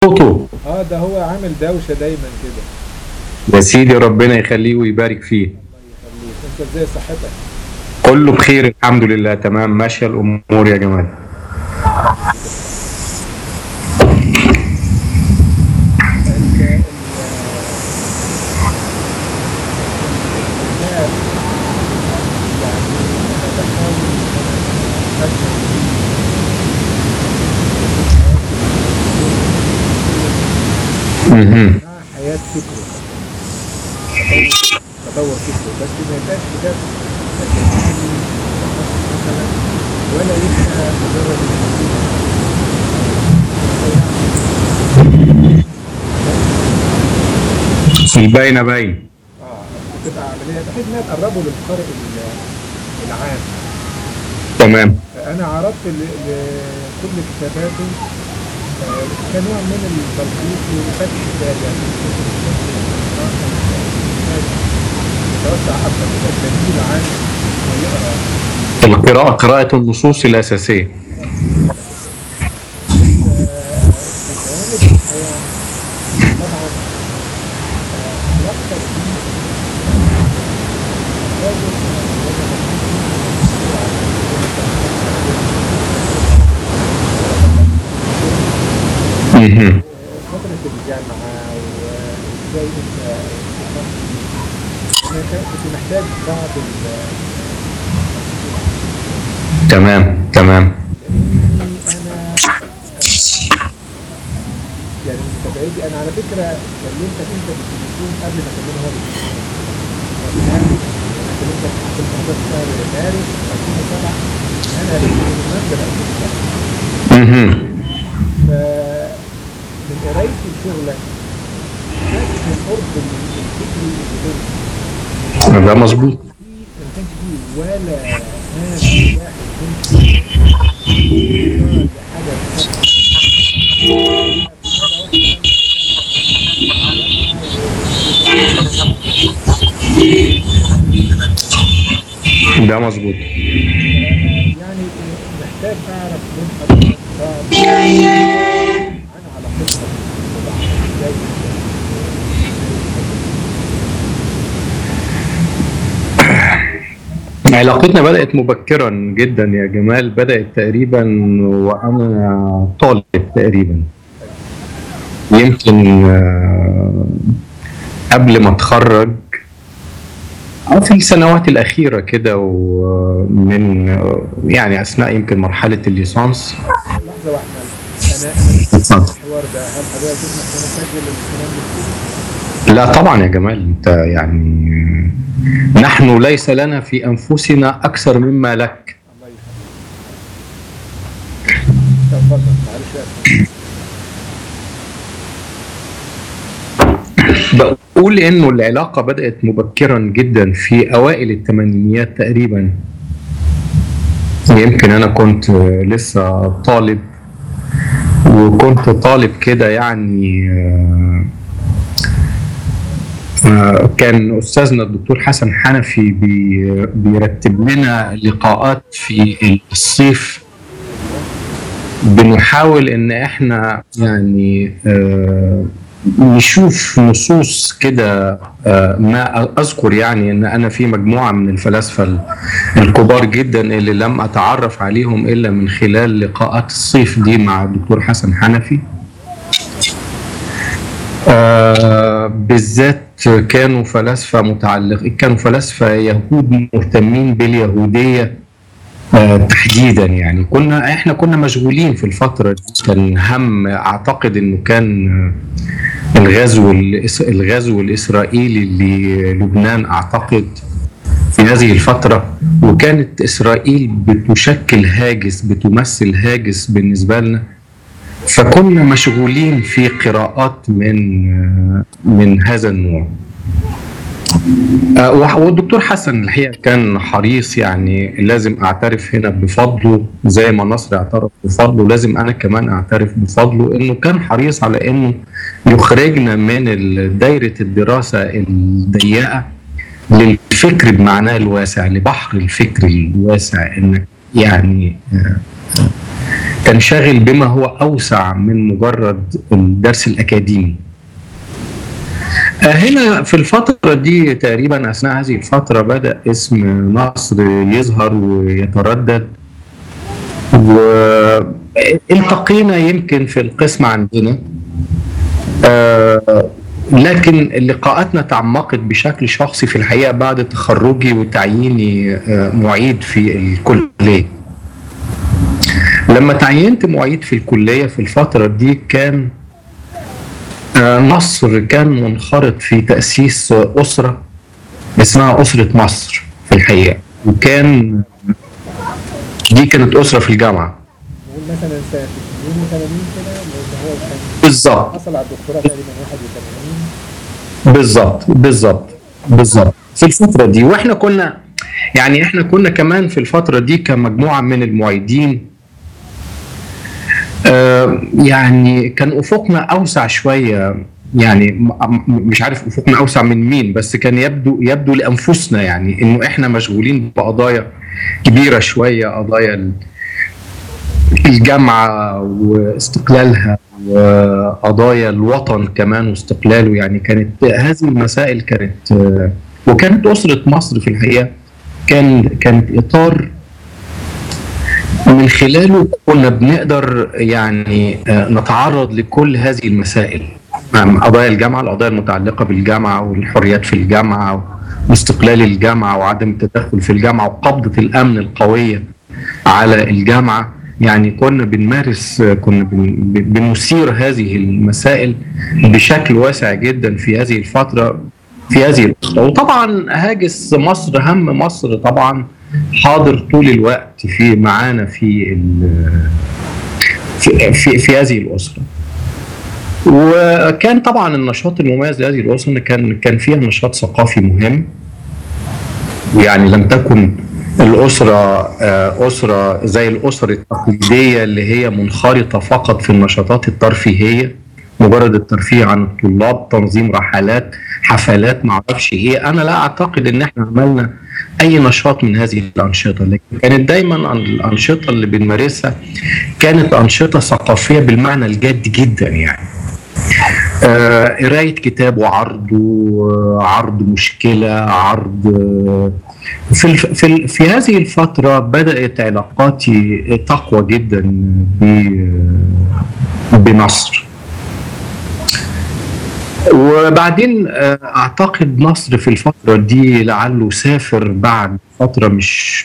صوته اه ده هو عامل دوشه دايما كده يا سيدي ربنا يخليه ويبارك فيه الله يخليك انت ازاي صحتك كله بخير الحمد لله تمام ماشيه الامور يا جمال ال- ال- الكتاب يعني انا بحاول ان انا افهم مهم. مع حياه فكره تطور تطور فكره بس ما يبقاش كتاب اكاديمي متخصص مثلا ولا يبقى مجرد الباينه باين اه تبقى عمليه بحيث انها تقربه للقارئ ال- العام تمام انا عرضت ل- لكل كتاباته آه، كنوع من التلخيص وفتح كتاب يعني توسع اكثر كده التمثيل عن ويقرا القراءه قراءه النصوص الاساسيه آه، في جوانب الحياه طبعا آه، يقصد فيه مهم. فترة الجامعة وازاي انت انا كنت محتاج بعض ال تمام تمام انا يعني متابعتي انا على فكرة كلمتك انت بالتليفون قبل ما اكلمه هو بالتليفون. يعني انا كلمتك في الموضوع في شهر مارس 2007 انا بالمناسبة 2007 مهم. فمن قرايتي لشغلك حاسس بالقرب الفكري اللي بينك ده مظبوط ما كانش فيه ولا هام واحد كنت حاجة ده مظبوط يعني محتاج أعرف من حضرتك بعض عن علاقتك ببعض ازاي علاقتنا بدأت مبكرا جدا يا جمال بدأت تقريبا وأنا طالب تقريبا يمكن آه، قبل ما اتخرج أو في السنوات الأخيرة كده ومن آه، يعني أثناء يمكن مرحلة الليسانس لحظة واحدة أنا أنا اتفضل. الحوار ده هل حضرتك تسمح إن أنا أسجل الكلام ده كله؟ لا طبعا يا جمال انت يعني نحن ليس لنا في انفسنا اكثر مما لك الله يخليك اتفضل معلش آسف. بقول انه العلاقه بدات مبكرا جدا في اوائل الثمانينيات تقريبا يمكن انا كنت لسه طالب وكنت طالب كده يعني آه، آه، كان استاذنا الدكتور حسن حنفي بي- بيرتب لنا لقاءات في الصيف بنحاول ان احنا يعني آه، نشوف نصوص كده آه، ما اذكر يعني ان انا في مجموعه من الفلاسفه ال- الكبار جدا اللي لم اتعرف عليهم الا من خلال لقاءات الصيف دي مع الدكتور حسن حنفي آه، بالذات كانوا فلاسفه متعلق كانوا فلاسفه يهود مهتمين باليهوديه آه، تحديدا يعني كنا احنا كنا مشغولين في الفتره دي كان هم اعتقد انه كان آه، الغزو الإس- الغزو الاسرائيلي للبنان اعتقد في هذه الفتره وكانت اسرائيل بتشكل هاجس بتمثل هاجس بالنسبه لنا فكنا مشغولين في قراءات من آه، من هذا النوع آه، وح- والدكتور حسن الحقيقه كان حريص يعني لازم اعترف هنا بفضله زي ما نصر اعترف بفضله لازم انا كمان اعترف بفضله انه كان حريص على انه يخرجنا من ال- دايره الدراسه الضيقه للفكر بمعناه الواسع لبحر الفكر الواسع انك يعني آه، كان شاغل بما هو اوسع من مجرد الدرس الاكاديمي آه، هنا في الفترة دي تقريبا أثناء هذه الفترة بدأ اسم نصر يظهر ويتردد والتقينا يمكن في القسم عندنا آه، لكن لقاءاتنا تعمقت بشكل شخصي في الحقيقة بعد تخرجي وتعييني آه، معيد في الكلية لما تعينت معيد في الكلية في الفترة دي كان آه، مصر كان منخرط في تأسيس أسرة اسمها أسرة مصر في الحقيقة وكان دي كانت أسرة في الجامعة نقول مثلا سنه 82 كده لان هو كان بالظبط حصل على الدكتوراه تقريبا 81 بالظبط بالظبط بالظبط في الفترة دي واحنا كنا يعني احنا كنا كمان في الفترة دي كمجموعة من المعيدين آه، يعني كان افقنا اوسع شويه يعني م- م- مش عارف افقنا اوسع من مين بس كان يبدو يبدو لانفسنا يعني انه احنا مشغولين بقضايا كبيره شويه قضايا ال- الجامعه واستقلالها وقضايا الوطن كمان واستقلاله يعني كانت هذه المسائل كانت آه، وكانت اسره مصر في الحقيقه كان كانت اطار من خلاله كنا بنقدر يعني آه، نتعرض لكل هذه المسائل آم، قضايا الجامعة القضايا المتعلقة بالجامعة والحريات في الجامعة واستقلال الجامعة وعدم التدخل في الجامعة وقبضة الأمن القوية على الجامعة يعني كنا بنمارس آه، كنا بن- بن- بنثير هذه المسائل بشكل واسع جدا في هذه الفترة في هذه الأسرة وطبعا هاجس مصر هم مصر طبعا حاضر طول الوقت في معانا في ال- في, في, في هذه الأسرة وكان طبعا النشاط المميز لهذه الأسرة إن كان كان فيها نشاط ثقافي مهم يعني لم تكن الأسرة آه، أسرة زي الأسر التقليدية اللي هي منخرطة فقط في النشاطات الترفيهية مجرد الترفيه عن الطلاب تنظيم رحلات حفلات معرفش ايه انا لا اعتقد ان احنا عملنا اي نشاط من هذه الانشطه لكن كانت دايما الانشطه اللي بنمارسها كانت انشطه ثقافيه بالمعنى الجاد جدا يعني آه، قرايه كتاب وعرضه آه، عرض مشكله عرض آه، في الف... في, ال... في هذه الفتره بدات علاقاتي تقوى جدا ب... بمصر وبعدين آه، اعتقد مصر في الفتره دي لعله سافر بعد فتره مش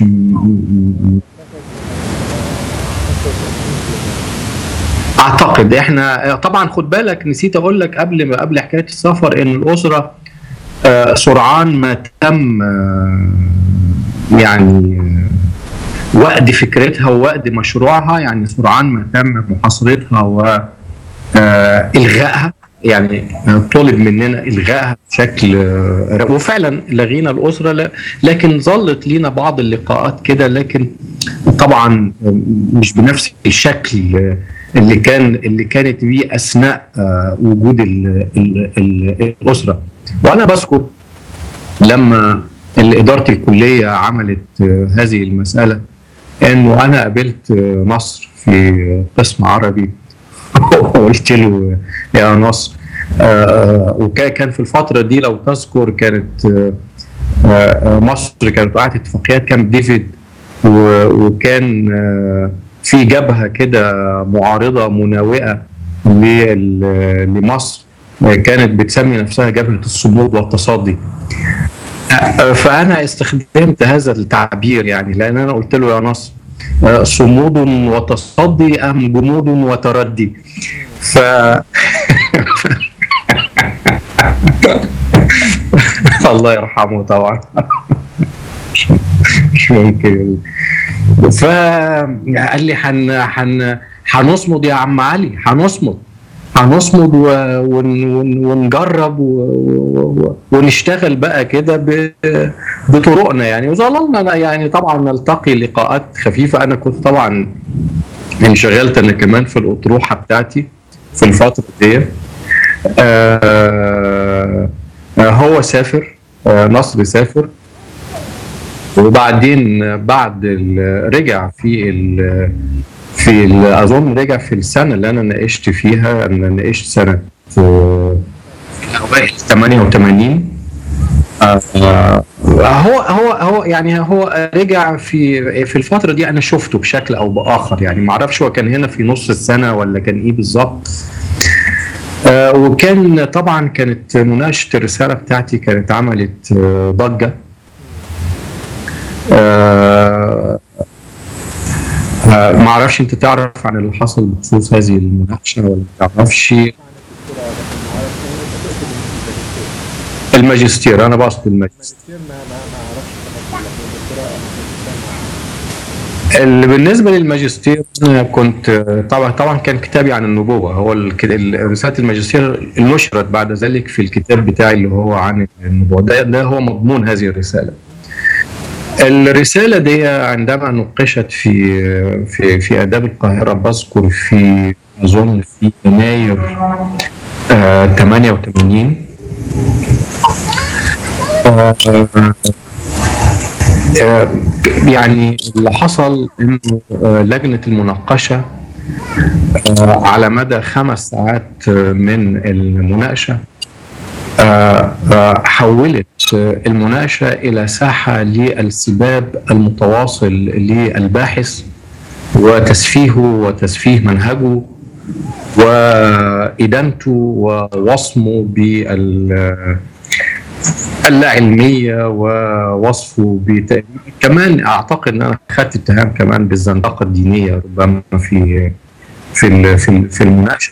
اعتقد احنا طبعا خد بالك نسيت اقول لك قبل ما قبل حكايه السفر ان الاسره آه، سرعان ما تم آه، يعني آه، وقد فكرتها ووقد مشروعها يعني سرعان ما تم محاصرتها والغائها يعني آه، طلب مننا الغائها بشكل آه، وفعلا لغينا الاسره لا- لكن ظلت لينا بعض اللقاءات كده لكن طبعا آه، مش بنفس الشكل آه، اللي كان اللي كانت بيه اثناء آه، وجود ال ال ال الاسره وانا بذكر لما اداره الكليه عملت آه، هذه المساله انه انا قابلت آه، نصر في قسم عربي وقلت له يا نصر وكان في الفتره دي لو تذكر كانت آه، آه، مصر كانت وقعت اتفاقيات كامب ديفيد و- وكان آه، في جبهه كده معارضه مناوئه لل- لمصر آه، كانت بتسمي نفسها جبهه الصمود والتصدي آه، فانا استخدمت هذا التعبير يعني لان انا قلت له يا نصر آه، صمود وتصدي ام جمود وتردي ف الله يرحمه طبعا مش- مش ممكن ف قال لي حن حن هنصمد يا عم علي هنصمد هنصمد و... ون... ون... ونجرب و... و... ونشتغل بقى كده ب... بطرقنا يعني وظللنا يعني طبعا نلتقي لقاءات خفيفه انا كنت طبعا انشغلت انا كمان في الاطروحه بتاعتي في الفتره دي آه هو سافر آه نصر سافر وبعدين بعد ال- رجع في ال- في ال- اظن رجع في السنه اللي انا ناقشت فيها انا ناقشت سنه آه، اوائل 88 آه، آه، هو هو هو يعني هو رجع في في الفتره دي انا شفته بشكل او باخر يعني ما اعرفش هو كان هنا في نص السنه ولا كان ايه بالظبط آه، وكان طبعا كانت مناقشه الرساله بتاعتي كانت عملت آه، ضجه آه، آه، ما اعرفش انت تعرف عن اللي حصل بخصوص هذه المناقشه ولا ما تعرفش الماجستير انا بقصد الماجستير الماجستير ما ما ما اعرفش تفاصيل لكن الدكتوراه اللي بالنسبه للماجستير أنا كنت طبعا طبعا كان كتابي عن النبوه هو الك- ال- رساله الماجستير نشرت بعد ذلك في الكتاب بتاعي اللي هو عن النبوه ده, ده هو مضمون هذه الرساله الرساله دي عندما نقشت في في في اداب القاهره بذكر في اظن في يناير آه 88 آه، آه، يعني اللي حصل انه آه، لجنه المناقشه آه، على مدى خمس ساعات آه، من المناقشه آه، آه، حولت آه، المناقشه الى ساحه للسباب المتواصل للباحث وتسفيهه وتسفيه منهجه وإدانته ووصمه بال اللاعلمية ووصفه بت... كمان أعتقد أن أنا أخذت اتهام كمان بالزندقة الدينية ربما في في ال- في ال- في المناقشة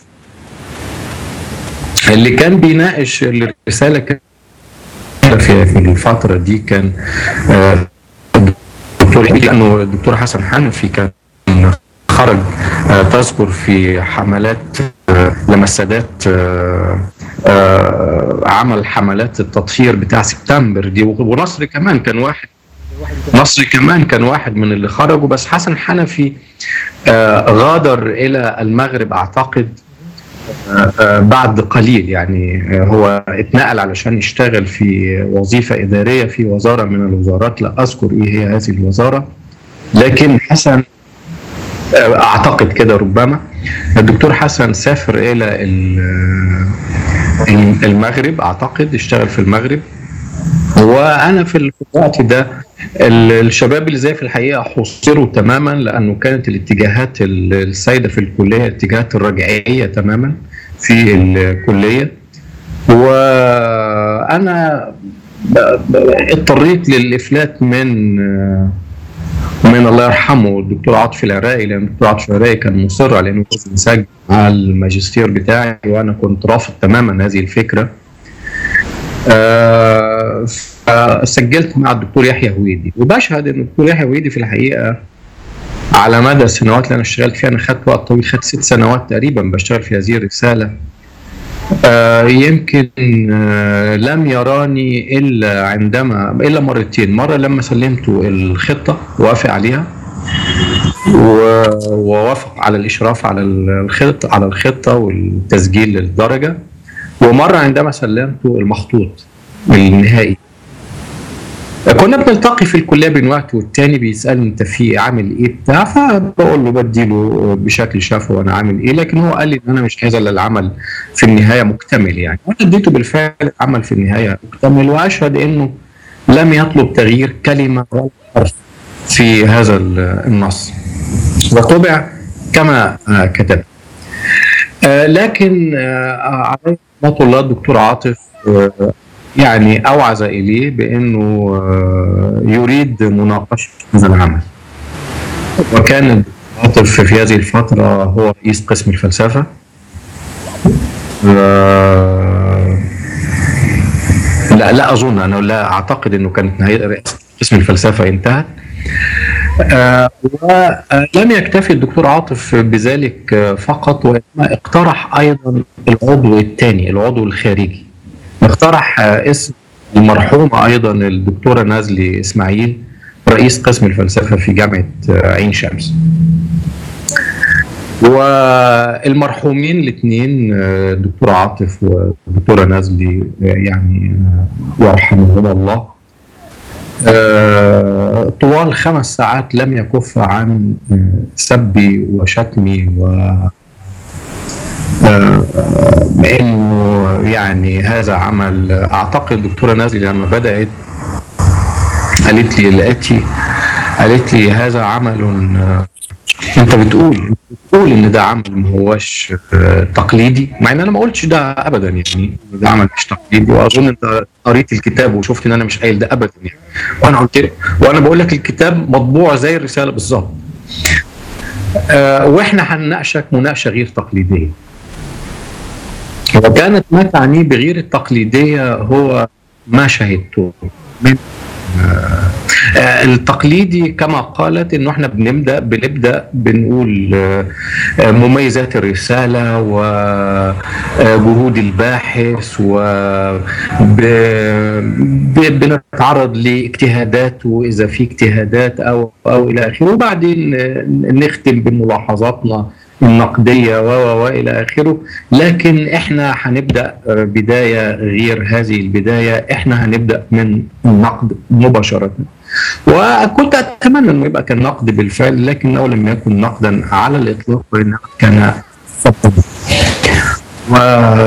اللي كان بيناقش الرسالة كان في في الفترة دي كان آه، الدكتور لأنه الدكتور حسن حنفي كان خرج آه، تذكر في حملات آه، لما السادات آه، آه، عمل حملات التطهير بتاع سبتمبر دي ونصر كمان كان واحد الواحد يكون نصر كمان كان واحد من اللي خرجوا بس حسن حنفي آه، غادر الى المغرب اعتقد آه، آه، بعد قليل يعني آه، هو اتنقل علشان يشتغل في وظيفه اداريه في وزاره من الوزارات لا اذكر ايه هي هذه الوزاره لكن حسن آه، اعتقد كده ربما الدكتور حسن سافر الى ال- المغرب اعتقد اشتغل في المغرب وانا في ال- في الوقت ده ال- الشباب اللي زي في الحقيقه حصروا تماما لانه كانت الاتجاهات ال- السائده في الكليه الاتجاهات الرجعيه تماما في الكليه وانا ب- ب- اضطريت للافلات من من الله يرحمه الدكتور عاطف العراقي لان الدكتور عاطف العراقي كان مصر على انه لازم يسجل على الماجستير بتاعي وانا كنت رافض تماما هذه الفكره آه، فسجلت مع الدكتور يحيى هويدي وبشهد ان الدكتور يحيى هويدي في الحقيقه على مدى السنوات اللي انا اشتغلت فيها انا خدت وقت طويل خدت ست سنوات تقريبا بشتغل في هذه الرساله آه، يمكن آه، لم يراني الا عندما الا مرتين مره لما سلمته الخطه وافق عليها و- ووافق على الاشراف على الخطه على الخطه والتسجيل للدرجه ومره عندما سلمته المخطوط النهائي كنا بنلتقي في الكليه بين وقت والتاني بيسالني انت في عامل ايه بتاع فبقول له بديله بشكل شافه وانا عامل ايه لكن هو قال لي ان انا مش عايز الا العمل في النهايه مكتمل يعني وانا اديته بالفعل عمل في النهايه مكتمل واشهد انه لم يطلب تغيير كلمه ولا حرف في هذا النص وطبع كما آه، كتب آه، لكن آه، عليه رحمه الله الدكتور عاطف آه، يعني اوعز اليه بانه آه، يريد مناقشه هذا العمل وكان الدكتور عاطف في هذه الفتره هو رئيس قسم الفلسفه آه، لا لا اظن انا لا اعتقد انه كانت نهايه رئاسه قسم الفلسفه انتهت آه، ولم يكتفي الدكتور عاطف بذلك آه، فقط وانما اقترح ايضا العضو الثاني العضو الخارجي اقترح آه، اسم المرحومه ايضا الدكتوره نازلي اسماعيل رئيس قسم الفلسفه في جامعه آه، عين شمس والمرحومين الاثنين آه، الدكتور عاطف والدكتوره نازلي آه، يعني آه، يرحمهما الله آه، طوال خمس ساعات لم يكف عن آه، سبي وشتمي و آه، انه يعني هذا عمل اعتقد دكتوره نازلي لما بدات قالت لي الاتي قالت لي هذا عمل آه، انت بتقول بتقول ان ده عمل ما هوش آه، تقليدي مع ان انا ما قلتش ده ابدا يعني ده عمل مش تقليدي واظن انت قريت الكتاب وشفت ان انا مش قايل ده ابدا يعني وانا قلت وانا بقول لك الكتاب مطبوع زي الرساله بالظبط آه، واحنا هنناقشك مناقشه غير تقليديه وكانت ما تعنيه بغير التقليديه هو ما شهدته من آه، التقليدي كما قالت انه احنا بنبدا بنبدا بنقول آه، آه، مميزات الرساله وجهود الباحث و ب- ب- بنتعرض لاجتهاداته اذا في اجتهادات او او الى اخره وبعدين آه، نختم بملاحظاتنا النقديه و و والى اخره لكن احنا هنبدا آه، بدايه غير هذه البدايه احنا هنبدا من النقد مباشره وكنت اتمنى انه يبقى كان نقد بالفعل لكنه لم يكن نقدا على الاطلاق وانما كان فضلا و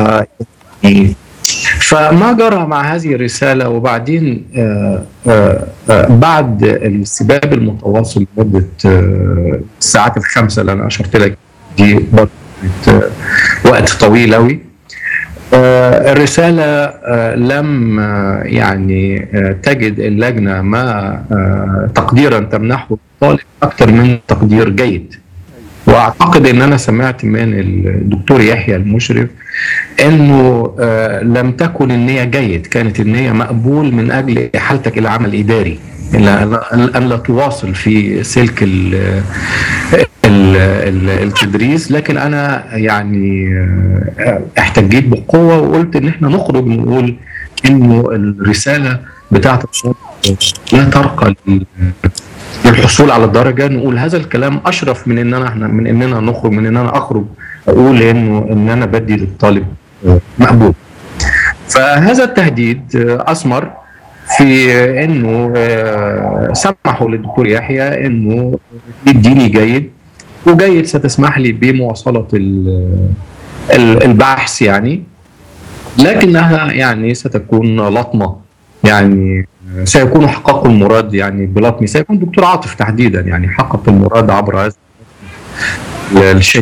فما جرى مع هذه الرساله وبعدين آه، آه، آه، بعد السباب المتواصل لمده آه، الساعات الخمسه اللي انا اشرت لك دي برضه كانت، آه، وقت طويل قوي آه، الرسالة آه، لم آه، يعني آه، تجد اللجنة ما آه، تقديرا تمنحه الطالب أكثر من تقدير جيد واعتقد ان انا سمعت من الدكتور يحيى المشرف انه آه، لم تكن النيه جيد كانت النيه مقبول من اجل احالتك الى عمل اداري إلا أن- ان لا تواصل في سلك ال ال ال التدريس لكن انا يعني آه، احتجيت بقوه وقلت ان احنا نخرج نقول انه الرساله بتاعت الصوت لا ترقى لل- للحصول على الدرجه نقول هذا الكلام اشرف من ان انا احنا من اننا نخرج من ان انا اخرج اقول انه ان انا بدي للطالب مقبول فهذا التهديد آه، اثمر في انه آه، سمحوا للدكتور يحيى انه يديني جيد وجيد ستسمح لي بمواصله ال- ال- البحث يعني لكنها يعني ستكون لطمه يعني سيكون حقق المراد يعني بلطمي سيكون الدكتور عاطف تحديدا يعني حقق المراد عبر هذا الشيء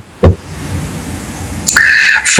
ف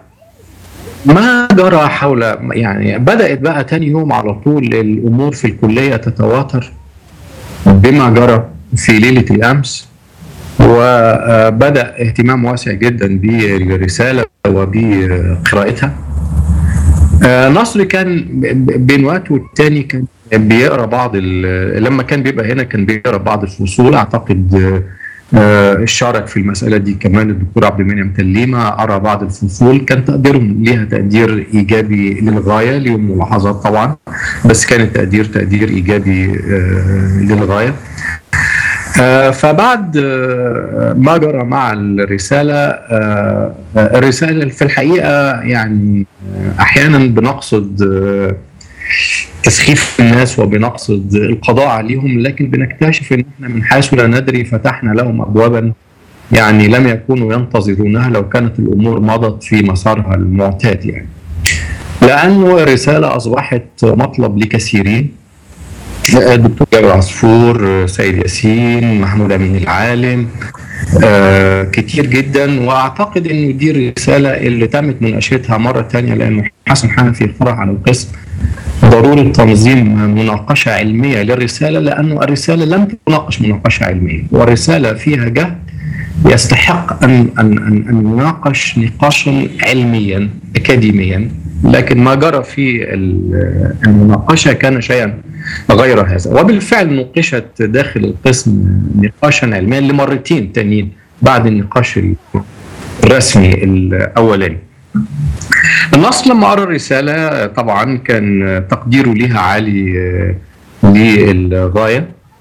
ما جرى حول يعني بدأت بقى تاني يوم على طول الأمور في الكلية تتواتر بما جرى في ليلة الأمس وبدأ اهتمام واسع جدا بالرسالة وبقراءتها آه، نصر كان ب- بين وقت والتاني كان بيقرا بعض ال- لما كان بيبقى هنا كان بيقرا بعض الفصول اعتقد آه، آه، اشترك في المساله دي كمان الدكتور عبد المنعم تليمه قرا بعض الفصول كان تقديرهم ليها تقدير ايجابي للغايه ليهم ملاحظات طبعا بس كان التقدير تقدير ايجابي آه، للغايه آه، فبعد آه، ما جرى مع الرسالة آه، آه، الرسالة في الحقيقة يعني آه، أحيانا بنقصد آه، تسخيف الناس وبنقصد القضاء عليهم لكن بنكتشف ان احنا من حيث لا ندري فتحنا لهم ابوابا يعني لم يكونوا ينتظرونها لو كانت الامور مضت في مسارها المعتاد يعني. لانه الرساله اصبحت مطلب لكثيرين الدكتور جابر عصفور سيد ياسين محمود امين العالم آه كتير جدا واعتقد انه دي الرساله اللي تمت مناقشتها مره ثانيه لانه حسن حنفي اقترح على القسم ضروره تنظيم مناقشه علميه للرساله لانه الرساله لم تناقش مناقشه علميه والرساله فيها جهد يستحق ان ان ان, أن يناقش نقاشا علميا اكاديميا لكن ما جرى في ال- المناقشه كان شيئا غير هذا وبالفعل نوقشت داخل القسم نقاشا علميا لمرتين تانيين بعد النقاش الرسمي الاولاني النص لما قرا الرساله طبعا كان تقديره لها عالي آه، للغايه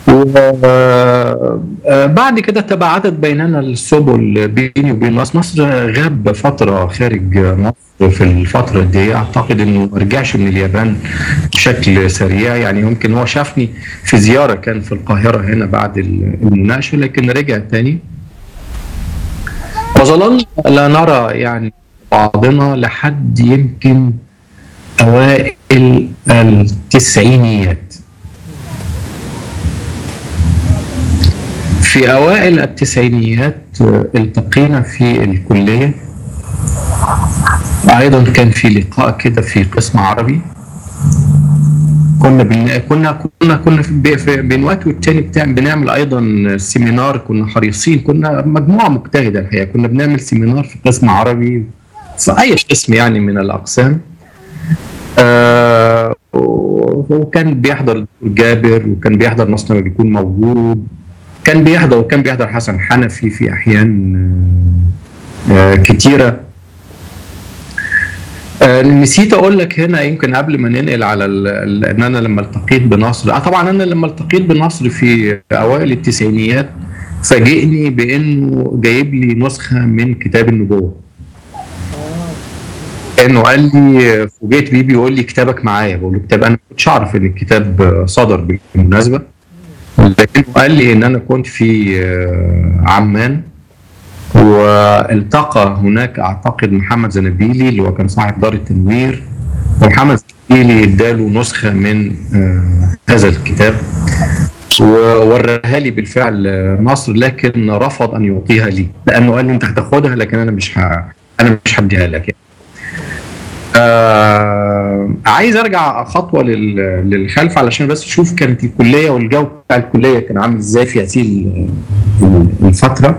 وبعد كده تباعدت بيننا السبل بيني وبين مصر مصر غاب فترة خارج مصر في الفترة دي أعتقد إنه ما رجعش من اليابان بشكل سريع يعني يمكن هو شافني في زيارة كان في القاهرة هنا بعد المناقشة لكن رجع تاني وظللنا لا نرى يعني بعضنا لحد يمكن أوائل التسعينيات في أوائل التسعينيات التقينا في الكلية أيضا كان في لقاء كده في قسم عربي كنا بن... كنا كنا كنا في, في بين وقت والتاني بتاع بنعمل ايضا سيمينار كنا حريصين كنا مجموعه مجتهده الحقيقه كنا بنعمل سيمينار في قسم عربي في اي قسم يعني من الاقسام آه وكان بيحضر جابر وكان بيحضر نصر لما بيكون موجود كان بيحضر وكان بيحضر حسن حنفي في احيان آه كتيره آه نسيت اقول لك هنا يمكن قبل ما ننقل على ان انا لما التقيت بنصر آه طبعا انا لما التقيت بنصر في اوائل التسعينيات فاجئني بانه جايب لي نسخه من كتاب النبوه انه قال لي فوجئت بيه بيقول لي كتابك معايا بقول له كتاب انا ما كنتش اعرف ان الكتاب صدر بالمناسبه لكن قال لي ان انا كنت في عمان والتقى هناك اعتقد محمد زنبيلي اللي هو كان صاحب دار التنوير ومحمد زنبيلي اداله نسخه من هذا الكتاب ووراها لي بالفعل نصر لكن رفض ان يعطيها لي لانه قال لي انت هتاخدها لكن انا مش ه... انا مش هديها لك يعني. آه عايز ارجع خطوه لل... للخلف علشان بس اشوف كانت الكليه والجو بتاع الكليه كان عامل ازاي في هذه الفتره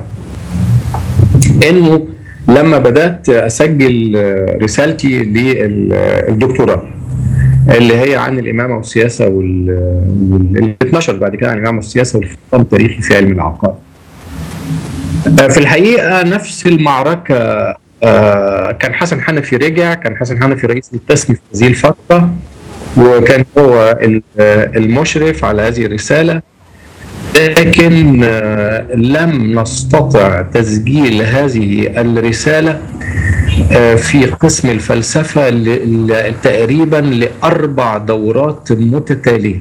انه لما بدات اسجل رسالتي للدكتوراه اللي هي عن الامامه والسياسه وال اللي اتنشر بعد كده عن الامامه والسياسه والخطاب التاريخي في علم العقائد. في الحقيقه نفس المعركه كان حسن حنفي رجع كان حسن حنفي رئيس التسمي في هذه الفتره وكان هو المشرف على هذه الرساله لكن لم نستطع تسجيل هذه الرساله في قسم الفلسفه تقريبا لاربع دورات متتاليه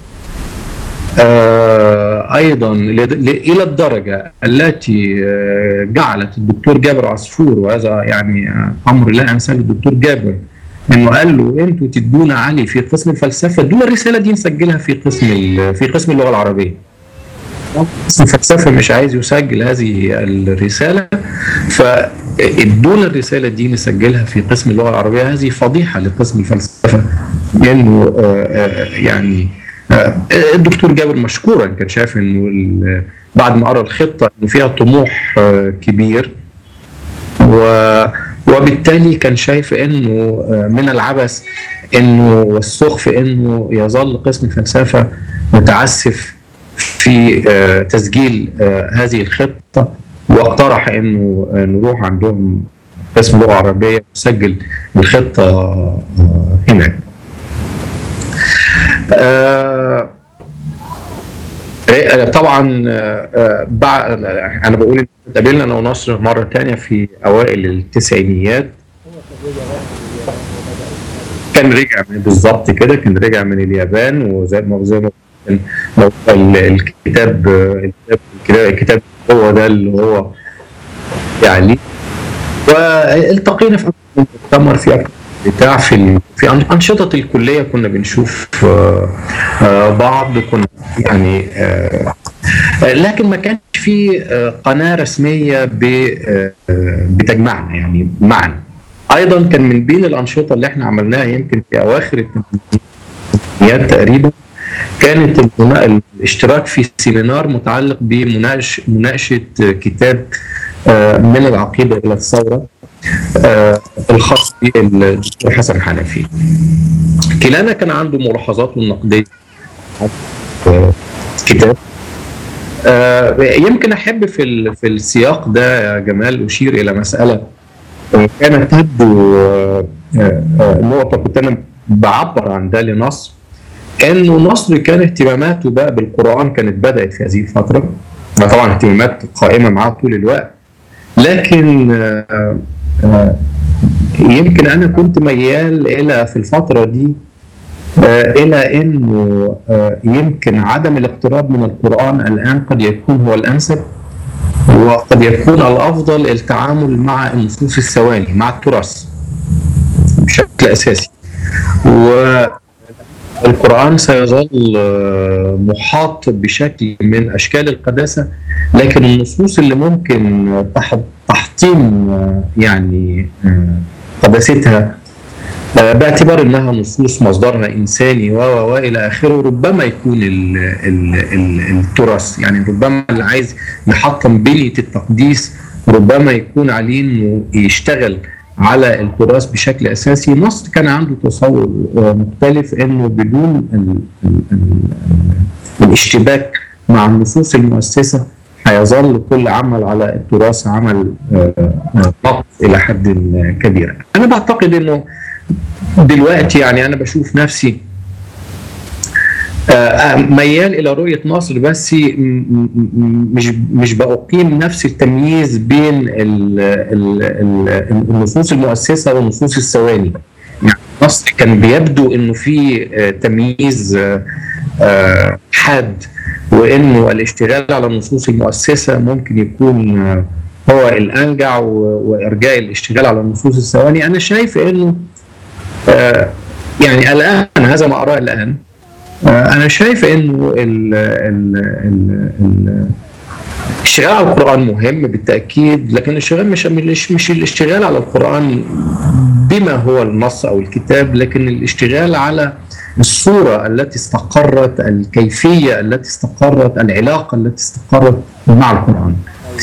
ايضا الى الدرجه التي جعلت الدكتور جابر عصفور وهذا يعني امر لا انساه للدكتور جابر انه قال له انتوا تدونا علي في قسم الفلسفه ادونا الرساله دي نسجلها في قسم في قسم اللغه العربيه. قسم الفلسفه مش عايز يسجل هذه الرساله فادونا الرساله دي نسجلها في قسم اللغه العربيه هذه فضيحه لقسم الفلسفه لانه يعني الدكتور جابر مشكورا كان شايف انه بعد ما قرا الخطه انه فيها طموح كبير و وبالتالي كان شايف انه من العبث انه والسخف انه يظل قسم الفلسفه متعسف في تسجيل هذه الخطه واقترح انه نروح عندهم قسم لغه عربيه نسجل الخطه هناك. آه طبعا آه بعد انا بقول ان اتقابلنا انا ونصر مره ثانيه في اوائل التسعينيات كان رجع من بالظبط كده كان رجع من اليابان وزي ما زي ما الكتاب الكتاب الكتاب هو ده اللي هو يعني والتقينا في مؤتمر في أكثر بتاع في في انشطه الكليه كنا بنشوف بعض كنا يعني لكن ما كانش في قناه رسميه بتجمعنا يعني معنا ايضا كان من بين الانشطه اللي احنا عملناها يمكن في اواخر الثمانينات تقريبا كانت الاشتراك في سيمينار متعلق بمناقشه مناقشه كتاب من العقيده الى الثوره آه الخاص بالدكتور حسن حنفي كلانا كان عنده ملاحظات نقديه آه كتاب آه يمكن احب في في السياق ده يا جمال اشير الى مساله كانت تبدو نقطه كنت انا بعبر عن ده لنصر انه مصر كان اهتماماته بقى بالقران كانت بدات في هذه الفتره طبعا اهتمامات قائمه معاه طول الوقت لكن آه، آه، يمكن انا كنت ميال الى في الفتره دي آه، الى انه آه، يمكن عدم الاقتراب من القران الان قد يكون هو الانسب وقد يكون الافضل التعامل مع النصوص الثواني مع التراث بشكل اساسي والقران سيظل آه، محاط بشكل من اشكال القداسه لكن النصوص اللي ممكن تح- تحطيم آه، يعني آه، قداستها آه، باعتبار انها نصوص مصدرها انساني و و و الى اخره ربما يكون ال ال ال التراث يعني ربما اللي عايز يحطم بنيه التقديس ربما يكون عليه انه يشتغل على التراث بشكل اساسي مصر كان عنده تصور آه، مختلف انه بدون ال ال ال الاشتباك مع النصوص المؤسسه هيظل كل عمل على التراث عمل آه، آه، نقص الى حد كبير انا بعتقد انه دلوقتي يعني انا بشوف نفسي آه، ميال الى رؤيه مصر بس م- م- م- مش مش بقيم نفس التمييز بين ال- ال- ال- النصوص المؤسسه والنصوص الثواني يعني مصر كان بيبدو انه في آه، تمييز آه، آه، حاد وانه الاشتغال على النصوص المؤسسه ممكن يكون آه، هو الانجع و- وارجاء الاشتغال على النصوص الثواني انا شايف انه آه، يعني الان هذا ما اراه الان آه، انا شايف انه ال ال ال ال الاشتغال على القران مهم بالتاكيد لكن الاشتغال مش مش مش الاشتغال على القران بما هو النص او الكتاب لكن الاشتغال على الصوره التي استقرت الكيفيه التي استقرت العلاقه التي استقرت مع القران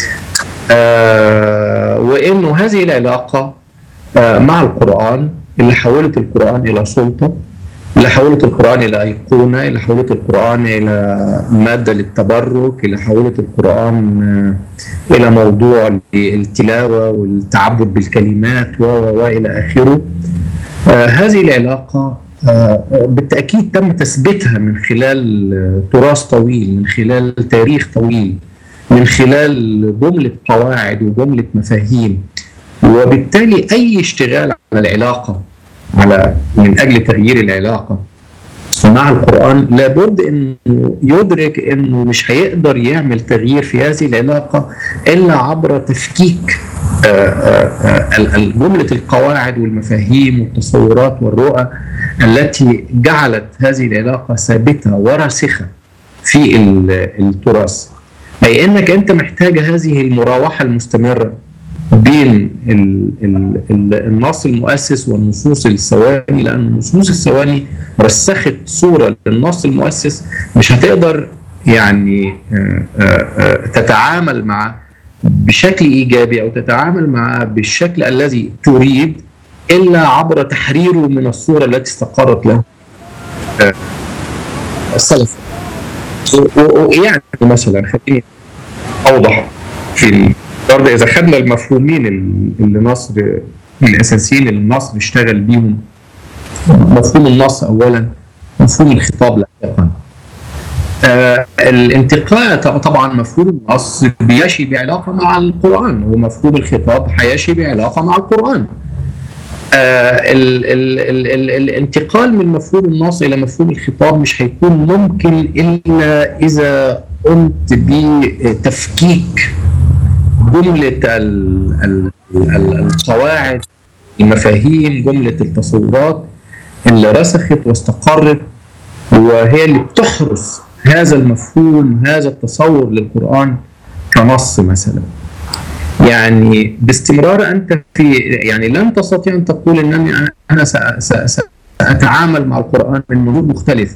آه وانه هذه العلاقه آه مع القران اللي حولت القران الى سلطه اللي حولت القرآن إلى أيقونة اللي حولت القرآن إلى مادة للتبرك اللي حولت القرآن آه، إلى موضوع للتلاوة والتعبد بالكلمات و و- وإلى آخره آه، هذه العلاقة آه، بالتأكيد تم تثبيتها من خلال آه، تراث طويل من خلال تاريخ طويل من خلال جملة قواعد وجملة مفاهيم وبالتالي أي اشتغال على العلاقة على من اجل تغيير العلاقه مع القران لابد انه يدرك انه مش هيقدر يعمل تغيير في هذه العلاقه الا عبر تفكيك آه، آه، آه، ال- ال- جمله القواعد والمفاهيم والتصورات والرؤى التي جعلت هذه العلاقه ثابته وراسخه في ال- التراث اي انك انت محتاج هذه المراوحه المستمره بين ال ال ال النص المؤسس والنصوص الثواني لان النصوص الثواني رسخت صوره للنص المؤسس مش هتقدر يعني آه، آه، آه، تتعامل معه بشكل ايجابي او تتعامل معه بالشكل الذي تريد الا عبر تحريره من الصوره التي استقرت له آه، السلف و- و- ويعني مثلا خليني اوضح في ال- برضه اذا خدنا المفهومين ال- اللي مصر الاساسيين اللي مصر اشتغل بيهم مفهوم النص اولا مفهوم الخطاب لاحقا آه الانتقاء ط- طبعا مفهوم النص بيشي بعلاقه مع القران ومفهوم الخطاب هيشي بعلاقه مع القران آه ال ال ال ال الانتقال من مفهوم النص الى مفهوم الخطاب مش هيكون ممكن الا اذا قمت بتفكيك جمله ال ال ال القواعد المفاهيم جمله التصورات اللي رسخت واستقرت وهي اللي بتحرس هذا المفهوم هذا التصور للقرآن كنص مثلا يعني باستمرار أنت في يعني لن تستطيع أن تقول أنني أنا سأ- سأ- سأتعامل مع القرآن من منظور مختلف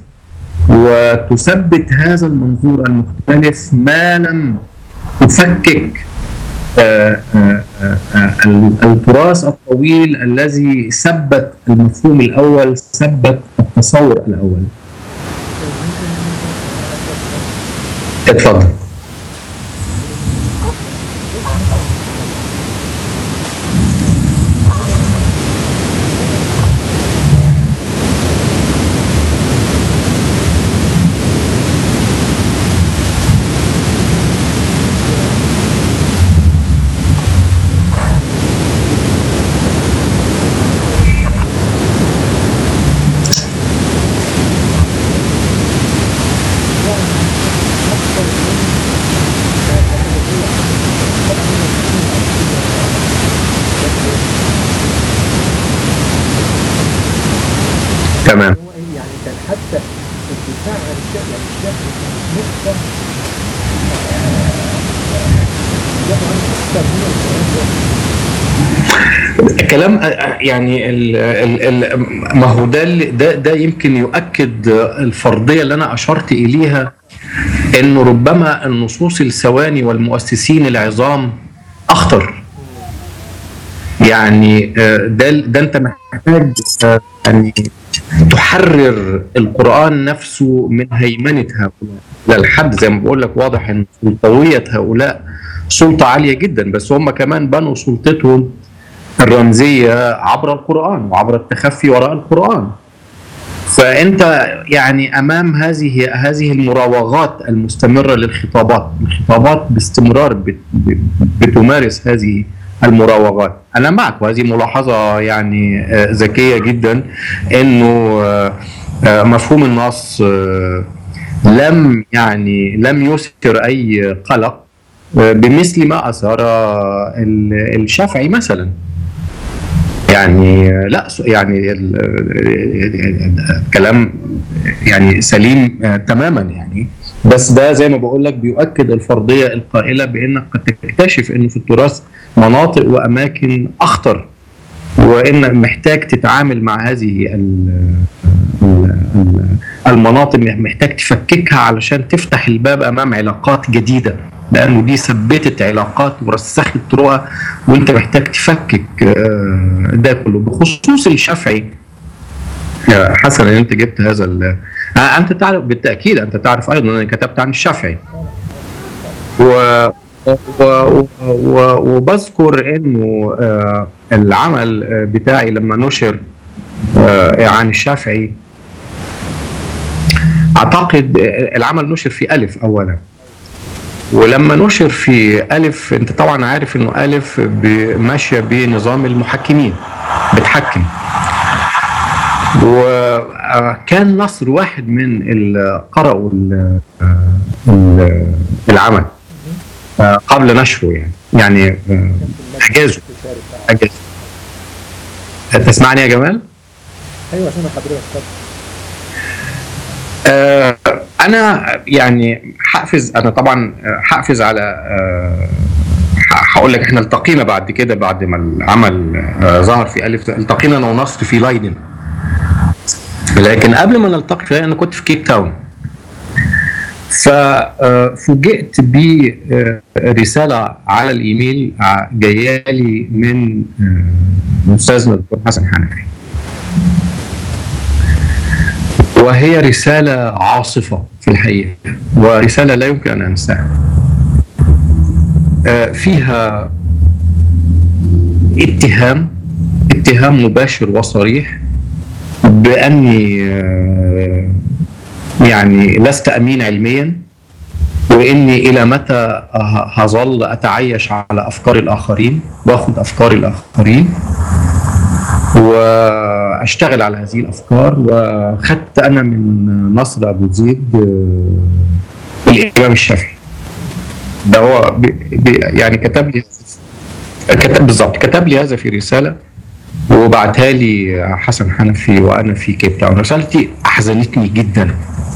وتثبت هذا المنظور المختلف ما لم تفكك آه، آه، آه، آه، التراث الطويل الذي ثبت المفهوم الأول ثبت التصور الأول اتفضل تمام هو ايه يعني كان حتى الدفاع عن الشعب يعني الشعب كان نقطة يدافع عنه أكثر من القرآن الكلام يعني ال ال ال ما هو ده اللي- ده ده يمكن يؤكد الفرضيه اللي انا اشرت اليها انه ربما النصوص الثواني والمؤسسين العظام اخطر يعني آه، ده ده انت محتاج آه، يعني تحرر القران نفسه من هيمنه هؤلاء للحد زي ما بقول لك واضح ان سلطويه هؤلاء سلطه عاليه جدا بس هم كمان بنوا سلطتهم الرمزيه عبر القران وعبر التخفي وراء القران فانت يعني امام هذه هذه المراوغات المستمره للخطابات الخطابات باستمرار بت- بتمارس هذه المراوغات انا معك وهذه ملاحظه يعني آه، ذكيه جدا انه آه، آه، مفهوم النص آه، لم يعني لم يثر اي قلق آه، بمثل ما اثار ال- الشافعي مثلا يعني لا يعني ال- الكلام يعني سليم آه، تماما يعني بس ده زي ما بقول لك بيؤكد الفرضيه القائله بانك قد تكتشف انه في التراث مناطق واماكن اخطر وان محتاج تتعامل مع هذه ال- ال- ال- المناطق محتاج تفككها علشان تفتح الباب امام علاقات جديده لانه دي ثبتت علاقات ورسخت رؤى وانت محتاج تفكك آه، ده كله بخصوص الشافعي يا حسن ان انت جبت هذا ال- آه، انت تعرف بالتاكيد انت تعرف ايضا ان انا كتبت عن الشافعي و و و وبذكر انه آه، العمل آه، بتاعي لما نشر آه، عن الشافعي اعتقد آه، العمل نشر في الف اولا ولما نشر في ألف أنت طبعا عارف إنه ألف ب- ماشية بنظام المحكمين بتحكم وكان نصر واحد من اللي قرأوا ال- ال- العمل آه، قبل نشره يعني يعني آه، أجازوا أجازوا تسمعني يا جمال؟ ايوه سامع حضرتك اتفضل آه، انا يعني حافز انا طبعا آه، حافز على آه، ح- هقول لك احنا التقينا بعد كده بعد ما العمل آه، ظهر في الف التقينا انا ونصر في لايدن لكن قبل ما نلتقي في انا كنت في كيب تاون ففوجئت برساله على الايميل ع- جايه لي من آه، استاذنا الدكتور حسن حنفي وهي رسالة عاصفة في الحقيقة ورسالة لا يمكن أن أنساها آه، فيها اتهام اتهام مباشر وصريح بأني آه، يعني لست أمين علميا وإني إلى متى ه- هظل أتعايش على أفكار الآخرين وأخذ أفكار الآخرين واشتغل على هذه الافكار وخدت انا من نصر ابو زيد آه، الامام الشافعي ده هو بي بي يعني كتب لي كتب بالظبط كتب لي هذا في رساله وبعتها لي حسن حنفي وانا في كيب تاون رسالتي احزنتني جدا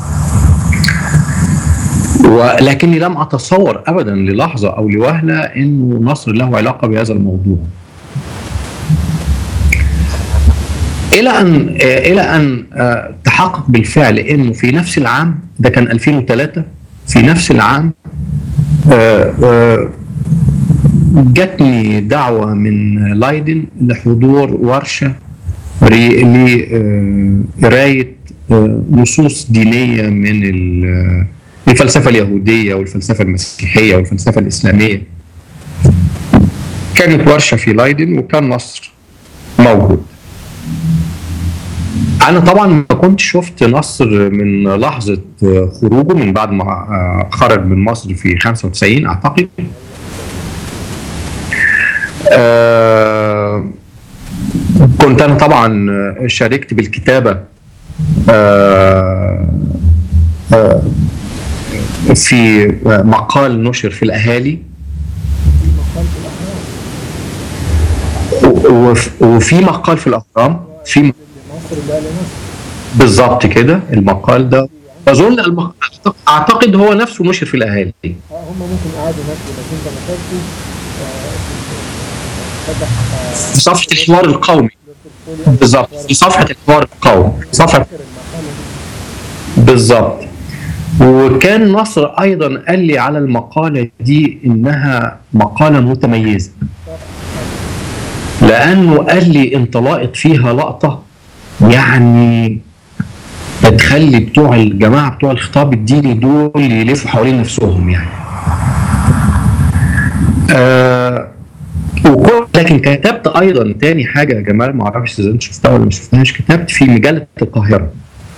ولكني لم اتصور ابدا للحظه او لوهله انه نصر له علاقه بهذا الموضوع الى ان الى ان آه، تحقق بالفعل انه في نفس العام ده كان 2003 في نفس العام آه، آه، جاتني دعوه من لايدن لحضور ورشه ري- لقرايه آه، نصوص دينيه من ال- الفلسفه اليهوديه والفلسفه المسيحيه والفلسفه الاسلاميه كانت ورشه في لايدن وكان نصر موجود انا طبعا ما كنت شفت نصر من لحظه خروجه من بعد ما آه، خرج من مصر في 95 اعتقد آه، كنت انا طبعا شاركت بالكتابه آه، آه، في مقال نشر في الاهالي مقال في الاهرام وف- وفي مقال في الاهرام في مصر لا لمصر بالظبط كده المقال ده اظن المقال اعتقد هو نفسه نشر في الاهالي اه هم ممكن قعدوا نفسه بس انت ما خدتش فتح آه، في صفحه الحوار القومي البورتفوليو بالظبط في صفحه الحوار القومي صفحه فاكر المقالة دي بالظبط وكان نصر ايضا قال لي على المقاله دي انها مقاله متميزه لانه قال لي انت لاقط فيها لقطه يعني بتخلي بتوع الجماعه بتوع الخطاب الديني دول يلفوا حوالين نفسهم يعني آه وكل لكن كتبت ايضا تاني حاجه يا جمال ما اعرفش اذا انت شفتها ولا ما شفتهاش كتبت في مجله القاهره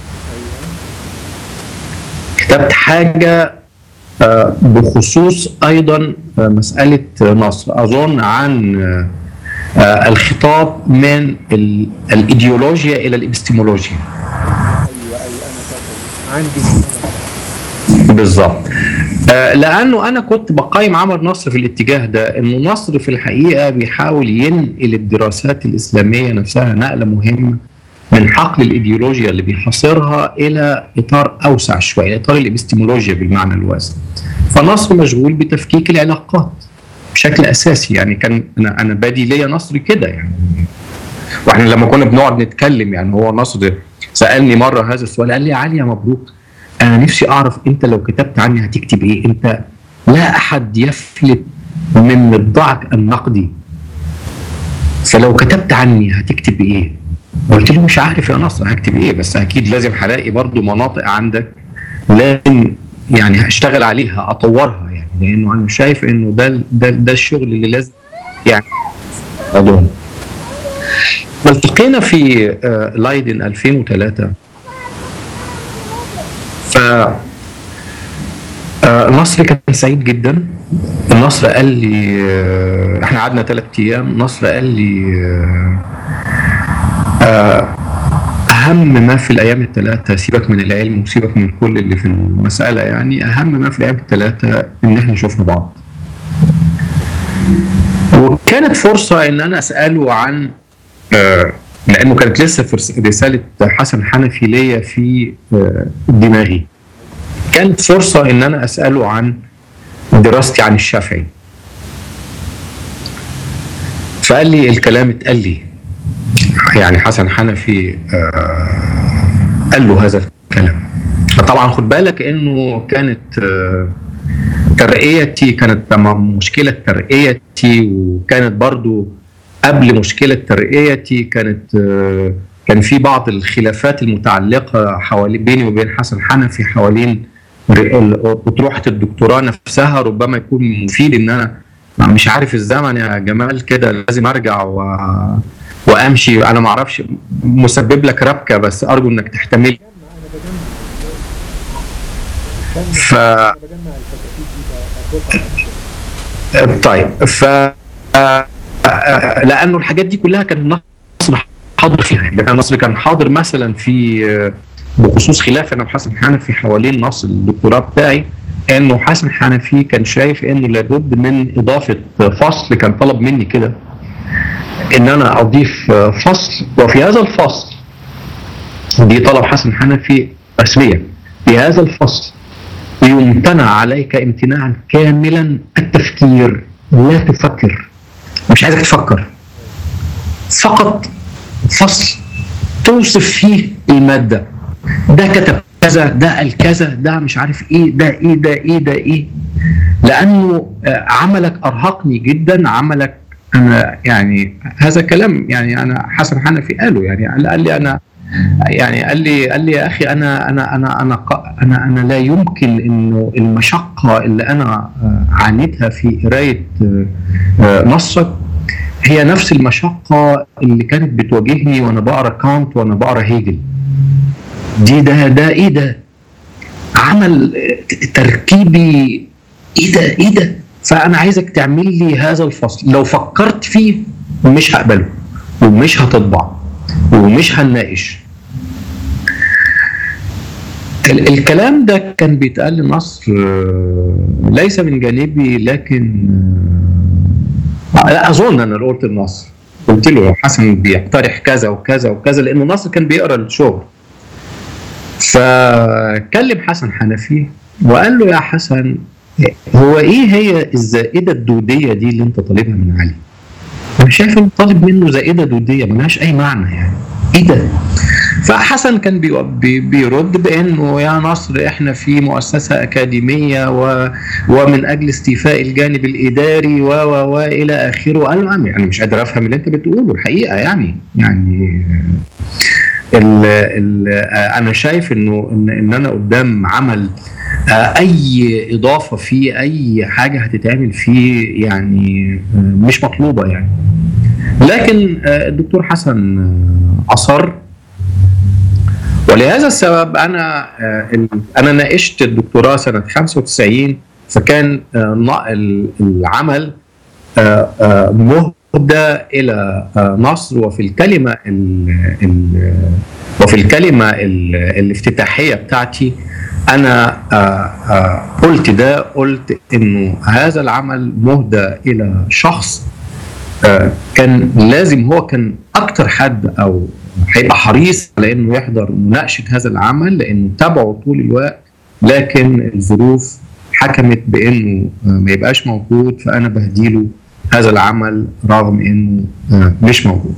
كتبت حاجة آه، بخصوص أيضا آه، مسألة نصر أظن عن آه، آه، الخطاب من ال- الإيديولوجيا إلى الإبستيمولوجيا ايوه ايوه انا فاكر عندي بالظبط آه، لأنه أنا كنت بقيم عمل نصر في الاتجاه ده إنه نصر في الحقيقة بيحاول ينقل الدراسات الإسلامية نفسها نقلة مهمة من حقل الإيديولوجيا اللي بيحاصرها إلى إطار أوسع شوية إطار الإبستيمولوجيا بالمعنى الواسع فنصر مشغول بتفكيك العلاقات بشكل أساسي يعني كان أنا أنا بادي ليا نصر كده يعني واحنا لما كنا بنقعد نتكلم يعني هو نصر سالني مره هذا السؤال قال لي يا علي يا مبروك انا نفسي اعرف انت لو كتبت عني هتكتب ايه انت لا احد يفلت من مضاعك النقدي فلو كتبت عني هتكتب ايه قلت له مش عارف يا نصر هكتب ايه بس اكيد لازم هلاقي برضو مناطق عندك لازم يعني هشتغل عليها اطورها يعني لانه انا شايف انه ده ده ده الشغل اللي لازم يعني أظن. والتقينا في آه، لايدن 2003 ف آه، نصر كان سعيد جدا النصر قال لي آه، احنا قعدنا ثلاث ايام نصر قال لي آه، آه، اهم ما في الايام الثلاثه سيبك من العلم وسيبك من كل اللي في المساله يعني اهم ما في الايام الثلاثه ان احنا شفنا بعض وكانت فرصه ان انا اساله عن آه، لانه كانت لسه في رس- رساله حسن حنفي ليا في آه، دماغي كانت فرصه ان انا اساله عن دراستي عن الشافعي فقال لي الكلام اتقال لي يعني حسن حنفي آه، قال له هذا الكلام طبعا خد بالك انه كانت آه، ترقيتي كانت تمام مشكله ترقيتي وكانت برضو قبل مشكله ترقيتي كانت آه، كان في بعض الخلافات المتعلقه حوالي بيني وبين حسن حنفي حوالين ر- ال- اطروحه الدكتوراه نفسها ربما يكون مفيد ان انا مش عارف الزمن يا جمال كده لازم ارجع و... وامشي انا ما اعرفش مسبب لك ربكه بس ارجو انك تحتمل بجمع انا بجمع ف انا بجمع الفتافيت دي بقى طيب ف آه، آه، لانه الحاجات دي كلها كان نصر حاضر فيها يعني كان نصر كان حاضر مثلا في آه، بخصوص خلاف انا وحسن حنفي حوالين نص الدكتوراه بتاعي انه حسن حنفي كان شايف انه لابد من اضافه فصل كان طلب مني كده ان انا اضيف آه، فصل وفي هذا الفصل دي طلب حسن حنفي رسميا في هذا الفصل يمتنع عليك امتناعا كاملا التفكير لا تفكر مش عايزك تفكر فقط فصل توصف فيه المادة ده كتب كذا ده قال كذا ده مش عارف ايه ده ايه ده ايه ده ايه لانه آه، عملك ارهقني جدا عملك انا يعني هذا كلام يعني انا حسن حنفي قاله يعني قال لي انا يعني قال لي قال لي يا اخي انا انا انا انا ق- انا انا لا يمكن انه المشقه اللي انا آه، عانيتها في قرايه آه، آه، نصك هي نفس المشقه اللي كانت بتواجهني وانا بقرا كانت وانا بقرا هيجل دي ده ده ايه ده عمل آه، تركيبي ايه ده ايه ده فانا عايزك تعمل لي هذا الفصل لو فكرت فيه مش هقبله ومش هتطبع ومش هنناقش ال- الكلام ده كان بيتقال لمصر آه، ليس من جانبي لكن آه، لا اظن انا اللي قلت لمصر قلت له حسن بيقترح كذا وكذا وكذا لانه نصر كان بيقرا الشغل فكلم حسن حنفي وقال له يا حسن هو ايه هي الزائده الدوديه دي اللي انت طالبها من علي؟ انا شايف انه طالب منه زائده دوديه ملهاش اي معنى يعني ايه ده؟ فحسن كان بي بي بيرد بانه يا نصر احنا في مؤسسه اكاديميه و ومن اجل استيفاء الجانب الاداري و و و الى اخره قال له يعني مش قادر افهم اللي انت بتقوله الحقيقه يعني يعني ال ال انا شايف انه ان, إن انا قدام عمل اي اضافه فيه اي حاجه هتتعمل فيه يعني مش مطلوبه يعني لكن الدكتور حسن اصر ولهذا السبب انا انا ناقشت الدكتوراه سنه 95 فكان العمل مهدى الى مصر وفي الكلمه ال ال وفي الكلمه ال الافتتاحيه بتاعتي انا قلت ده قلت انه هذا العمل مهدى الى شخص كان لازم هو كان اكتر حد او هيبقى حريص على انه يحضر مناقشه هذا العمل لانه تابعه طول الوقت لكن الظروف حكمت بانه ما يبقاش موجود فانا بهديله هذا العمل رغم انه مش موجود.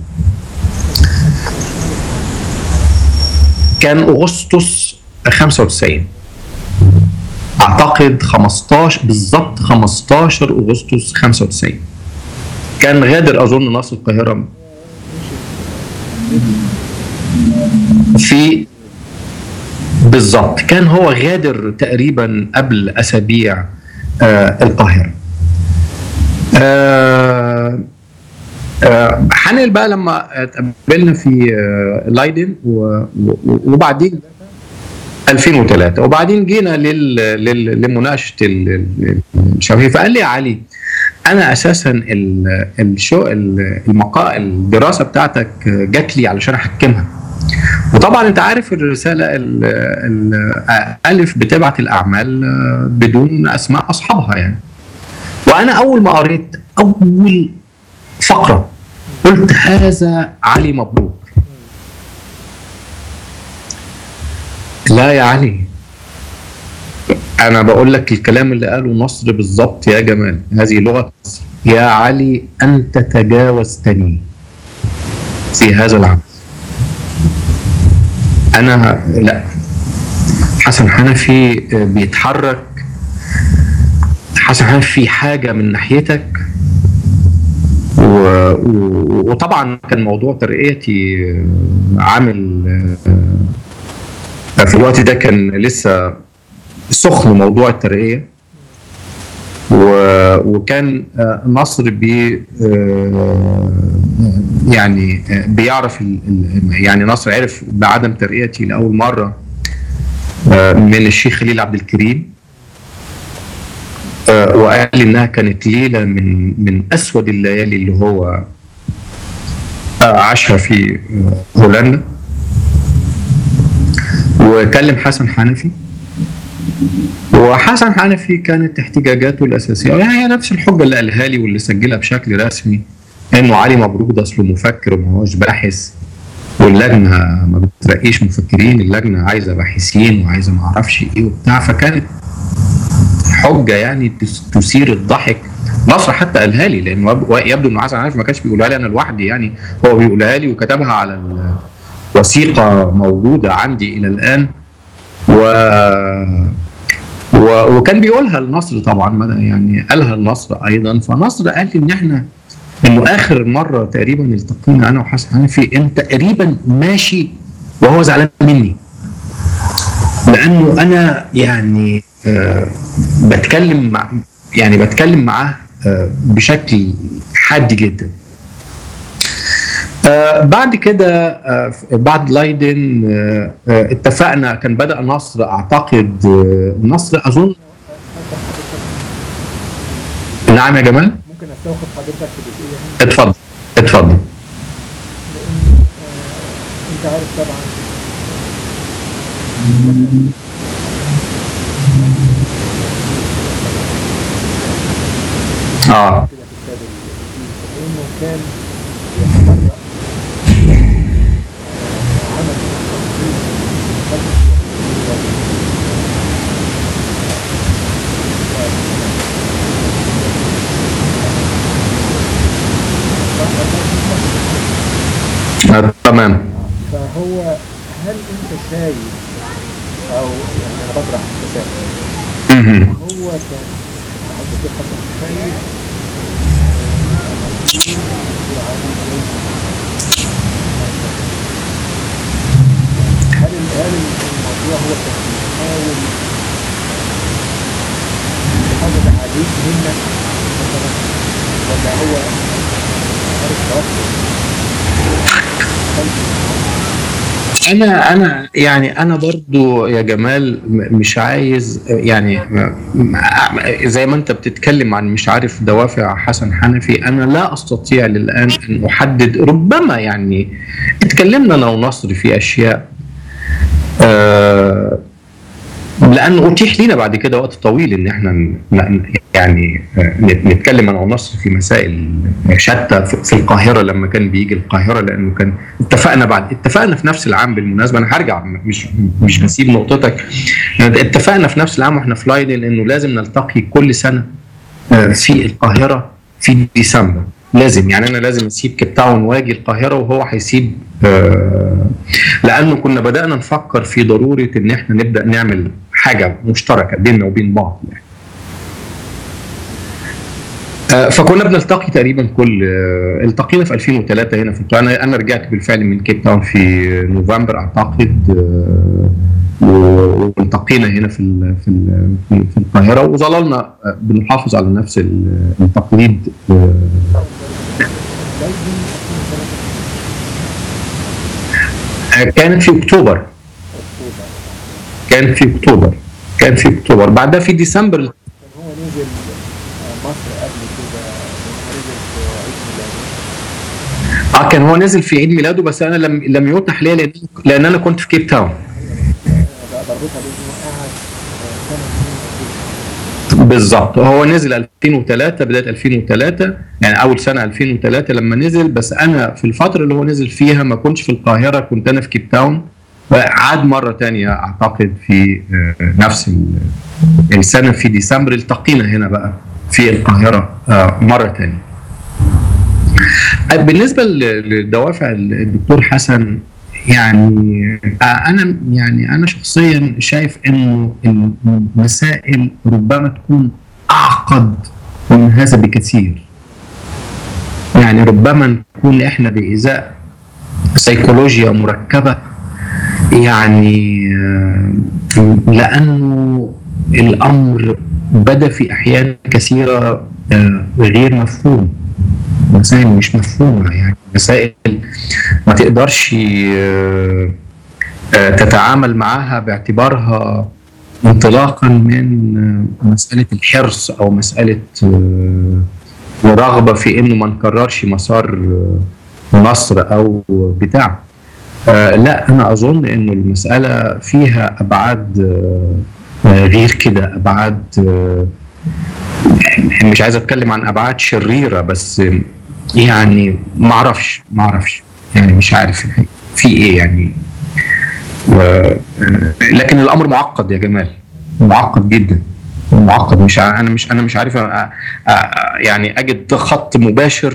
كان اغسطس 95 اعتقد 15 بالظبط 15 اغسطس 95 كان غادر اظن نصر القاهره في بالظبط كان هو غادر تقريبا قبل اسابيع آه القاهره آه آه حنقل بقى لما اتقابلنا في آه لايدن وبعدين 2003 وبعدين جينا لل... لل... لمناقشه الشافعي فقال لي يا علي انا اساسا الشو المقا الدراسه بتاعتك جات لي علشان احكمها وطبعا انت عارف الرساله الالف بتبعت الاعمال بدون اسماء اصحابها يعني وانا اول ما قريت اول فقره قلت هذا علي مبروك لا يا علي انا بقول لك الكلام اللي قاله نصر بالظبط يا جمال هذه لغه مصر يا علي انت تجاوزتني في هذا العمل انا لا حسن حنفي بيتحرك حسن حنفي في حاجه من ناحيتك و... و... وطبعا كان موضوع ترقيتي عامل في الوقت ده كان لسه سخن موضوع الترقيه و... وكان نصر بي يعني بيعرف ال... يعني نصر عرف بعدم ترقيتي لاول مره من الشيخ خليل عبد الكريم وقال لي انها كانت ليله من من اسود الليالي اللي هو عاشها في هولندا وكلم حسن حنفي وحسن حنفي كانت احتجاجاته الاساسيه يعني هي نفس الحجه اللي قالها لي واللي سجلها بشكل رسمي انه علي مبروك ده اصله مفكر وما هوش باحث واللجنه ما بترقيش مفكرين اللجنه عايزه باحثين وعايزه ما اعرفش ايه وبتاع فكانت حجه يعني تثير الضحك نصر حتى قالها لي لانه يبدو انه حسن حنفي ما كانش بيقولها لي انا لوحدي يعني هو بيقولها لي وكتبها على وثيقه موجوده عندي الى الان و و... وكان بيقولها لنصر طبعا يعني قالها لنصر ايضا فنصر قال لي ان احنا انه اخر مره تقريبا التقينا انا وحسن حنفي انت تقريبا ماشي وهو زعلان مني لانه انا يعني آه بتكلم مع يعني بتكلم معاه آه بشكل حاد جدا آه بعد كده آه بعد لايدن آه آه اتفقنا كان بدا نصر اعتقد آه نصر اظن نعم يا جمال ممكن استوقف حضرتك في جزئيه هنا اتفضل اتفضل لان آه انت عارف طبعا اه كده في كتاب الدين لانه كان يتبرأ عمل تمام فهو هل انت شايف او يعني انا بطرح تساؤل مهم. هو كان عبد الدكتور حسن شايف هل هل الموضوع هو كان بيحاول يحافظ عليك منك مثلا ولا هو عارف توقف انا انا يعني انا برضو يا جمال م- مش عايز يعني م- م- زي ما انت بتتكلم عن مش عارف دوافع حسن حنفي انا لا استطيع للان ان احدد ربما يعني اتكلمنا انا ونصر في اشياء آه لانه اتيح لنا بعد كده وقت طويل ان احنا ن- ن- يعني آه، نت- نتكلم انا ونصر في مسائل شتى في في القاهره لما كان بيجي القاهره لانه كان اتفقنا بعد اتفقنا في نفس العام بالمناسبه انا هرجع مش مش بسيب نقطتك اتفقنا في نفس العام واحنا في لايدن انه لازم نلتقي كل سنه آه، في القاهره في ديسمبر لازم يعني انا لازم اسيب كيب تاون واجي القاهره وهو هيسيب آه، لانه كنا بدانا نفكر في ضروره ان احنا نبدا نعمل حاجه مشتركه بيننا وبين بعض يعني آه، فكنا بنلتقي تقريبا كل آه، التقينا في 2003 هنا في انا انا رجعت بالفعل من كيب تاون في نوفمبر اعتقد آه، و- والتقينا هنا في ال- في ال- في في القاهره وظللنا آه، بنحافظ على نفس ال- التقليد آه، آه، كانت في اكتوبر كان في اكتوبر كان في اكتوبر بعدها في ديسمبر كان هو نزل آه، مصر قبل كده نزل في عيد ميلاده اه كان هو نزل في عيد ميلاده بس انا لم لم يتح لي لان لان انا كنت في كيب تاون بقى بربطها بانه قعد آه، سنه اتنين بالظبط هو نزل 2003 بدايه 2003 يعني اول سنه 2003 لما نزل بس انا في الفتره اللي هو نزل فيها ما كنتش في القاهره كنت انا في كيب تاون عاد مره تانية اعتقد في آه، نفس ال- السنه في ديسمبر التقينا هنا بقى في القاهره آه، مره تانية بالنسبه ل- لدوافع الدكتور حسن يعني آه، انا يعني انا شخصيا شايف انه المسائل ربما تكون اعقد من هذا بكثير يعني ربما نكون احنا بإزاء سيكولوجيا مركبة يعني آه، لأنه الأمر بدا في أحيان كثيرة آه، غير مفهوم مسائل مش مفهومة يعني مسائل ما تقدرش آه، آه، تتعامل معها باعتبارها انطلاقا من آه، مسألة الحرص أو مسألة آه، ورغبة في إنه ما نكررش مسار آه، مصر أو بتاع آه، لا أنا أظن إنه المسألة فيها أبعاد آه، آه، غير كده أبعاد آه، مش عايز أتكلم عن أبعاد شريرة بس آه، يعني ما أعرفش ما أعرفش يعني مش عارف في إيه يعني و- لكن الامر معقد يا جمال معقد جدا معقد مش ع- انا مش انا مش عارف أ- أ- يعني اجد خط مباشر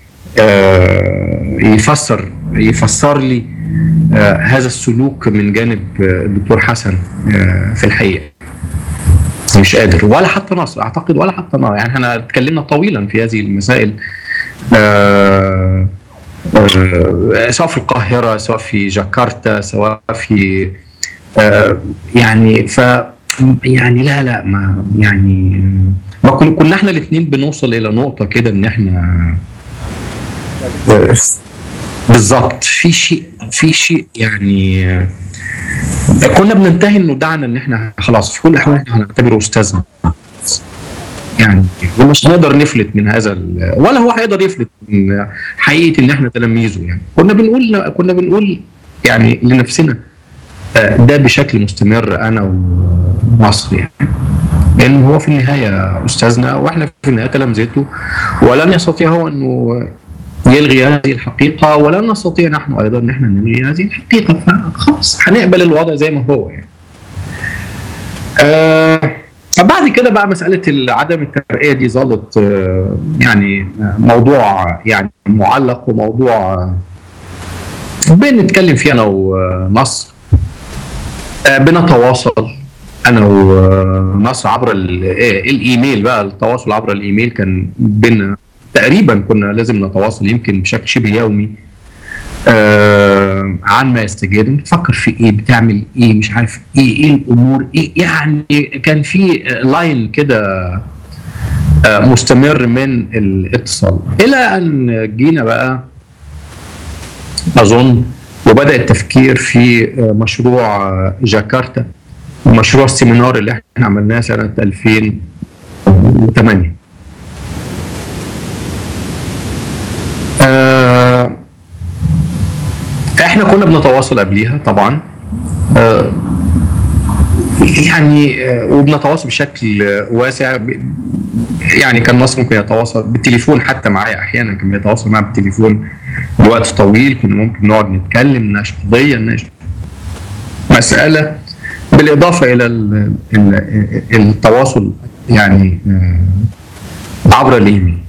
آه، يفسر يفسر لي آه، هذا السلوك من جانب آه، الدكتور حسن آه، في الحقيقه مش قادر ولا حتى نصر اعتقد ولا حتى نصر يعني احنا اتكلمنا طويلا في هذه المسائل آه، آه، سواء في القاهرة سواء في جاكرتا سواء في آه، يعني ف يعني لا لا ما يعني ما كن- كنا احنا الاثنين بنوصل الى نقطة كده ان احنا آه، بالظبط في شيء في شيء يعني آه، كنا بننتهي انه دعنا ان احنا خلاص في كل الاحوال احنا هنعتبره استاذنا يعني ومش هنقدر نفلت من هذا ال- ولا هو هيقدر يفلت من حقيقه ان احنا تلاميذه يعني كنا بنقول كنا بنقول يعني لنفسنا آه، ده بشكل مستمر انا ومصر يعني لان هو في النهايه استاذنا واحنا في النهايه تلامذته ولن يستطيع هو انه يلغي هذه الحقيقه ولن نستطيع نحن ايضا ان احنا نلغي هذه الحقيقه فخلاص هنقبل الوضع زي ما هو يعني. آه فبعد كده بقى مسألة عدم الترقية دي ظلت آه، يعني آه، موضوع يعني معلق وموضوع بنتكلم فيه انا ونصر آه، بنتواصل انا ونصر عبر ال- آه، الايميل بقى التواصل عبر الايميل كان بينا تقريبا كنا لازم نتواصل يمكن بشكل شبه يومي آه عن ما يستجد بتفكر في ايه بتعمل ايه مش عارف ايه ايه الامور ايه يعني كان في لاين كده آه مستمر من الاتصال الى ان جينا بقى اظن وبدا التفكير في آه، مشروع آه، جاكرتا مشروع السيمينار اللي احنا عملناه سنه 2008 آه، احنا كنا بنتواصل قبليها طبعا آه، يعني آه، وبنتواصل بشكل آه، واسع ب- يعني كان مصر ممكن يتواصل بالتليفون حتى معايا احيانا كان بيتواصل معايا بالتليفون لوقت طويل كنا ممكن نقعد نتكلم نناقش قضيه نناقش مساله بالاضافه الى ال- ال- التواصل يعني آه، عبر الايميل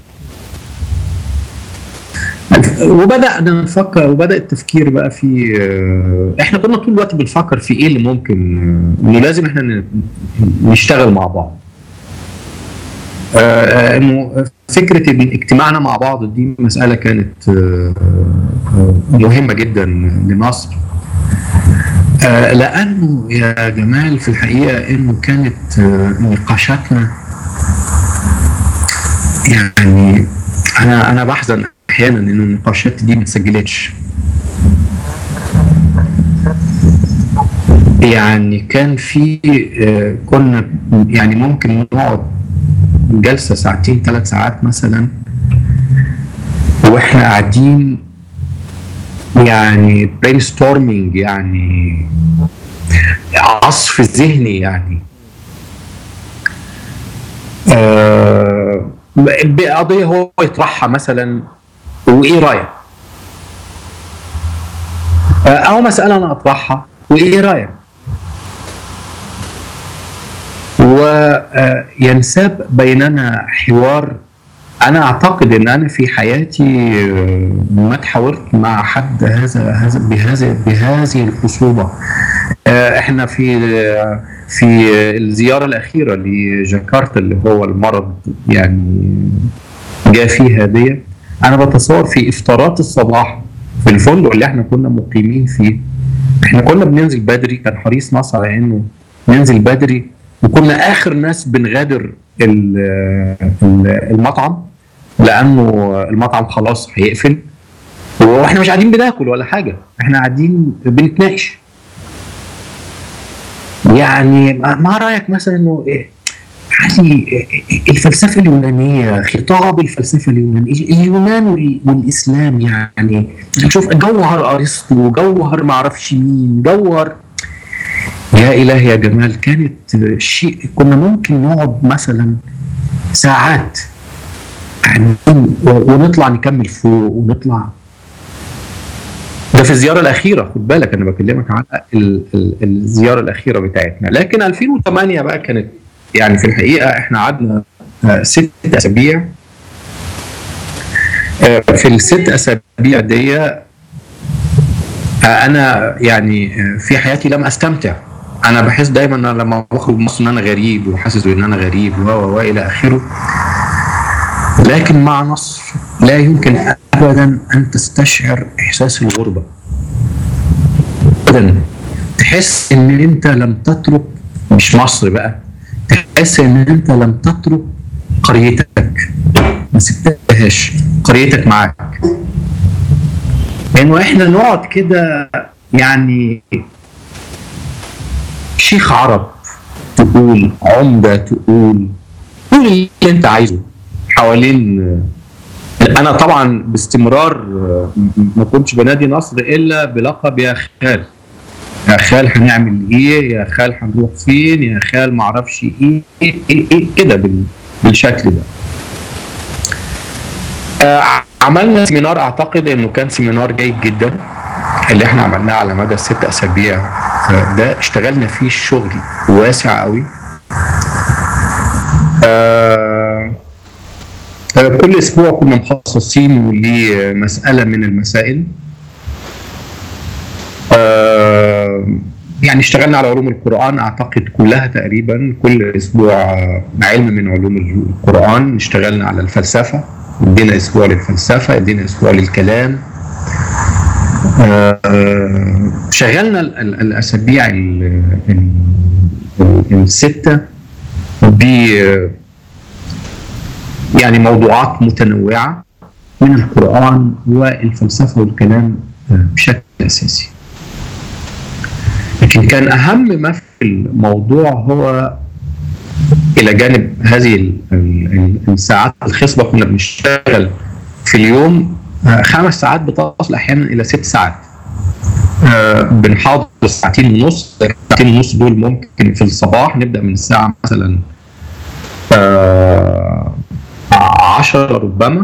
وبدانا نفكر وبدا التفكير بقى في آه، احنا كنا طول الوقت بنفكر في ايه اللي ممكن آه، انه لازم احنا ن- نشتغل مع بعض آه، آه، انه فكره ان اجتماعنا مع بعض دي مساله كانت آه، آه، مهمه جدا لمصر آه، لانه يا جمال في الحقيقه انه كانت آه، نقاشاتنا يعني انا انا بحزن احيانا ان النقاشات دي ما اتسجلتش يعني كان في آه، كنا يعني ممكن نقعد جلسه ساعتين ثلاث ساعات مثلا واحنا قاعدين يعني برين ستورمينج يعني عصف ذهني يعني آه بقضيه هو يطرحها مثلا وايه رايك؟ آه، او مساله انا اطرحها وايه رايك؟ وينساب بيننا حوار انا اعتقد ان انا في حياتي آه، ما تحاورت مع حد هذا هذا بهذا بهذه الخصوبه آه، احنا في آه، في الزياره الاخيره لجاكرتا اللي هو المرض يعني جاء فيها ديت انا بتصور في افطارات الصباح في الفندق اللي احنا كنا مقيمين فيه احنا كنا بننزل بدري كان حريص نصر على انه ننزل بدري وكنا اخر ناس بنغادر ال- ال- المطعم لانه المطعم خلاص هيقفل واحنا مش قاعدين بناكل ولا حاجه احنا قاعدين بنتناقش يعني ما ما رايك مثلا انه إيه، علي إيه، الفلسفه اليونانيه خطاب الفلسفه اليونانيه اليونان وال- والاسلام يعني شوف جوهر ارسطو جوهر ما اعرفش مين جوهر يا الهي يا جمال كانت شيء كنا ممكن نقعد مثلا ساعات قاعدين و- ونطلع نكمل فوق ونطلع ده في الزياره الاخيره خد بالك انا بكلمك على ال- ال- الزياره الاخيره بتاعتنا لكن 2008 بقى كانت يعني في الحقيقه احنا قعدنا آه، ست اسابيع آه، في الست اسابيع دي آه، انا يعني آه، في حياتي لم استمتع انا بحس دايما ان أنا لما بخرج من مصر ان انا غريب وحاسس ان انا غريب و و و الى اخره لكن مع نصر لا يمكن ابدا ان تستشعر احساس الغربه ابدا تحس ان انت لم تترك مش مصر بقى تحس ان انت لم تترك قريتك ما سبتهاش قريتك معاك لانه احنا نقعد كده يعني شيخ عرب تقول عمده تقول قول اللي انت عايزه حوالين انا طبعا باستمرار ما كنتش بنادي نصر الا بلقب يا خال يا خال هنعمل ايه يا خال هنروح فين يا خال ما اعرفش ايه ايه ايه, إيه كده بال- بالشكل ده آه، عملنا سيمينار اعتقد انه كان سيمينار جيد جدا اللي احنا عملناه على مدى الست اسابيع آه، ده اشتغلنا فيه الشغل واسع قوي آه، آه، كل اسبوع كنا مخصصين لمساله من المسائل آه، يعني اشتغلنا على علوم القرآن أعتقد كلها تقريبا كل أسبوع علم من علوم القرآن اشتغلنا على الفلسفة ادينا أسبوع للفلسفة ادينا أسبوع للكلام آه، شغلنا ال- ال- الأسابيع ال- ال- ال- الستة ب يعني موضوعات متنوعة من القرآن والفلسفة والكلام آه، بشكل أساسي لكن كان أهم ما في الموضوع هو إلى جانب هذه ال- ال- ال- الساعات الخصبة كنا بنشتغل في اليوم آه، خمس ساعات بتصل أحيانا إلى ست ساعات آه، بنحاضر ساعتين ونص ساعتين ونص دول ممكن في الصباح نبدأ من الساعة مثلا آه، عشرة ربما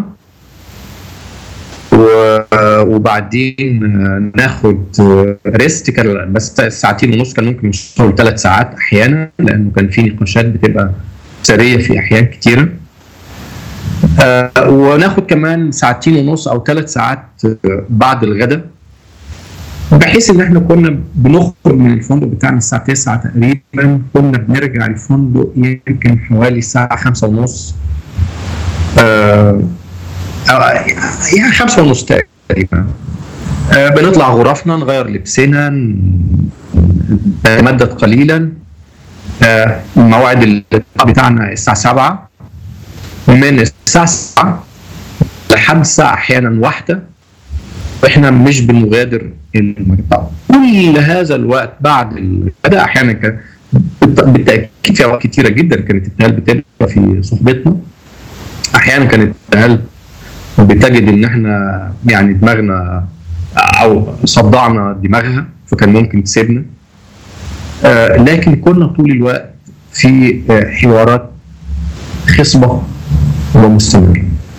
و- وبعدين ناخد ريست كان بس ساعتين ونص كان ممكن نشتغل ثلاث ساعات احيانا لانه كان في نقاشات بتبقى سريه في احيان كتيره آه، وناخد كمان ساعتين ونص او ثلاث ساعات آه، بعد الغداء بحيث ان احنا كنا بنخرج من الفندق بتاعنا الساعه 9 تقريبا كنا بنرجع الفندق يمكن حوالي الساعه 5 ونص آه، أو- يعني خمسة ونص تقريبا آه، بنطلع غرفنا نغير لبسنا ن- نتمدد قليلا آه، موعد اللقاء بتاعنا الساعة 7 من الساعة 7 لحد الساعة أحيانا واحدة واحنا مش بنغادر المكتب كل هذا الوقت بعد الغداء احيانا كان بالت- بالتاكيد في اوقات كتيره جدا كانت التهال بتبقى في صحبتنا احيانا كانت التهال بتجد ان احنا يعني دماغنا او صدعنا دماغها فكان ممكن تسيبنا آه، لكن كنا طول الوقت في آه، حوارات خصبه ومستمره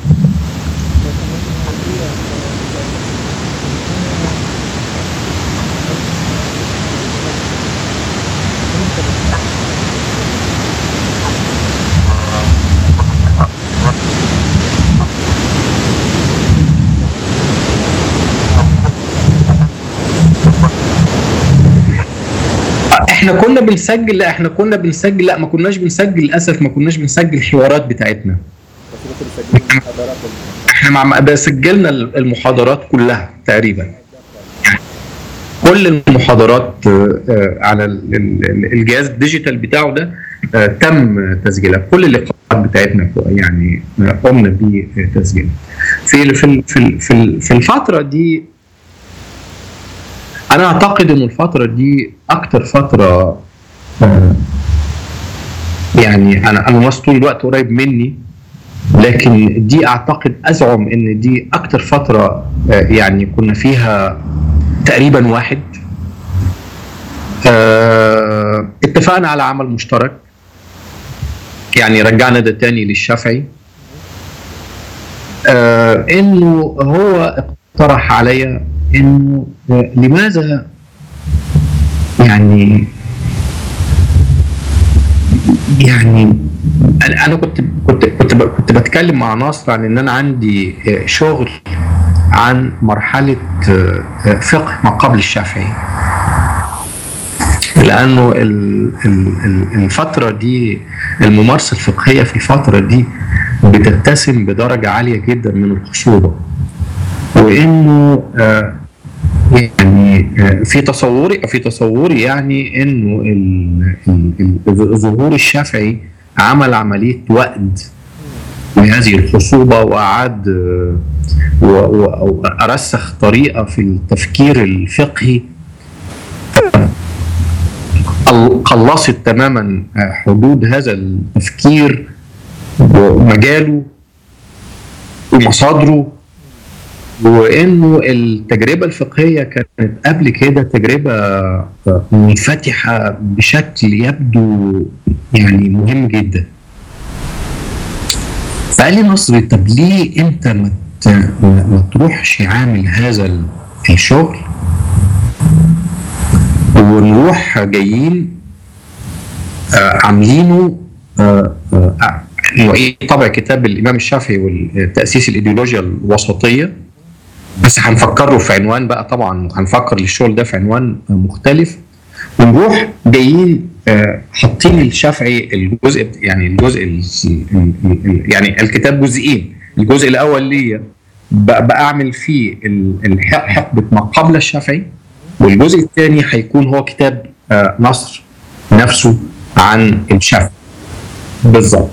احنا كنا بنسجل لا احنا كنا بنسجل لا ما كناش بنسجل للاسف ما كناش بنسجل الحوارات بتاعتنا بس كنت بتسجلوا محاضرات احنا مع بس سجلنا المحاضرات كلها تقريبا كل المحاضرات آه، آه، على ال- ال- الجهاز الديجيتال بتاعه ده آه، تم تسجيلها كل اللقاءات بتاعتنا يعني آه، قمنا بتسجيلها في ال- في ال- في ال- في ال- في الفتره دي انا اعتقد ان الفتره دي اكتر فتره آه، يعني انا انا ناس طول الوقت قريب مني لكن دي اعتقد ازعم ان دي اكتر فتره آه، يعني كنا فيها تقريبا واحد آه، اتفقنا على عمل مشترك يعني رجعنا ده تاني للشافعي آه، انه هو اقترح عليا انه آه، لماذا يعني يعني انا انا كنت كنت كنت ب- كنت بتكلم مع ناصر عن ان انا عندي آه، شغل عن مرحله آه، آه، فقه ما قبل الشافعي لانه ال- ال- ال- الفتره دي الممارسه الفقهيه في الفتره دي بتتسم بدرجه عاليه جدا من الخصوبه وانه آه، يعني آه، في تصوري في تصوري يعني انه ال- ال- ال- ظهور الشافعي عمل عمليه وأد لهذه الخصوبه واعاد آه، و- و- وارسخ طريقه في التفكير الفقهي قل- قلصت تماما آه، حدود هذا التفكير ومجاله ومصادره وانه التجربه الفقهيه كانت قبل كده تجربه منفتحه بشكل يبدو يعني مهم جدا. فقال لي نصري طب ليه انت ما ت- ما ما تروحش عامل هذا الشغل ونروح جايين آه، عاملينه آه، آه، انه ايه طبع كتاب الامام الشافعي والتاسيس الايديولوجيا الوسطيه بس هنفكره في عنوان بقى طبعا هنفكر للشغل ده في عنوان مختلف ونروح جايين آه، حاطين الشافعي الجزء يعني الجزء ال- ال- ال- يعني الكتاب جزئين الجزء الاول ليا ب- بعمل فيه ال- الح- حقبه ما قبل الشافعي والجزء الثاني هيكون هو كتاب آه، نصر نفسه عن الشافعي بالظبط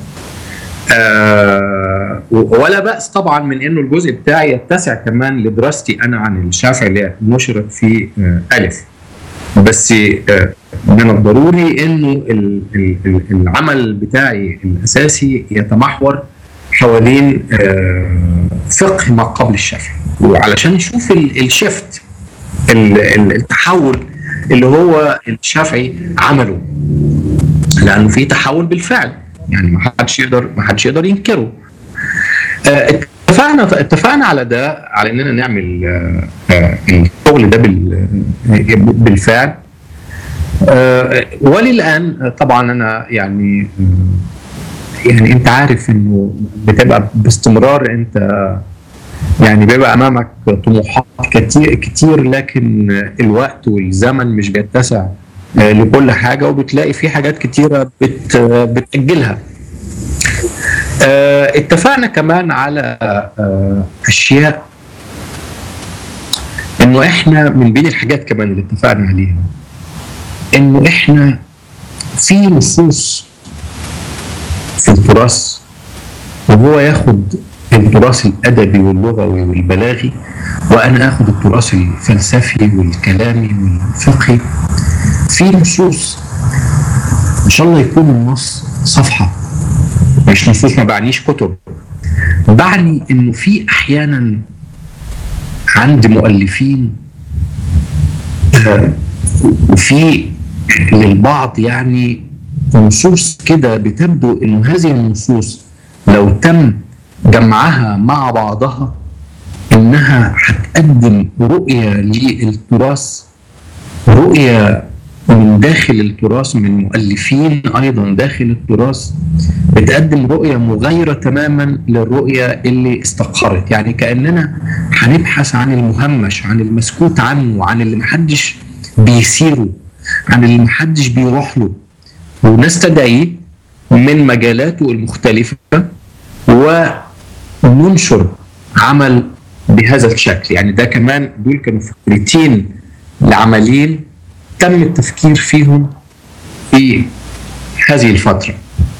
آه ولا بأس طبعا من انه الجزء بتاعي يتسع كمان لدراستي انا عن الشافعي اللي نشرت في آه الف بس آه من الضروري انه ال- ال- ال- العمل بتاعي الاساسي يتمحور حوالين آه فقه ما قبل الشافعي وعلشان نشوف ال- الشفت ال- ال- التحول اللي هو الشافعي عمله لانه في تحول بالفعل يعني ما حدش يقدر ما حدش يقدر ينكره آه، اتفقنا اتفقنا على ده على اننا نعمل آه، آه، الشغل ده بال- آه، بالفعل آه، وللان آه، طبعا انا يعني آه، يعني انت عارف انه بتبقى باستمرار انت يعني بيبقى امامك طموحات كتير كتير لكن الوقت والزمن مش بيتسع آه، لكل حاجه وبتلاقي في حاجات كتيره بت بتاجلها آه، اتفقنا كمان على آه، اشياء انه احنا من بين الحاجات كمان اللي اتفقنا عليها انه احنا في نصوص في التراث وهو ياخد التراث الادبي واللغوي والبلاغي وانا اخد التراث الفلسفي والكلامي والفقهي في نصوص ان شاء الله يكون النص صفحه مش نصوص ما بعنيش كتب بعني انه في احيانا عند مؤلفين آه، وفي للبعض يعني نصوص كده بتبدو انه هذه النصوص لو تم جمعها مع بعضها انها هتقدم رؤيه للتراث رؤيه من داخل التراث من مؤلفين ايضا داخل التراث بتقدم رؤيه مغايره تماما للرؤيه اللي استقرت يعني كاننا هنبحث عن المهمش عن المسكوت عنه عن اللي محدش بيسيره عن اللي محدش بيروح له ونستدعيه من مجالاته المختلفه وننشر عمل بهذا الشكل يعني ده كمان دول كانوا فكرتين لعملين تم التفكير فيهم في هذه الفترة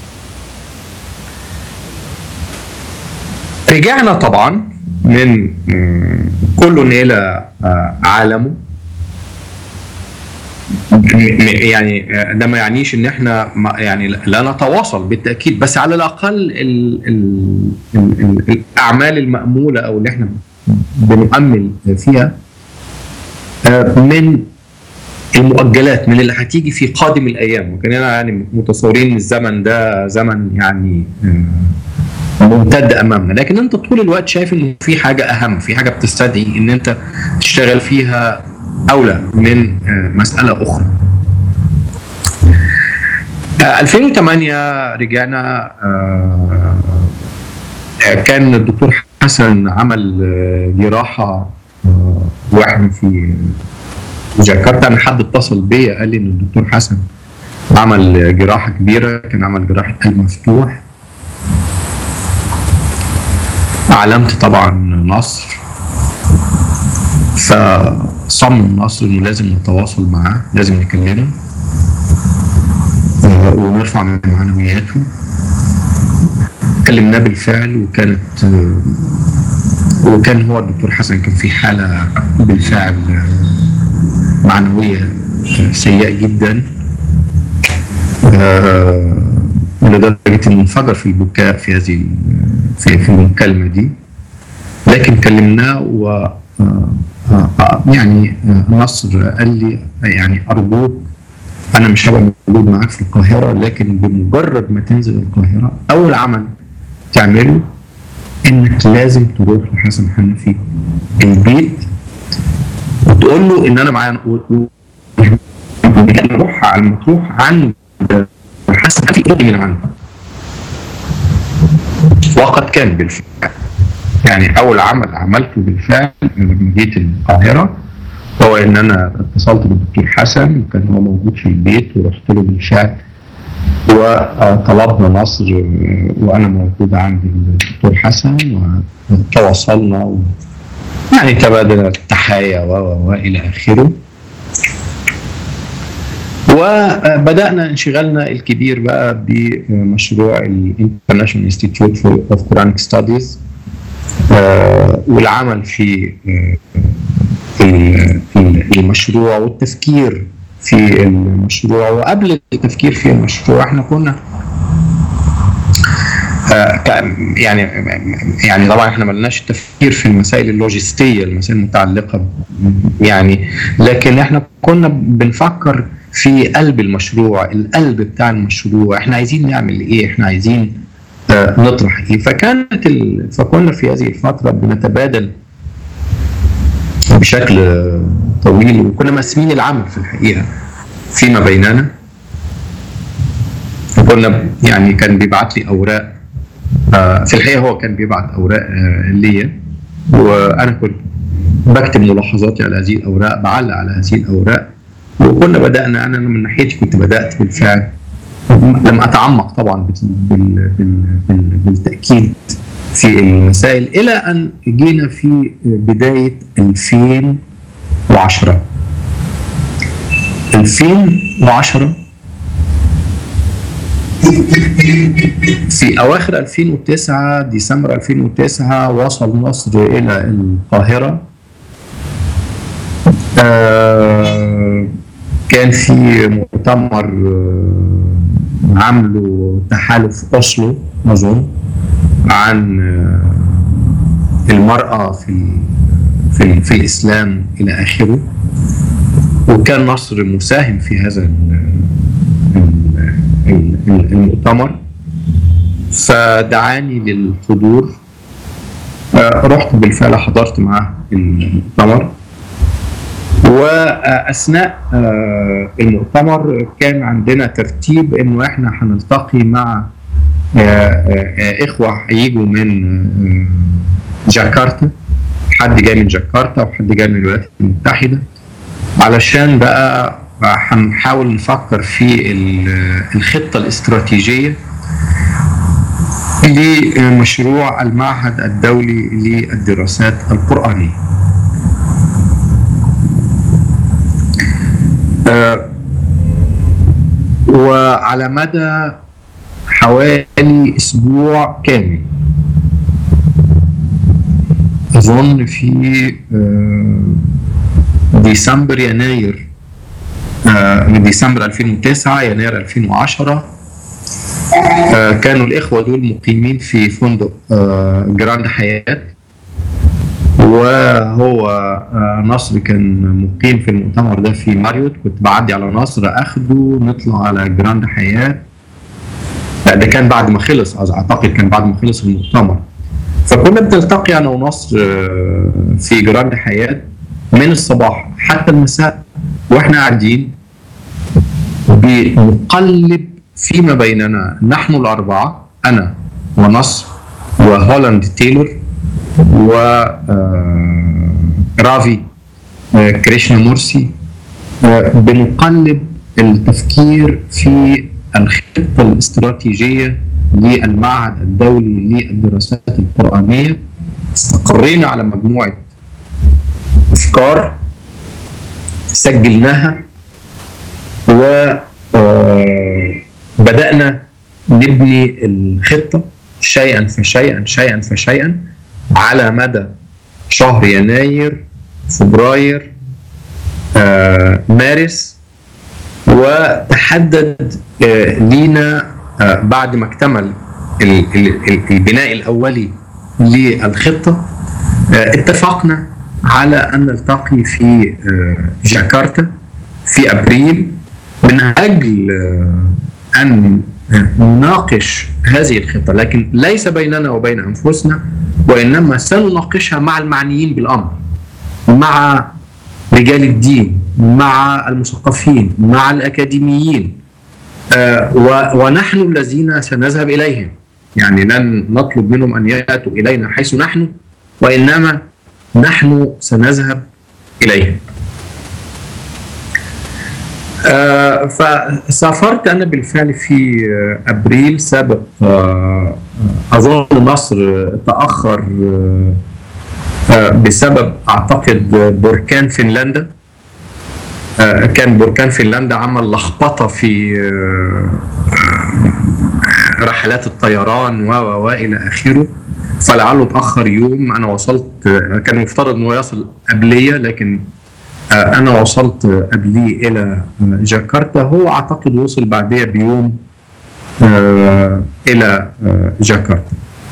رجعنا طبعا من مم، كل إلى آه، عالمه م- م- يعني آه، ده ما يعنيش ان احنا ما- يعني لا نتواصل بالتاكيد بس على الاقل ال ال ال ال الاعمال الماموله او اللي احنا بنؤمل فيها آه، من المؤجلات من اللي هتيجي في قادم الايام وكاننا يعني متصورين ان الزمن ده زمن يعني آه، ممتد امامنا لكن انت طول الوقت شايف انه في حاجه اهم في حاجه بتستدعي ان انت تشتغل فيها اولى من آه، مساله اخرى آه، 2008 رجعنا آه، آه، كان الدكتور حسن عمل آه، جراحه آه، واحنا في جاكرتا انا حد اتصل بيا قال لي ان الدكتور حسن عمل جراحه كبيره كان عمل جراحه قلب مفتوح علمت طبعا نصر فصمم نصر انه لازم نتواصل معاه لازم نكلمه آه، ونرفع من معنوياته كلمناه بالفعل وكانت آه، وكان هو الدكتور حسن كان في حاله بالفعل آه، معنويه سيئه جدا آه، لدرجه انه انفجر في البكاء في هذه في في المكالمه دي لكن كلمناه و آه، آه، آه، يعني آه، نصر قال لي يعني ارجوك انا مش هبقى موجود معاك في القاهره لكن بمجرد ما تنزل القاهره اول عمل تعمله انك لازم تروح لحسن حنفي البيت وتقول له ان انا معايا و- و- نروح على المطروح عند حسن حنفي من عنده وقد كان بالفعل يعني اول عمل عملته بالفعل لما جيت القاهره هو ان انا اتصلت بالدكتور حسن وكان هو موجود في البيت ورحت له بالفعل وطلبنا مصر وانا موجود عند الدكتور حسن وتواصلنا و يعني تبادل التحايا و والى اخره وبدانا انشغالنا الكبير بقى بمشروع الانترناشونال انستيتيوت اوف قرانيك ستاديز والعمل في في المشروع والتفكير في المشروع وقبل التفكير في المشروع احنا كنا يعني يعني طبعا احنا ملناش تفكير في المسائل اللوجستيه المسائل المتعلقه يعني لكن احنا كنا بنفكر في قلب المشروع القلب بتاع المشروع احنا عايزين نعمل ايه احنا عايزين اه نطرح ايه فكانت ال... فكنا في هذه الفتره بنتبادل بشكل طويل وكنا مقسمين العمل في الحقيقه فيما بيننا كنا يعني كان بيبعت لي اوراق اه في الحقيقه هو كان بيبعت اوراق اه ليا وانا كنت بكتب ملاحظاتي على هذه الاوراق بعلق على هذه الاوراق وكنا بدانا انا من ناحيتي كنت بدات بالفعل لم اتعمق طبعا بال بال بال بالتاكيد في المسائل الى ان جينا في بدايه 2010 2010 في اواخر 2009 ديسمبر 2009 وصل مصر الى القاهره آه كان في مؤتمر آه عامله تحالف اوسلو اظن عن آه المراه في في في الاسلام الى اخره وكان مصر مساهم في هذا المؤتمر فدعاني للحضور رحت بالفعل حضرت معاه المؤتمر واثناء المؤتمر كان عندنا ترتيب انه احنا هنلتقي مع اخوه هيجوا من جاكرتا حد جاي من جاكرتا وحد جاي من الولايات المتحده علشان بقى هنحاول نفكر في الخطه الاستراتيجيه لمشروع المعهد الدولي للدراسات القرآنية أه وعلى مدى حوالي أسبوع كامل أظن في أه ديسمبر يناير أه من ديسمبر 2009 يناير 2010 كانوا الإخوة دول مقيمين في فندق جراند حياة وهو نصر كان مقيم في المؤتمر ده في ماريوت كنت بعدي على نصر اخده نطلع على جراند حياة ده كان بعد ما خلص اعتقد كان بعد ما خلص المؤتمر فكنا بنلتقي انا ونصر في جراند حياة من الصباح حتى المساء واحنا قاعدين بنقلب فيما بيننا نحن الأربعة أنا ونصر وهولاند تايلور و رافي كريشنا مورسي بنقلب التفكير في الخطة الاستراتيجية للمعهد الدولي للدراسات القرآنية استقرينا على مجموعة أفكار سجلناها و بدأنا نبني الخطة شيئا فشيئا شيئا فشيئا على مدى شهر يناير فبراير آه، مارس وتحدد آه، لينا آه، بعد ما اكتمل ال- ال- ال- البناء الأولي للخطة اتفقنا على أن نلتقي في جاكرتا في أبريل من أجل أن نناقش هذه الخطة لكن ليس بيننا وبين أنفسنا وإنما سنناقشها مع المعنيين بالأمر مع رجال الدين مع المثقفين مع الأكاديميين آه، و- ونحن الذين سنذهب إليهم يعني لن نطلب منهم أن يأتوا إلينا حيث نحن وإنما نحن سنذهب إليها آه فسافرت أنا بالفعل في آه أبريل سابق آه أظن مصر تأخر بسبب أعتقد بركان فنلندا كان بركان فنلندا عمل لخبطة في رحلات الطيران و و إلى آخره فلعله اتأخر يوم أنا وصلت كان المفترض إنه يصل قبلية لكن أنا وصلت قبليه إلى جاكرتا هو أعتقد وصل بعديها بيوم إلى جاكرتا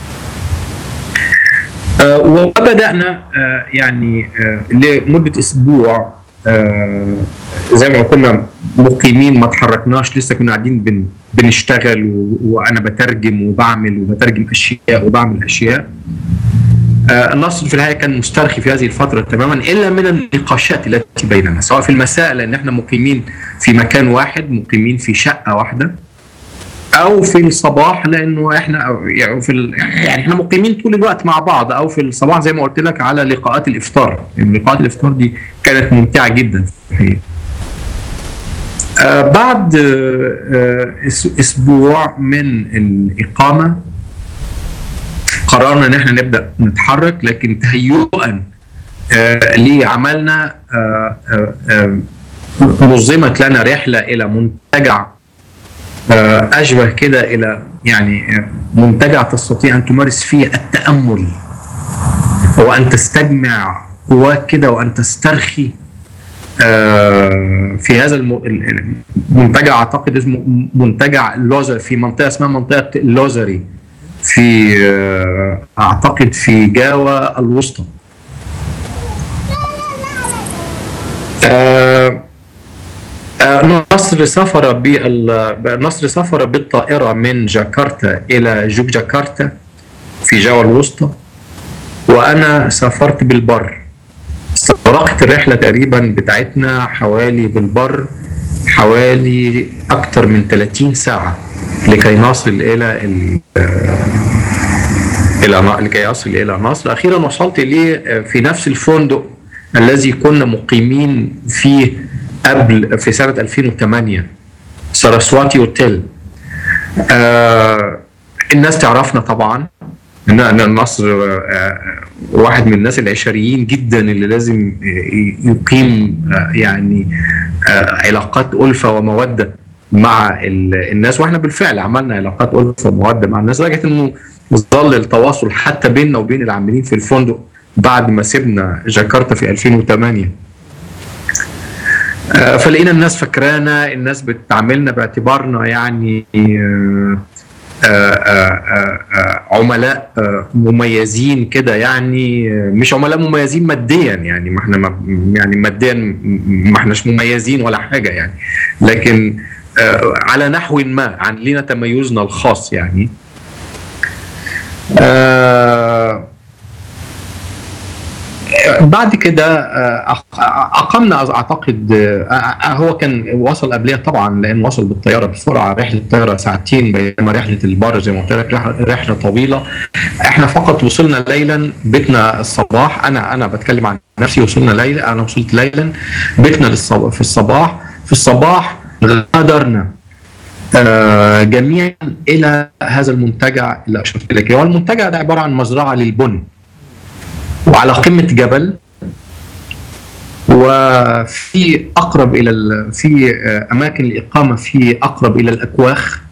وبدأنا يعني لمدة أسبوع زي ما كنا مقيمين ما تحركناش لسه كنا قاعدين بن بنشتغل وانا بترجم وبعمل وبترجم اشياء وبعمل اشياء النصر في الحقيقه كان مسترخي في هذه الفتره تماما الا من النقاشات التي بيننا سواء في المساء لان احنا مقيمين في مكان واحد مقيمين في شقه واحده او في الصباح لانه احنا يعني في يعني احنا مقيمين طول الوقت مع بعض او في الصباح زي ما قلت لك على لقاءات الافطار يعني لقاءات الافطار دي كانت ممتعه جدا في الحقيقه آه بعد آه اسبوع من الاقامه قررنا ان احنا نبدا نتحرك لكن تهيئا آه لعملنا نظمت لنا رحله الى منتجع اشبه كده الى يعني منتجع تستطيع ان تمارس فيه التامل وان تستجمع قواك كده وان تسترخي في هذا المنتجع اعتقد اسمه منتجع اللوزر في منطقه اسمها منطقه اللوزري في اعتقد في جاوا الوسطى نصر سافر بال نصر سافر بالطائره من جاكرتا الى جوجاكرتا في جاوا الوسطى وانا سافرت بالبر استغرقت الرحله تقريبا بتاعتنا حوالي بالبر حوالي اكثر من 30 ساعه لكي نصل الى الى لكي اصل الى مصر اخيرا وصلت ليه في نفس الفندق الذي كنا مقيمين فيه قبل في سنه 2008 ساراسواتي اوتيل آه الناس تعرفنا طبعا ان النصر آه واحد من الناس العشريين جدا اللي لازم يقيم آه يعني آه علاقات الفه وموده مع الناس واحنا بالفعل عملنا علاقات الفه وموده مع الناس لدرجه انه ظل التواصل حتى بيننا وبين العاملين في الفندق بعد ما سيبنا جاكرتا في 2008 فلقينا الناس فاكرانا الناس بتعاملنا باعتبارنا يعني عملاء مميزين كده يعني مش عملاء مميزين ماديا يعني ما احنا يعني ماديا ما احناش مميزين ولا حاجه يعني لكن على نحو ما عن لنا تميزنا الخاص يعني بعد كده اقمنا اعتقد هو كان وصل قبليه طبعا لانه وصل بالطياره بسرعه رحله الطياره ساعتين بينما رحله البر زي ما قلت لك رحله طويله احنا فقط وصلنا ليلا بيتنا الصباح انا انا بتكلم عن نفسي وصلنا ليلا انا وصلت ليلا بيتنا في الصباح في الصباح غادرنا آه جميعا الى هذا المنتجع اللي اشرت اليك هو المنتجع ده عباره عن مزرعه للبن وعلى قمه جبل وفي اقرب الى في اماكن الاقامه في اقرب الى الاكواخ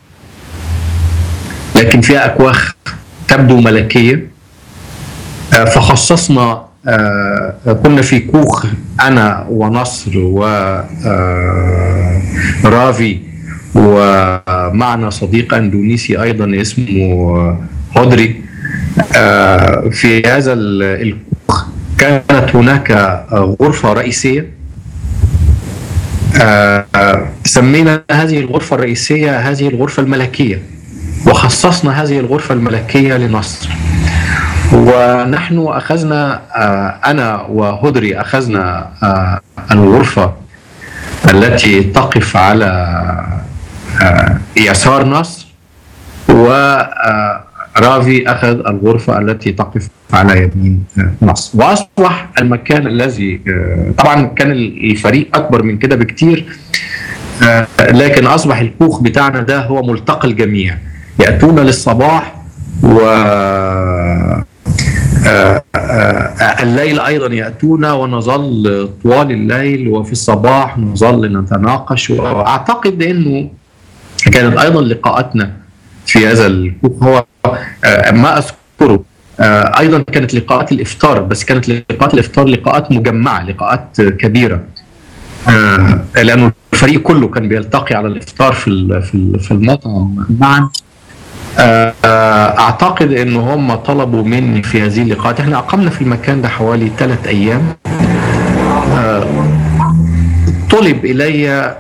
لكن فيها اكواخ تبدو ملكيه فخصصنا كنا في كوخ انا ونصر ورافي ومعنا صديق اندونيسي ايضا اسمه هودري في هذا الكوخ كانت هناك غرفة رئيسية سمينا هذه الغرفة الرئيسية هذه الغرفة الملكية وخصصنا هذه الغرفة الملكية لنصر ونحن أخذنا أنا وهدري أخذنا الغرفة التي تقف على يسار نصر و رافي اخذ الغرفه التي تقف على يمين نصر واصبح المكان الذي طبعا كان الفريق اكبر من كده بكتير لكن اصبح الكوخ بتاعنا ده هو ملتقى الجميع ياتون للصباح و الليل ايضا ياتون ونظل طوال الليل وفي الصباح نظل نتناقش واعتقد انه كانت ايضا لقاءاتنا في هذا الكوخ هو ما اذكره ايضا كانت لقاءات الافطار بس كانت لقاءات الافطار لقاءات مجمعه لقاءات كبيره لانه الفريق كله كان بيلتقي على الافطار في في المطعم معا اعتقد ان هم طلبوا مني في هذه اللقاءات احنا اقمنا في المكان ده حوالي ثلاث ايام طلب الي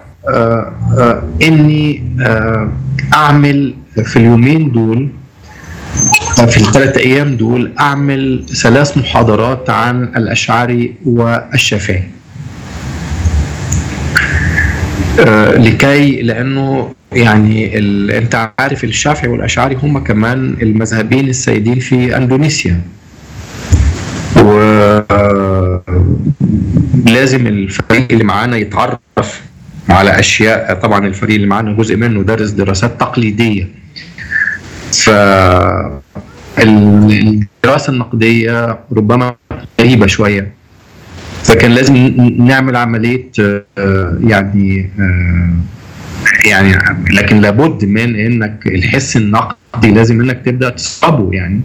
اني اعمل في اليومين دول في الثلاث ايام دول اعمل ثلاث محاضرات عن الاشعري والشافعي آه لكي لانه يعني انت عارف الشافعي والاشعري هم كمان المذهبين السيدين في اندونيسيا ولازم الفريق اللي معانا يتعرف على اشياء طبعا الفريق اللي معانا جزء منه دارس دراسات تقليديه ف الدراسه النقديه ربما غريبه شويه فكان لازم نعمل عمليه يعني يعني لكن لابد من انك الحس النقدي لازم انك تبدا تصابه يعني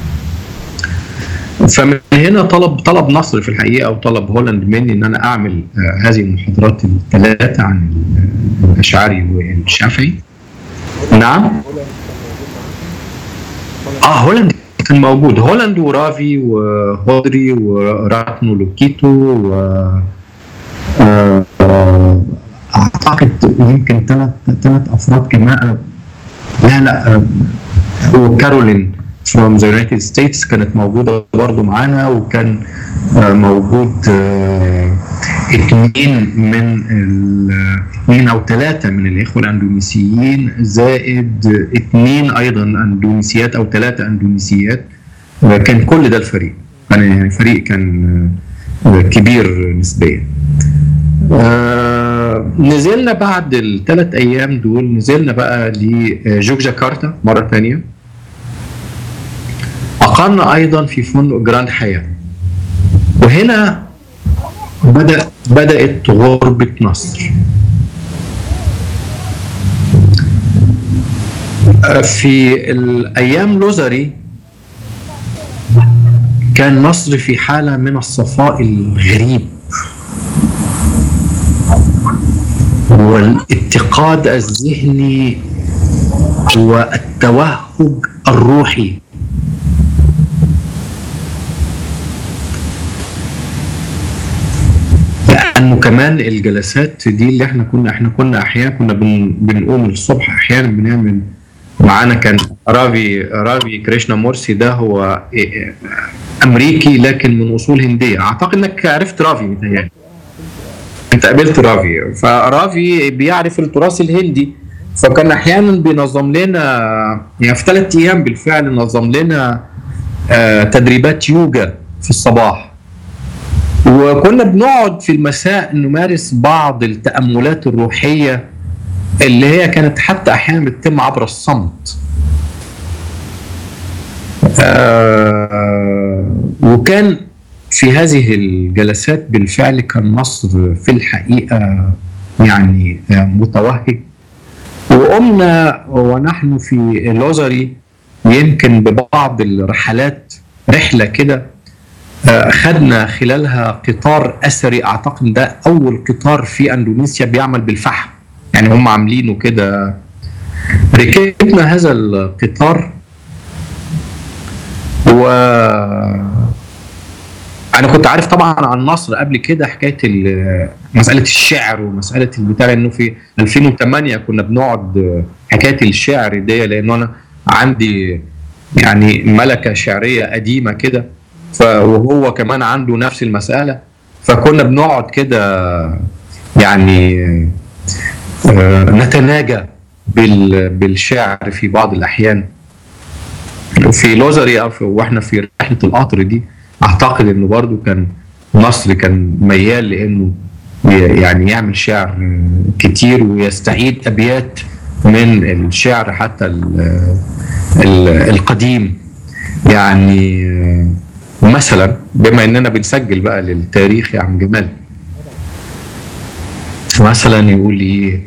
فمن هنا طلب طلب نصر في الحقيقه وطلب هولاند مني ان انا اعمل هذه المحاضرات الثلاثه عن الاشعري والشافعي نعم اه هولاند كان موجود هولاند ورافي وهودري وراتنو لوكيتو و اعتقد يمكن ثلاث ثلاث افراد كمان لا لا وكارولين from the United States كانت موجودة برضو معانا وكان موجود اثنين من اثنين او ثلاثة من الاخوة الاندونيسيين زائد اثنين ايضا اندونيسيات او ثلاثة اندونيسيات كان كل ده الفريق كان يعني الفريق كان كبير نسبيا آه نزلنا بعد الثلاث ايام دول نزلنا بقى لجوجاكرتا مره ثانيه اقمنا ايضا في فندق جراند حياه وهنا بدا بدات غربه نصر في الايام لوزري كان مصر في حاله من الصفاء الغريب والاتقاد الذهني والتوهج الروحي لانه كمان الجلسات دي اللي احنا كنا احنا كنا احيانا كنا بن بنقوم الصبح احيانا بنعمل معانا كان رافي رافي كريشنا مورسي ده هو امريكي لكن من اصول هنديه اعتقد انك عرفت رافي متهيألي انت قابلت رافي فرافي بيعرف التراث الهندي فكان احيانا بينظم لنا يعني في ثلاث ايام بالفعل نظم لنا تدريبات يوجا في الصباح وكنا بنقعد في المساء نمارس بعض التاملات الروحيه اللي هي كانت حتى احيانا بتتم عبر الصمت آه وكان في هذه الجلسات بالفعل كان مصر في الحقيقه يعني متوهج وقمنا ونحن في لوزري يمكن ببعض الرحلات رحله كده خدنا خلالها قطار اثري اعتقد ده اول قطار في اندونيسيا بيعمل بالفحم يعني هم عاملينه كده ركبنا هذا القطار و انا كنت عارف طبعا عن مصر قبل كده حكايه مساله الشعر ومساله البتاع انه في 2008 كنا بنقعد حكايه الشعر دي لانه انا عندي يعني ملكه شعريه قديمه كده وهو كمان عنده نفس المساله فكنا بنقعد كده يعني نتناجى بالشعر في بعض الاحيان في لوزري أو في- واحنا في رحله القطر دي اعتقد انه برضو كان مصر كان ميال لانه ي- يعني يعمل شعر آه، كتير ويستعيد ابيات من الشعر حتى ال- ال- القديم يعني آه، مثلا بما اننا بنسجل بقى للتاريخ يا عم جمال مثلا يقول ايه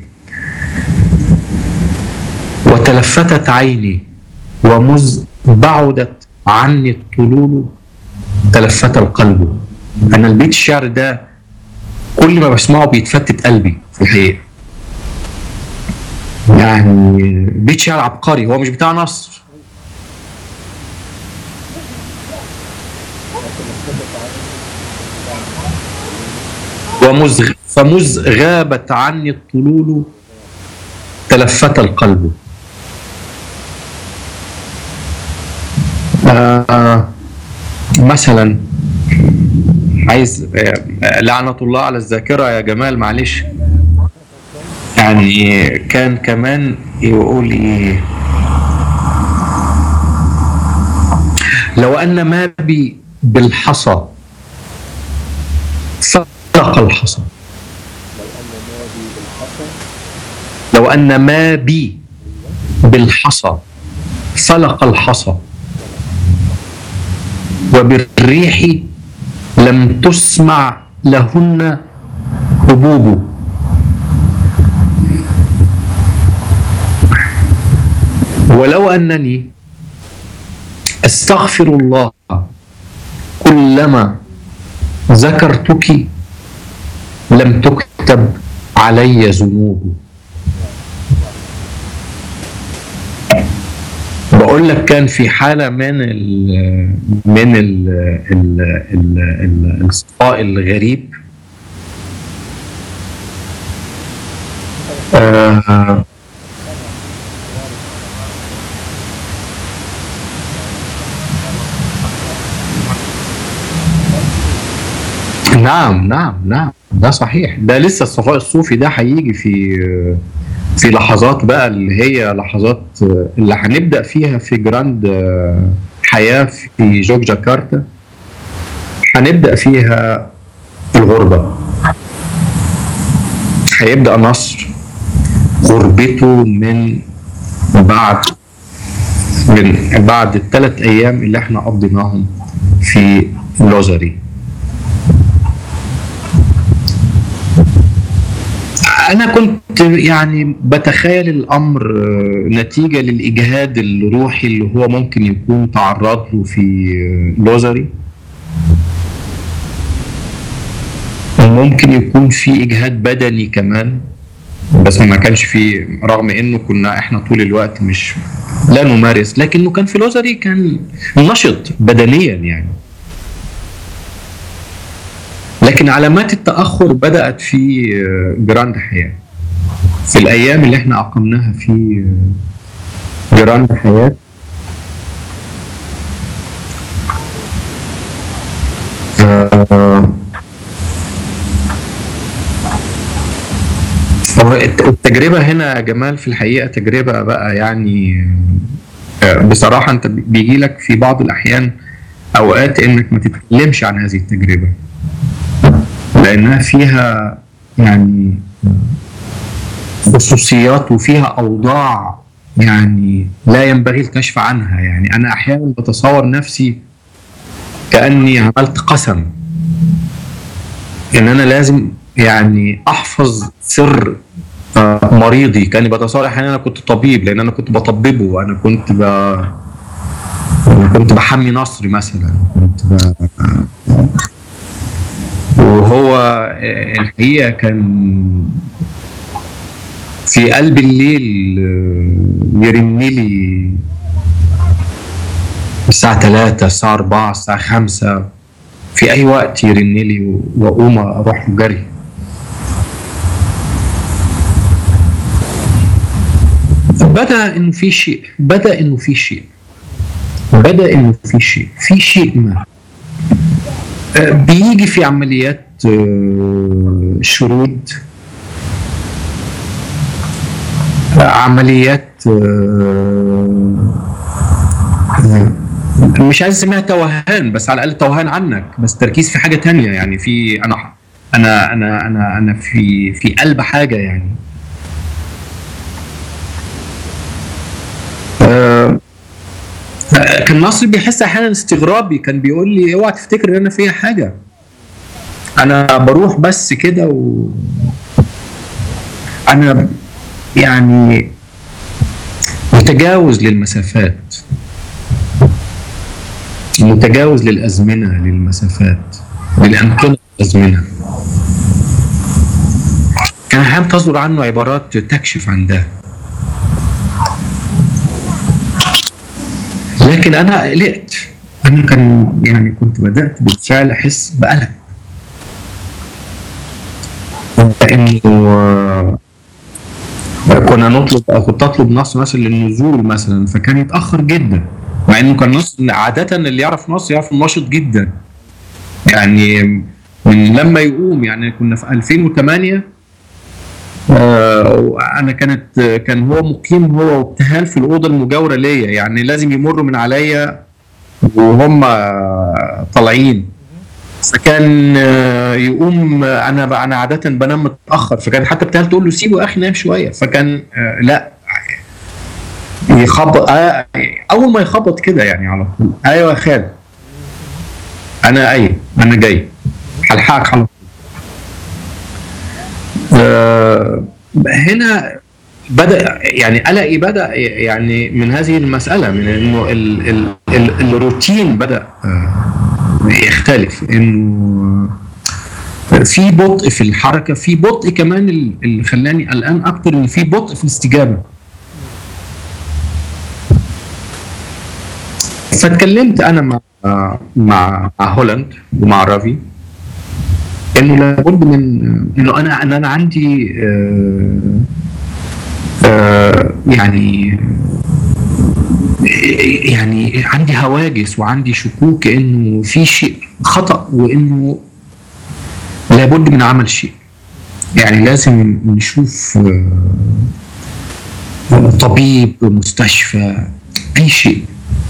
وتلفتت عيني ومذ بعدت عني الطلول تلفت القلب انا البيت الشعر ده كل ما بسمعه بيتفتت قلبي في الحقيقه يعني بيت شعر عبقري هو مش بتاع نصر ومذ فمذ غابت عني الطلول تلفت القلب آه مثلا عايز آه، لعنة الله على الذاكرة يا جمال معلش يعني كان كمان يقول ايه لو ان ما بي بالحصى فلق الحصى لو ان ما بي بالحصى لو ان ما بي بالحصى فلق الحصى وبالريح لم تسمع لهن هبوب ولو انني استغفر الله كلما ذكرتك لم تكتب علي ذنوب بقول لك كان في حاله من ال من ال ال ال ال الصفاء الغريب آه نعم نعم نعم ده صحيح ده لسه الصفاء الصوفي ده هيجي في في لحظات بقى اللي هي لحظات اللي هنبدأ فيها في جراند حياة في جوجاكرتا هنبدأ فيها الغربة هيبدأ نصر غربته من بعد من بعد الثلاث أيام اللي احنا قضيناهم في لوزري انا كنت يعني بتخيل الامر آه، نتيجه للاجهاد الروحي اللي هو ممكن يكون تعرض له في آه، لوزري ممكن يكون في اجهاد بدني كمان بس ما كانش في رغم انه كنا احنا طول الوقت مش لا نمارس لكنه كان في لوزري كان نشط بدنيا يعني لكن علامات التأخر بدأت في آه، جراند حياة في الأيام اللي احنا أقمناها في آه، جراند حياة آه، هو الت- التجربة هنا يا جمال في الحقيقة تجربة بقى يعني آه، بصراحة أنت بيجي لك في بعض الأحيان أوقات إنك ما تتكلمش عن هذه التجربة لانها فيها يعني خصوصيات وفيها اوضاع يعني لا ينبغي الكشف عنها يعني انا احيانا بتصور نفسي كاني عملت قسم ان انا لازم يعني احفظ سر آه، مريضي كاني بتصور احيانا انا كنت طبيب لان انا كنت بطببه وانا كنت ب... أنا كنت بحمي نصري مثلا كنت ب... وهو آه، الحقيقه كان في قلب الليل آه، يرن لي الساعة 3 الساعة 4 الساعة 5 في أي وقت يرن لي وأقوم أروح له جري بدأ إنه في شيء بدأ إنه في شيء بدأ إنه في شيء في شيء ما آه، بيجي في عمليات آه، شرود آه، عمليات آه، مش عايز اسميها توهان بس على الاقل توهان عنك بس تركيز في حاجه تانية يعني في انا انا انا انا انا في في قلب حاجه يعني آه، كان ناصر بيحس احيانا استغرابي كان بيقول لي اوعى تفتكر ان انا فيها حاجه انا بروح بس كده و انا يعني متجاوز للمسافات متجاوز للازمنه للمسافات للامكنه الازمنه كان احيانا تصدر عنه عبارات تكشف عن ده لكن انا قلقت انا كان يعني كنت بدات بالفعل احس بقلق لانه آه، كنا نطلب او كنت اطلب نص مثلا للنزول مثلا فكان يتاخر جدا مع انه كان نص عاده اللي يعرف نص يعرف نشط جدا يعني من لما يقوم يعني كنا في 2008 آه، انا كانت كان هو مقيم هو وابتهال في الاوضه المجاوره ليا يعني لازم يمروا من عليا وهم طالعين فكان آه، يقوم آه، انا بقى انا عاده بنام متاخر فكان حتى ابتهال تقول له سيبه يا اخي نام شويه فكان آه، لا يخبط آه، اول ما يخبط كده يعني على طول ايوه يا خالد انا اي انا جاي هلحقك على طول آه، هنا بدا يعني قلقي بدا يعني من هذه المساله من انه ال ال ال الروتين بدا آه، يختلف انه في بطء في الحركه في بطء كمان اللي خلاني قلقان اكتر ان في بطء في الاستجابه فاتكلمت انا مع مع مع هولاند ومع رافي انه لابد من انه انا ان انا عندي آه، آه، يعني يعني عندي هواجس وعندي شكوك انه في شيء خطا وانه لابد من عمل شيء يعني لازم نشوف آه، طبيب مستشفى اي شيء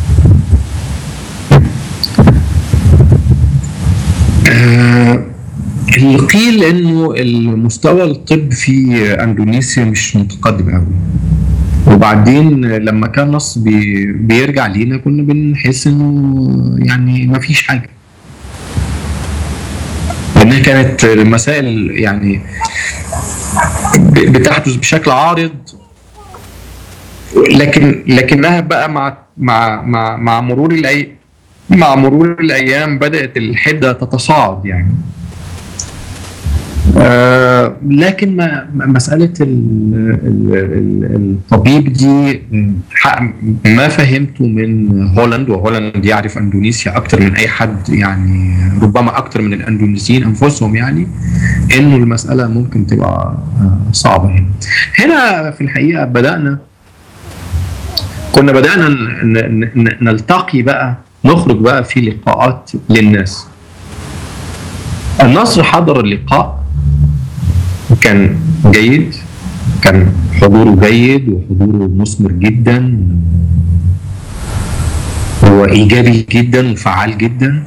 آه، اللي قيل انه المستوى الطب في اندونيسيا مش متقدم قوي وبعدين لما كان نص بي بيرجع لينا كنا بنحس انه يعني ما فيش حاجه لانها كانت المسائل يعني ب- بتحدث بشكل عارض لكن لكنها بقى مع مع مع مع مرور الاي مع مرور الايام بدات الحده تتصاعد يعني آه لكن ما ما- مساله ال ال ال الطبيب دي حق- ما فهمته من هولاند وهولاند يعرف اندونيسيا اكثر من اي حد يعني ربما اكثر من الاندونيسيين انفسهم يعني انه المساله ممكن تبقى آه، صعبه هنا. هنا في الحقيقه بدانا كنا بدانا ن- ن- ن- نلتقي بقى نخرج بقى في لقاءات للناس النصر حضر اللقاء كان جيد كان حضوره جيد وحضوره مثمر جدا وايجابي جدا وفعال جدا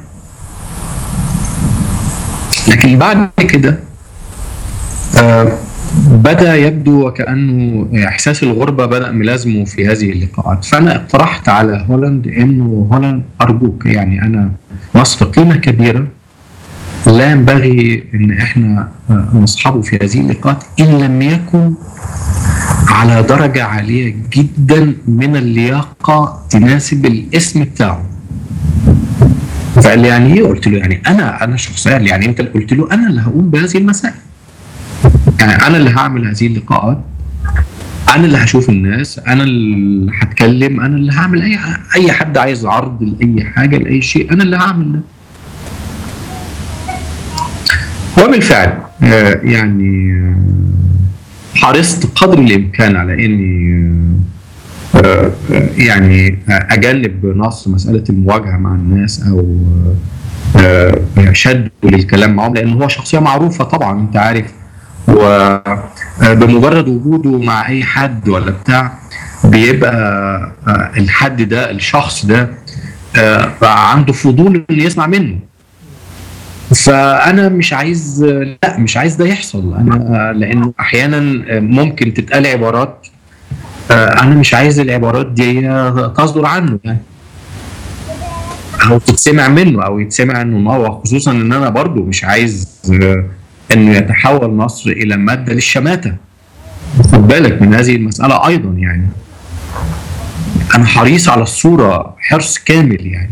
لكن بعد كده آه بدا يبدو وكانه احساس الغربه بدا ملازمه في هذه اللقاءات فانا اقترحت على هولاند انه هولاند ارجوك يعني انا مصر قيمه كبيره لا ينبغي ان احنا آه، نصحبه في هذه اللقاءات ان لم يكن على درجه عاليه جدا من اللياقه تناسب الاسم بتاعه فقال لي يعني ايه قلت له يعني انا انا شخصيا قال لي يعني انت قلت له انا اللي هقوم بهذه المسائل يعني انا اللي هعمل هذه اللقاءات انا اللي هشوف الناس انا اللي هتكلم انا اللي هعمل اي اي حد عايز عرض لاي حاجه لاي شيء انا اللي هعمل ده وبالفعل آه، يعني آه، حرصت قدر الامكان على اني آه، آه، يعني اجنب نص مساله المواجهه مع الناس او آه، آه، شد للكلام معهم لان هو شخصيه معروفه طبعا انت عارف وبمجرد وجوده مع اي حد ولا بتاع ب- بيبقى آه، الحد ده الشخص ده آه، بقى عنده فضول انه يسمع منه فانا مش عايز لا مش عايز ده يحصل انا لانه احيانا ممكن تتقال عبارات آه، انا مش عايز العبارات دي تصدر عنه يعني او تتسمع منه او يتسمع انه هو خصوصا ان انا برضو مش عايز آه، انه يتحول مصر الى ماده للشماته خد بالك من هذه المساله ايضا يعني انا حريص على الصوره حرص كامل يعني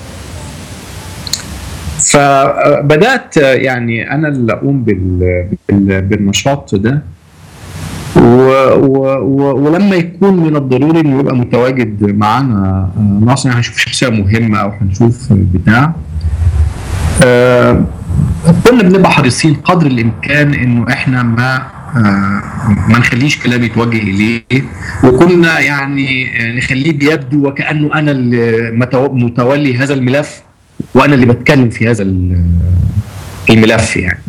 فبدات يعني انا اللي اقوم بال- بال- بالنشاط ده و و و ولما يكون من الضروري انه يبقى متواجد معانا آه، ناصر يعني هنشوف شخصيه مهمه او هنشوف بتاع آه، كنا بنبقى حريصين قدر الامكان انه احنا ما آه، ما نخليش كلام يتوجه اليه وكنا يعني آه، نخليه بيبدو وكانه انا اللي متو- متولي هذا الملف وانا اللي بتكلم في هذا ال- الملف يعني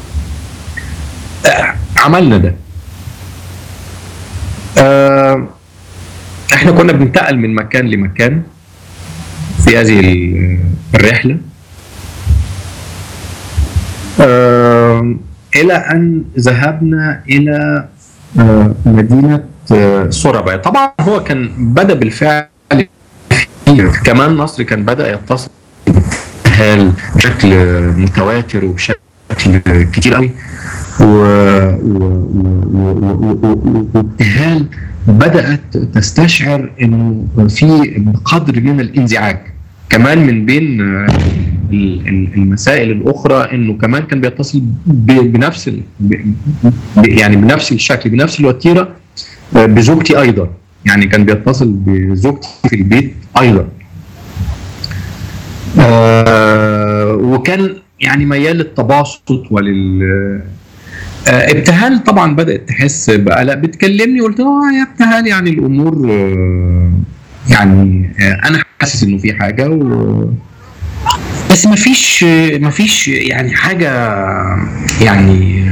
آه، عملنا ده آه، احنا كنا بننتقل من مكان لمكان في هذه ال- الرحله آه، الى ان ذهبنا الى آه، مدينه آه، سورابايا طبعا هو كان بدا بالفعل في- كمان مصر كان بدا يتصل بالابتهال بشكل متواتر وبشكل كتير قوي و- و- و- و- و- و- وابتهال بدات تستشعر انه في قدر من الانزعاج كمان من بين آه، ال- ال- المسائل الاخرى انه كمان كان بيتصل ب- بنفس ال- ب- ب- يعني بنفس الشكل بنفس الوتيره آه، بزوجتي ايضا يعني كان بيتصل بزوجتي في البيت ايضا آه، وكان يعني ميال للتباسط ولل آه، ابتهال طبعا بدات تحس بقلق بتكلمني قلت اه يا ابتهال يعني الامور آه، يعني آه، انا حاسس انه في حاجه و بس ما فيش ما فيش يعني حاجه يعني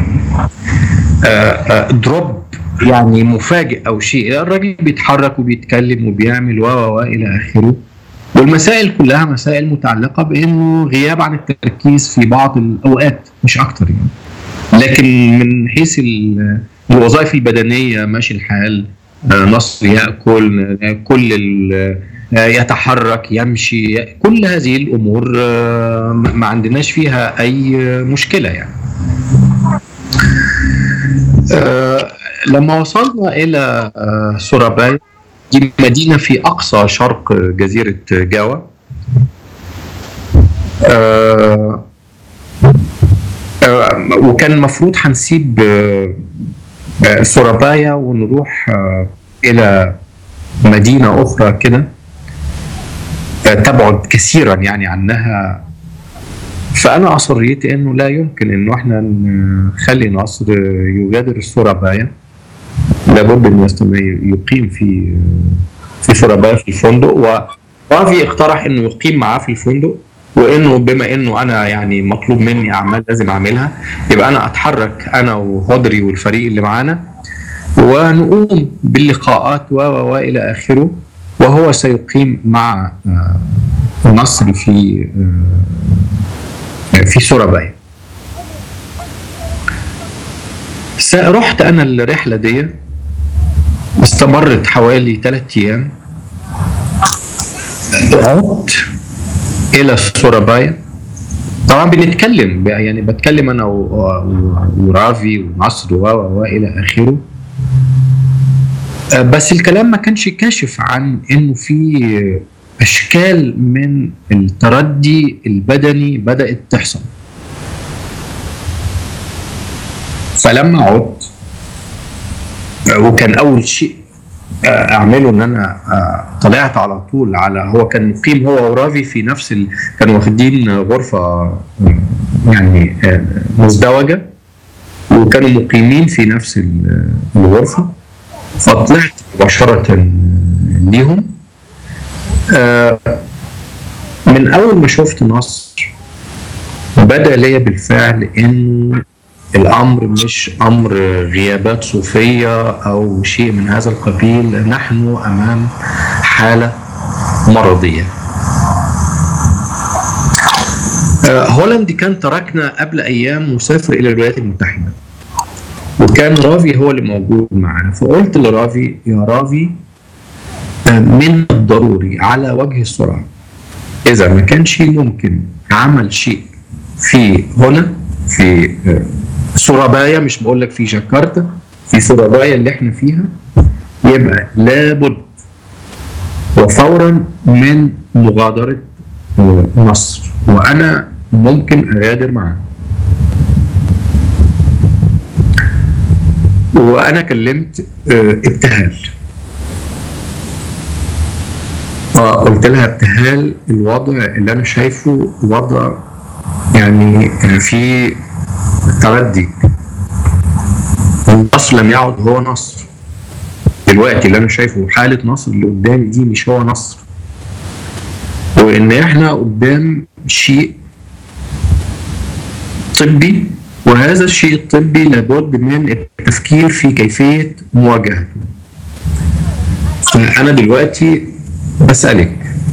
دروب يعني مفاجئ او شيء الراجل بيتحرك وبيتكلم وبيعمل و و و الى اخره والمسائل كلها مسائل متعلقه بانه غياب عن التركيز في بعض الاوقات مش اكتر يعني لكن من حيث ال- الوظائف البدنيه ماشي الحال آه، نصر ياكل آه، كل ال- آه، يتحرك يمشي كل هذه الامور آه، ما عندناش فيها اي مشكله يعني آه، لما وصلنا الى آه، سورابايا دي مدينه في اقصى شرق جزيره جاوا آه، آه، وكان المفروض هنسيب آه، آه، سورابايا ونروح آه، الى مدينه اخرى كده آه، تبعد كثيرا يعني عنها فانا اصريت انه لا يمكن انه احنا نخلي نصر يغادر سورابايا لابد ان يستمر يقيم في في سورابايا في الفندق ورافي اقترح انه يقيم معاه في الفندق وانه بما انه انا يعني مطلوب مني اعمال لازم اعملها يبقى انا اتحرك انا وهدري والفريق اللي معانا ونقوم باللقاءات و و الى اخره وهو سيقيم مع آه، نصر في آه، في سورابايا س- رحت انا الرحله دي استمرت حوالي ثلاثة ايام عدت الى سورابايا طبعا بنتكلم بقى، يعني بتكلم انا و- و- ورافي ونصر و و- والى اخره آه، بس الكلام ما كانش كاشف عن انه في اشكال من التردي البدني بدات تحصل فلما عدت آه، وكان اول شيء آه، اعمله ان انا آه، طلعت على طول على هو كان مقيم هو ورافي في نفس ال... كانوا واخدين غرفه آه، يعني آه، مزدوجه وكانوا مقيمين في نفس ال- الغرفه فطلعت مباشره ليهم آه، من اول ما شفت نصر بدا ليا بالفعل انه الامر مش امر غيابات صوفيه او شيء من هذا القبيل نحن امام حاله مرضيه آه، هولاند كان تركنا قبل ايام وسافر الى الولايات المتحده وكان رافي هو اللي موجود معنا فقلت لرافي يا رافي آه، من الضروري على وجه السرعه اذا ما كانش ممكن عمل شيء في هنا في آه، سورابايا مش بقول لك في جاكرتا في سورابايا اللي احنا فيها يبقى لابد وفورا من مغادره آه، مصر وانا ممكن اغادر معاه وانا كلمت آه، ابتهال اه قلت لها ابتهال الوضع اللي انا شايفه وضع يعني آه، في تردي النصر لم يعد هو نصر دلوقتي اللي انا شايفه حاله نصر اللي قدامي دي مش هو نصر وان احنا قدام شيء طبي وهذا الشيء الطبي لابد من التفكير في كيفيه مواجهته فانا دلوقتي بسالك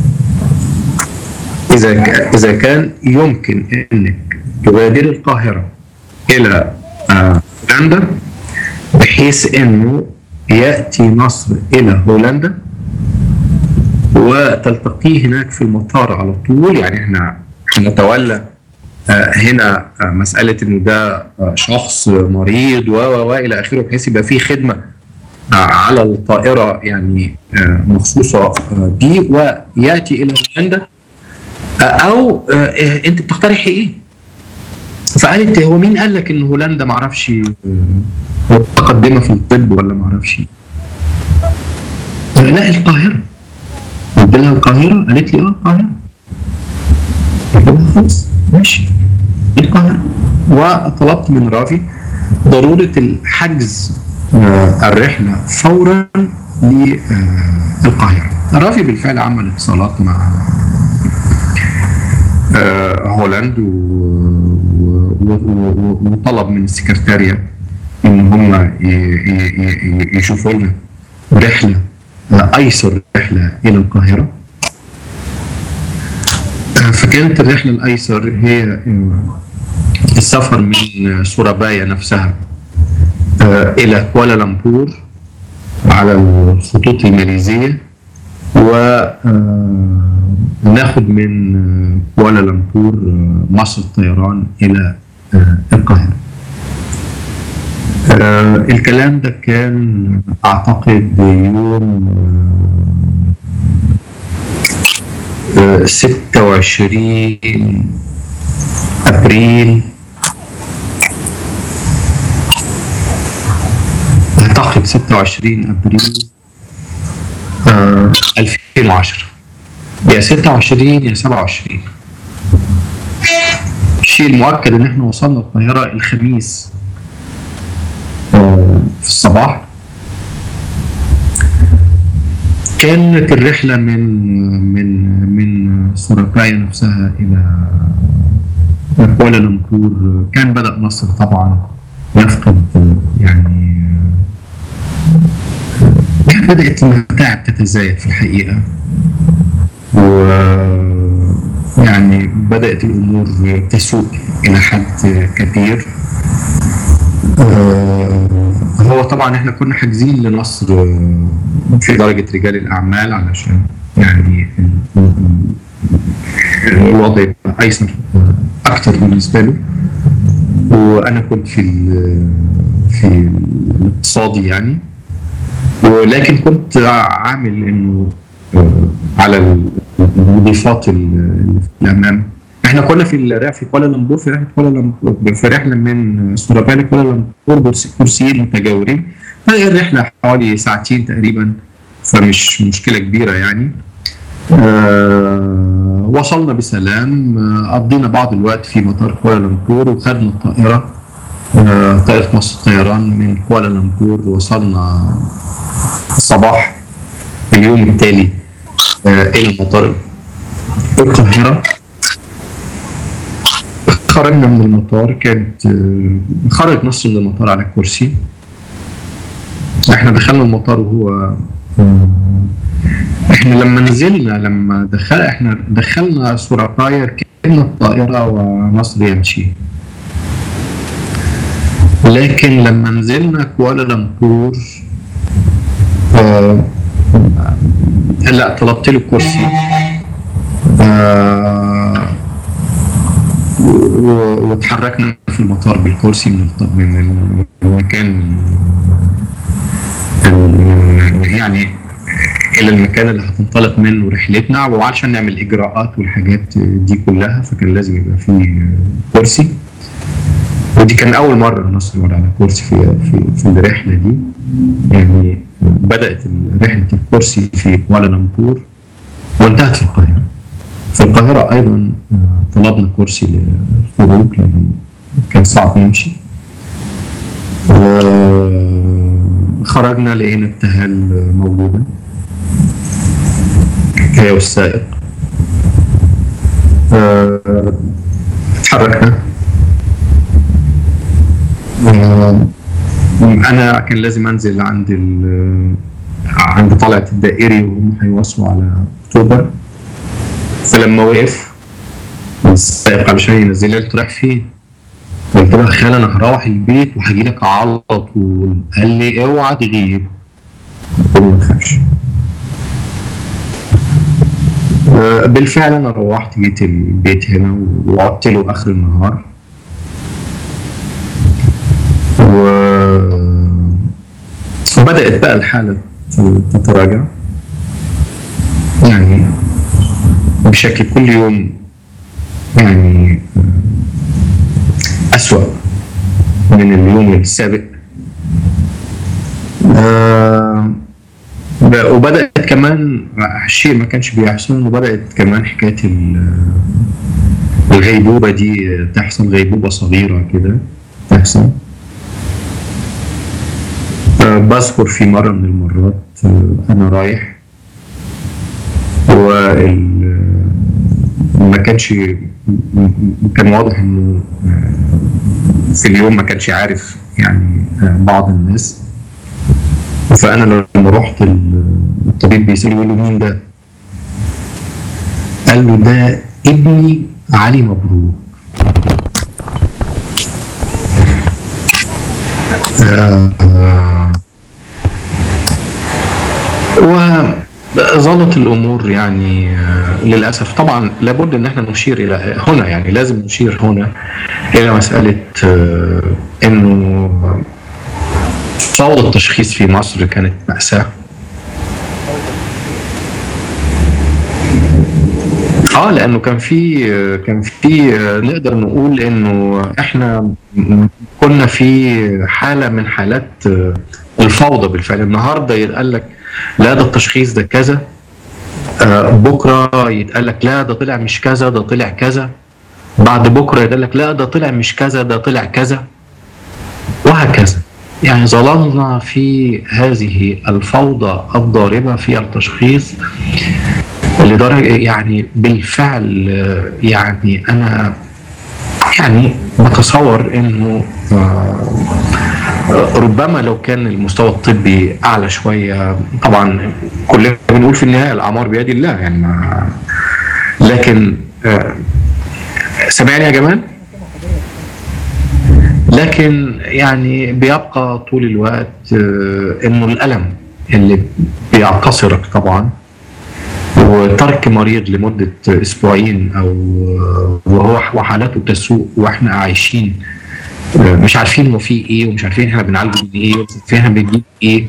اذا ك- اذا كان يمكن انك تغادر القاهره الى آه، هولندا بحيث انه ياتي مصر الى هولندا وتلتقيه هناك في المطار على طول يعني احنا هنتولى آه، هنا آه، مساله انه ده آه، شخص مريض و و و الى اخره بحيث يبقى في خدمه آه، على الطائره يعني آه، مخصوصه آه، بيه وياتي الى هولندا آه، او آه، آه، انت بتقترحي ايه؟ فقالت هو مين قال لك ان هولندا معرفش آه، متقدمه في الطب ولا معرفش لا القاهره قلت لها القاهره قالت لي اه القاهره قلت لها خلاص ماشي القاهره وطلبت من رافي ضروره الحجز آه، الرحله فورا للقاهره رافي بالفعل عمل اتصالات مع آه، هولاند و- و- و- و- وطلب من السكرتارية ان هم ي- ي- ي- يشوفوا لنا رحله آه، ايسر رحله الى القاهره آه، فكانت الرحله الايسر هي آه، السفر من سورابايا نفسها آه، الى كوالالمبور على الخطوط الماليزيه وناخد من آه، كوالالمبور آه، مصر الطيران الى آه، القاهره آه، الكلام ده كان اعتقد يوم آه، آه، 26 ابريل اعتقد 26 ابريل آه، 2010 يا 26 يا 27 الشيء المؤكد ان احنا وصلنا القاهره الخميس آه، في الصباح كانت الرحله من من من سورابايا نفسها الى كوالالمبور كان بدا مصر طبعا يفقد يعني يعني بدات المتاعب تتزايد في الحقيقه و يعني بدات الامور تسوء الى حد كبير آه، هو طبعا احنا كنا حاجزين لمصر آه، في درجه رجال الاعمال علشان يعني ال- ال- الوضع يبقى ايسر آه، اكتر بالنسبه له وانا كنت في ال- في الاقتصادي يعني ولكن كنت عامل انه آه، على المضيفات اللي في الامام احنا كنا في الرحله في كوالالمبور في رحله كوالالمبور في رحله من سورابايا لكوالالمبور برس- كرسيين متجاورين هي الرحله حوالي ساعتين تقريبا فمش مشكله كبيره يعني آه وصلنا بسلام آه قضينا بعض الوقت في مطار كوالالمبور وخدنا الطائره آه طائره مصر الطيران من كوالالمبور وصلنا الصباح اليوم التالي آه الى مطار القاهره خرجنا من المطار كانت آه، خرج نص من المطار على كرسي احنا دخلنا المطار وهو آه، احنا لما نزلنا لما دخل احنا دخلنا سورابايا ركبنا الطائرة ومصر يمشي لكن لما نزلنا كوالالمبور آه لا طلبت له كرسي آه و- واتحركنا في المطار بالكرسي من الط- من المكان من- يعني الى المكان اللي هتنطلق منه رحلتنا وعشان نعمل اجراءات والحاجات دي كلها فكان لازم يبقى فيه كرسي ودي كان اول مره نصر يقعد على كرسي في في, في الرحله دي يعني بدات رحله الكرسي في كوالالمبور وانتهت في القاهره في القاهره ايضا آه، طلبنا كرسي للخروج لان كان صعب نمشي وخرجنا لقينا ابتهال موجوده هي والسائق آه، اتحركنا آه، انا كان لازم انزل عند ال عند طلعه الدائري وهم هيوصلوا على اكتوبر فلما وقف السائق علشان ينزلني قلت رايح فين؟ قلت له يا خال انا هروح البيت وهجي لك على طول قال لي اوعى تغيب قلت له ما تخافش آه، بالفعل انا روحت جيت البيت هنا وقعدت له اخر النهار و... وبدات بقى الحاله تتراجع يعني بشكل كل يوم يعني أسوأ من اليوم السابق آه، ب- وبدأت كمان شيء ما كانش بيحصل وبدأت كمان حكاية ال- الغيبوبة دي تحصل غيبوبة صغيرة كده تحصل آه، بذكر في مرة من المرات آه، أنا رايح وال ما كانش م- م- كان واضح انه آه، في اليوم ما كانش عارف يعني آه، بعض الناس فانا لما رحت ال- الطبيب بيساله يقول له مين ده؟ قال له ده ابني علي مبروك آه، آه، وظلت الامور يعني آه، للاسف طبعا لابد ان احنا نشير الى هنا يعني لازم نشير هنا الى مساله آه، انه فوضى التشخيص في مصر كانت ماساه اه لانه كان في كان في نقدر نقول انه احنا كنا في حاله من حالات الفوضى بالفعل النهارده يتقال لك لا ده التشخيص ده كذا آه، بكره يتقال لك لا ده طلع مش كذا ده طلع كذا بعد بكره يتقال لك لا ده طلع مش كذا ده طلع كذا وهكذا يعني ظللنا في هذه الفوضى الضاربه في التشخيص لدرجه يعني بالفعل آه، يعني انا يعني بتصور انه آه، ربما لو كان المستوى الطبي اعلى شويه طبعا كلنا بنقول في النهايه الاعمار بيد الله يعني ما لكن آه، سامعني يا جمال؟ لكن يعني بيبقى طول الوقت آه، انه الالم اللي بيعتصرك طبعا وترك مريض لمده اسبوعين او وهو وحالته تسوء واحنا عايشين مش عارفين هو فيه ايه ومش عارفين احنا بنعالجه من ايه ومش عارفين احنا بنجيب ايه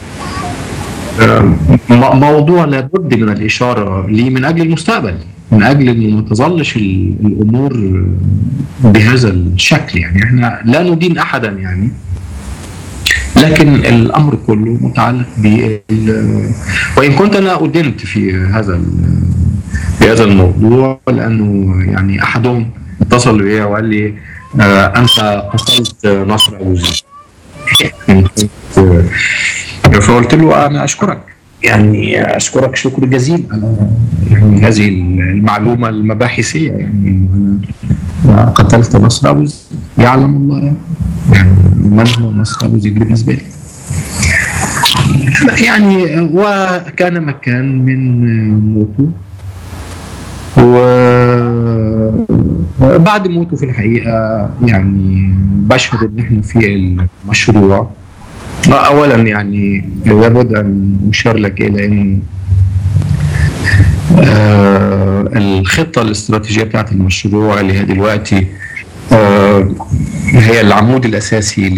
م- موضوع لابد من الاشاره ليه من اجل المستقبل من اجل انه ما تظلش ال- الامور بهذا الشكل يعني احنا لا ندين احدا يعني لكن الامر كله متعلق بال وان كنت انا ادنت في هذا ال- في هذا الموضوع لانه يعني احدهم اتصل بي وقال لي آه انت قتلت نصر ابو زيد فقلت له انا اشكرك يعني اشكرك شكر جزيل على يعني هذه المعلومه المباحثيه يعني قتلت نصر ابو زيد يعلم الله يعني, يعني من هو نصر ابو زيد بالنسبه لي يعني وكان مكان من موته وبعد موته في الحقيقة يعني بشهد ان احنا في المشروع اولا يعني لابد ان اشير لك الى ان آه الخطة الاستراتيجية بتاعت المشروع اللي هي دلوقتي آه هي العمود الأساسي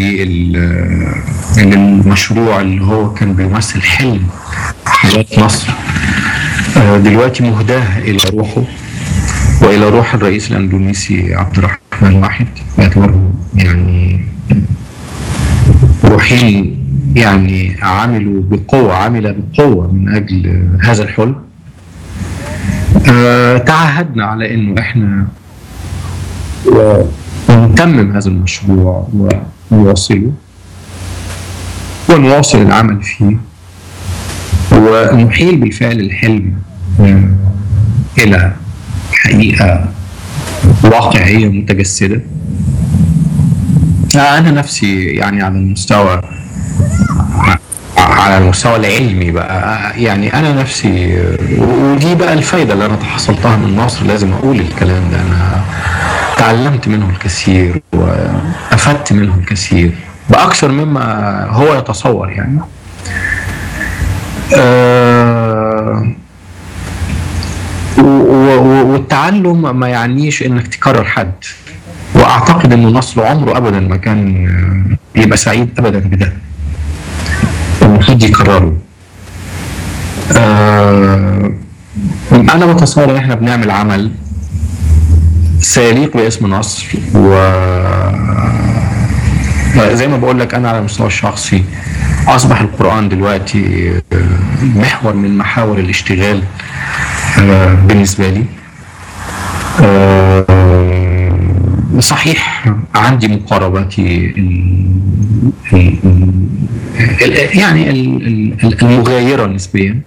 للمشروع اللي هو كان بيمثل حلم حياة مصر آه دلوقتي مهداه إلى روحه وإلى روح الرئيس الأندونيسي عبد الرحمن واحد باعتباره يعني روحين يعني عملوا بقوة عمل بقوة من أجل هذا الحلم آه تعهدنا على انه احنا نتمم هذا المشروع ونواصله ونواصل العمل فيه ونحيل بالفعل الحلم آه الى حقيقه واقعيه متجسده انا نفسي يعني على المستوى على المستوى العلمي بقى يعني انا نفسي ودي بقى الفايده اللي انا تحصلتها من مصر لازم اقول الكلام ده انا تعلمت منه الكثير وافدت منه الكثير باكثر مما هو يتصور يعني أه والتعلم ما يعنيش انك تكرر حد واعتقد ان مصر عمره ابدا ما كان يبقى سعيد ابدا بده ان حد يكرره آه انا بتصور ان احنا بنعمل عمل سيليق باسم مصر و زي ما بقول لك انا على المستوى الشخصي اصبح القران دلوقتي محور من محاور الاشتغال آه بالنسبه لي آه صحيح عندي مقارباتي ال ال يعني ال المغايره نسبيا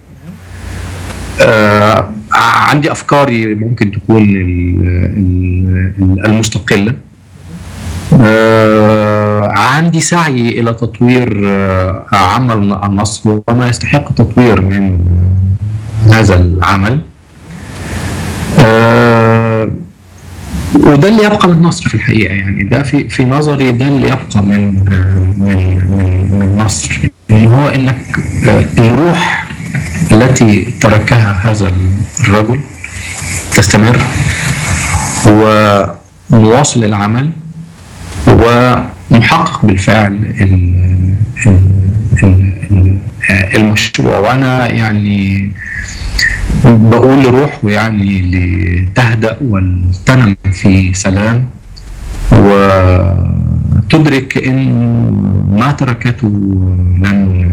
آه عندي افكاري ممكن تكون المستقله آه عندي سعي الى تطوير آه عمل النصر وما يستحق التطوير من هذا العمل آه وده اللي يبقى من مصر في الحقيقه يعني ده في في نظري ده اللي يبقى من من من, من مصر ان هو انك الروح التي تركها هذا الرجل تستمر ونواصل العمل ونحقق بالفعل المشروع وانا يعني بقول لروحه يعني لتهدأ ولتنم في سلام وتدرك ان ما تركته لن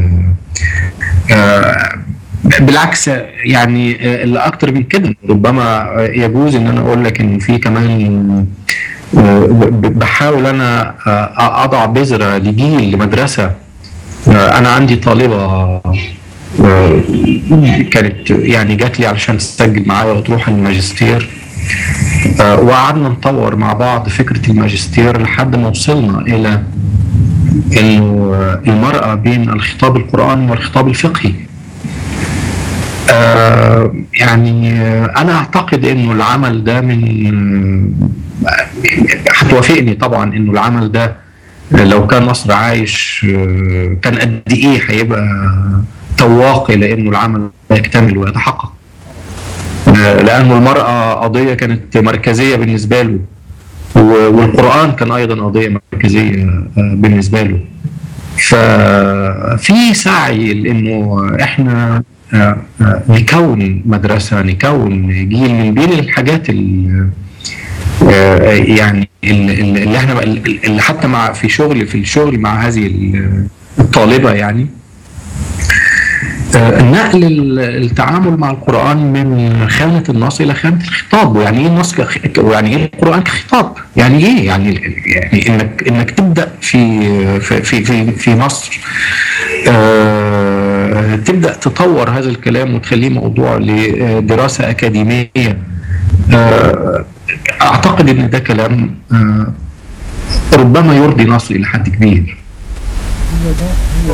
بالعكس يعني اللي اكتر من كده ربما يجوز ان انا اقول لك ان في كمان بحاول انا اضع بذره لجيل لمدرسه انا عندي طالبه كانت يعني جات لي علشان تسجل معايا وتروح الماجستير وقعدنا نطور مع بعض فكره الماجستير لحد ما وصلنا الى انه المراه بين الخطاب القراني والخطاب الفقهي آه يعني انا اعتقد انه العمل ده من هتوافقني طبعا انه العمل ده لو كان مصر عايش كان قد ايه هيبقى تواقي لانه العمل يكتمل ويتحقق لانه المراه قضيه كانت مركزيه بالنسبه له والقران كان ايضا قضيه مركزيه بالنسبه له ففي سعي لانه احنا نكون مدرسه نكون جيل من بين الحاجات اللي يعني اللي احنا اللي حتى مع في شغل في الشغل مع هذه الطالبه يعني نقل التعامل مع القرآن من خانة النص إلى خانة الخطاب ويعني إيه النص يعني إيه القرآن كخطاب يعني إيه يعني يعني إنك إنك تبدأ في في في في مصر آه تبدأ تطور هذا الكلام وتخليه موضوع لدراسة أكاديمية آه اعتقد ان ده كلام آه، ربما يرضي نصر الى حد كبير هو ده هو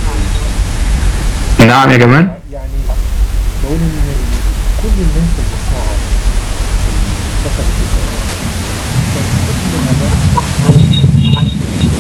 ده نعم يا جمال يعني بقول ان كل الناس اللي صعد دخل في القرآن كان كل ما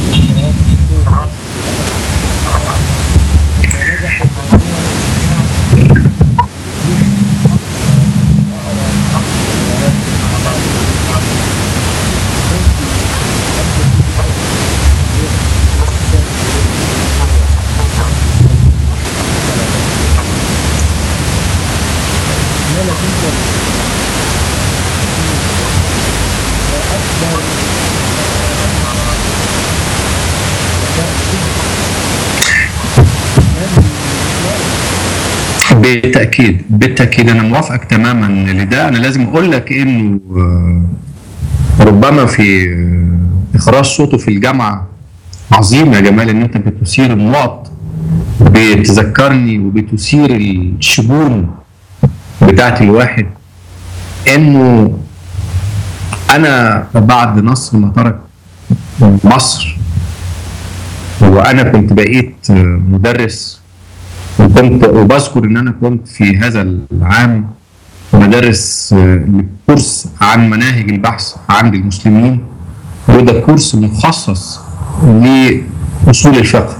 بالتاكيد بالتاكيد انا موافقك تماما لده انا لازم اقول لك انه آه، ربما في آه، اخراج صوته في الجامعه عظيم يا جمال ان انت بتثير النقط بتذكرني وبتثير الشجون بتاعت الواحد انه انا بعد نصر ما ترك مصر وانا كنت بقيت آه، مدرس وكنت وبذكر ان انا كنت في هذا العام بدرس آه، كورس عن مناهج البحث عند المسلمين وده كورس مخصص لاصول الفقه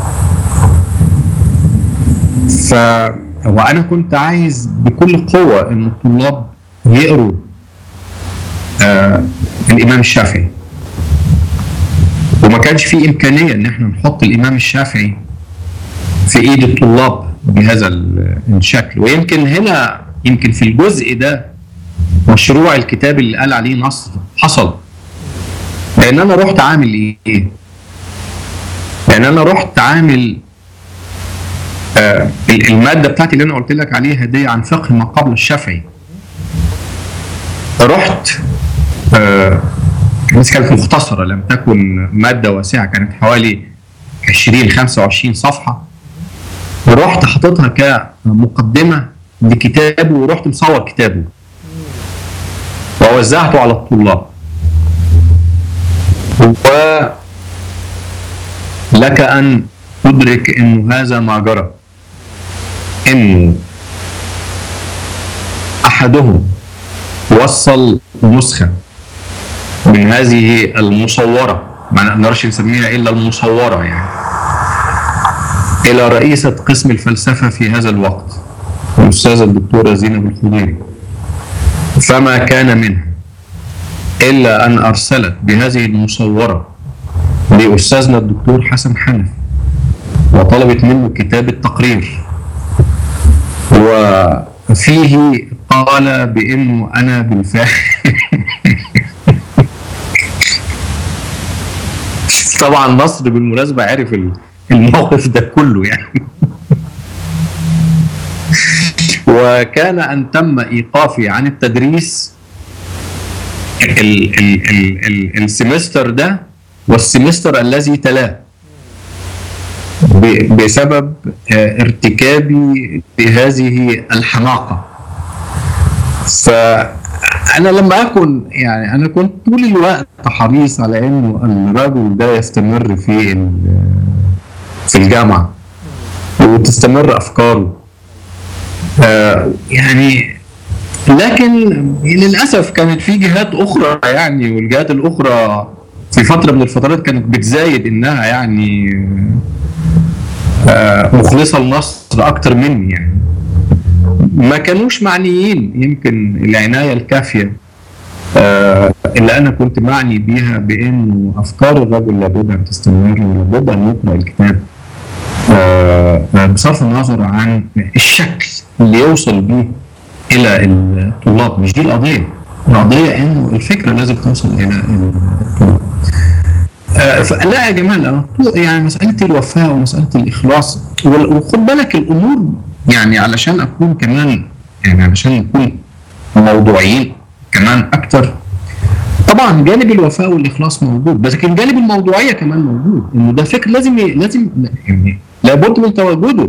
ف وانا كنت عايز بكل قوه ان الطلاب يقروا آه الامام الشافعي وما كانش في امكانيه ان احنا نحط الامام الشافعي في ايد الطلاب بهذا ال- الشكل ويمكن هنا يمكن في الجزء ده مشروع الكتاب اللي قال عليه نصر حصل لان انا رحت عامل ايه؟ لان انا رحت عامل آه ال- الماده بتاعتي اللي انا قلت لك عليها دي عن فقه ما قبل الشافعي رحت آه بس كانت مختصره لم تكن ماده واسعه كانت حوالي 20 25 صفحه ورحت حاططها كمقدمه لكتابه ورحت مصور كتابه ووزعته على الطلاب ولك ان تدرك انه هذا ما جرى انه احدهم وصل نسخه من هذه المصوره ما نقدرش نسميها الا المصوره يعني الى رئيسه قسم الفلسفه في هذا الوقت الاستاذه الدكتوره زينب الخضيري فما كان منها الا ان ارسلت بهذه المصوره لاستاذنا الدكتور حسن حنف وطلبت منه كتابه تقرير وفيه قال بانه انا بالفعل طبعا مصر بالمناسبه عرف الموقف ده كله يعني وكان ان تم ايقافي عن التدريس ال ال ال ال السمستر ده والسمستر الذي تلاه ب- بسبب آه، ارتكابي لهذه الحماقه فانا لما اكن يعني انا كنت طول الوقت حريص على انه الرجل ده يستمر في ال- في الجامعه وتستمر افكاره آه، يعني لكن للاسف كانت في جهات اخرى يعني والجهات الاخرى في فتره من الفترات كانت بتزايد انها يعني آه، مخلصه لمصر اكتر مني يعني ما كانوش معنيين يمكن العنايه الكافيه آه، اللي انا كنت معني بيها بانه افكار الرجل لابد ان تستمر ولابد ان يقرا الكتاب آه، آه، بصرف النظر عن الشكل اللي يوصل بيه الى الطلاب مش دي القضيه القضيه انه الفكره لازم توصل الى الطلاب آه، فلا يا جمال آه، يعني مساله الوفاء ومساله الاخلاص وال- وخد بالك الامور يعني علشان اكون كمان يعني علشان نكون موضوعيين كمان اكتر طبعا جانب الوفاء والاخلاص موجود بس لكن جانب الموضوعيه كمان موجود انه ده فكر لازم ي- لازم يعني لابد من تواجده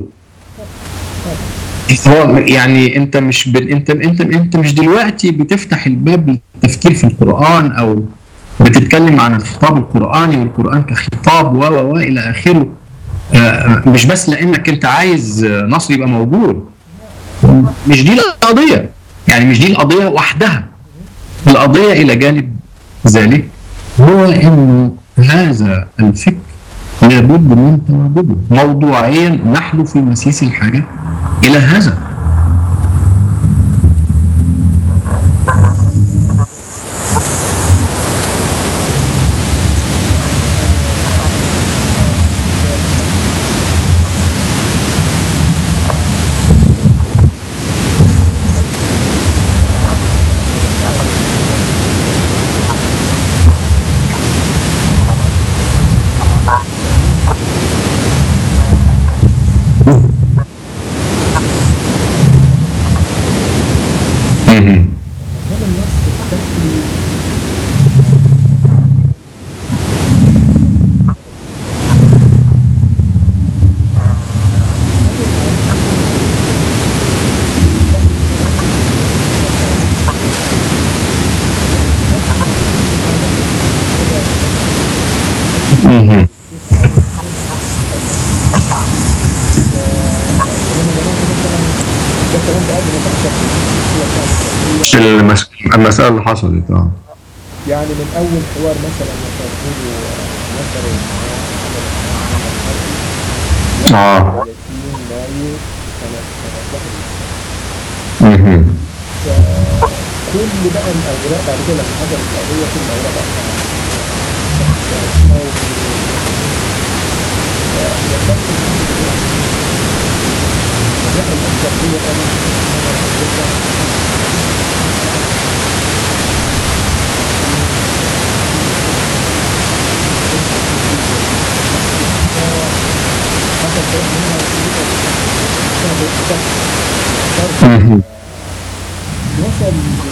هو يعني انت مش ب... انت انت انت مش دلوقتي بتفتح الباب التفكير في القرآن أو بتتكلم عن الخطاب القرآني والقرآن كخطاب و و و إلى آخره آه، مش بس لأنك أنت عايز آه، نصر يبقى موجود مش دي القضية يعني مش دي القضية وحدها القضية إلى جانب ذلك هو أن هذا الفكر لابد من تواجده موضوعيا نحن في مسيس الحاجة إلى هذا مهم. هذا النص الشكلي مهم. ده كلام ده قبل ما تحصل المس... المسألة اللي حصلت اه يعني من اول حوار مثلا مثلا تقولوا مثلا اه 30 مايو سنه مهم. كل بقى الاوراق بعد كده لما حصلت القضيه كل الاوراق بقى مهم. وصل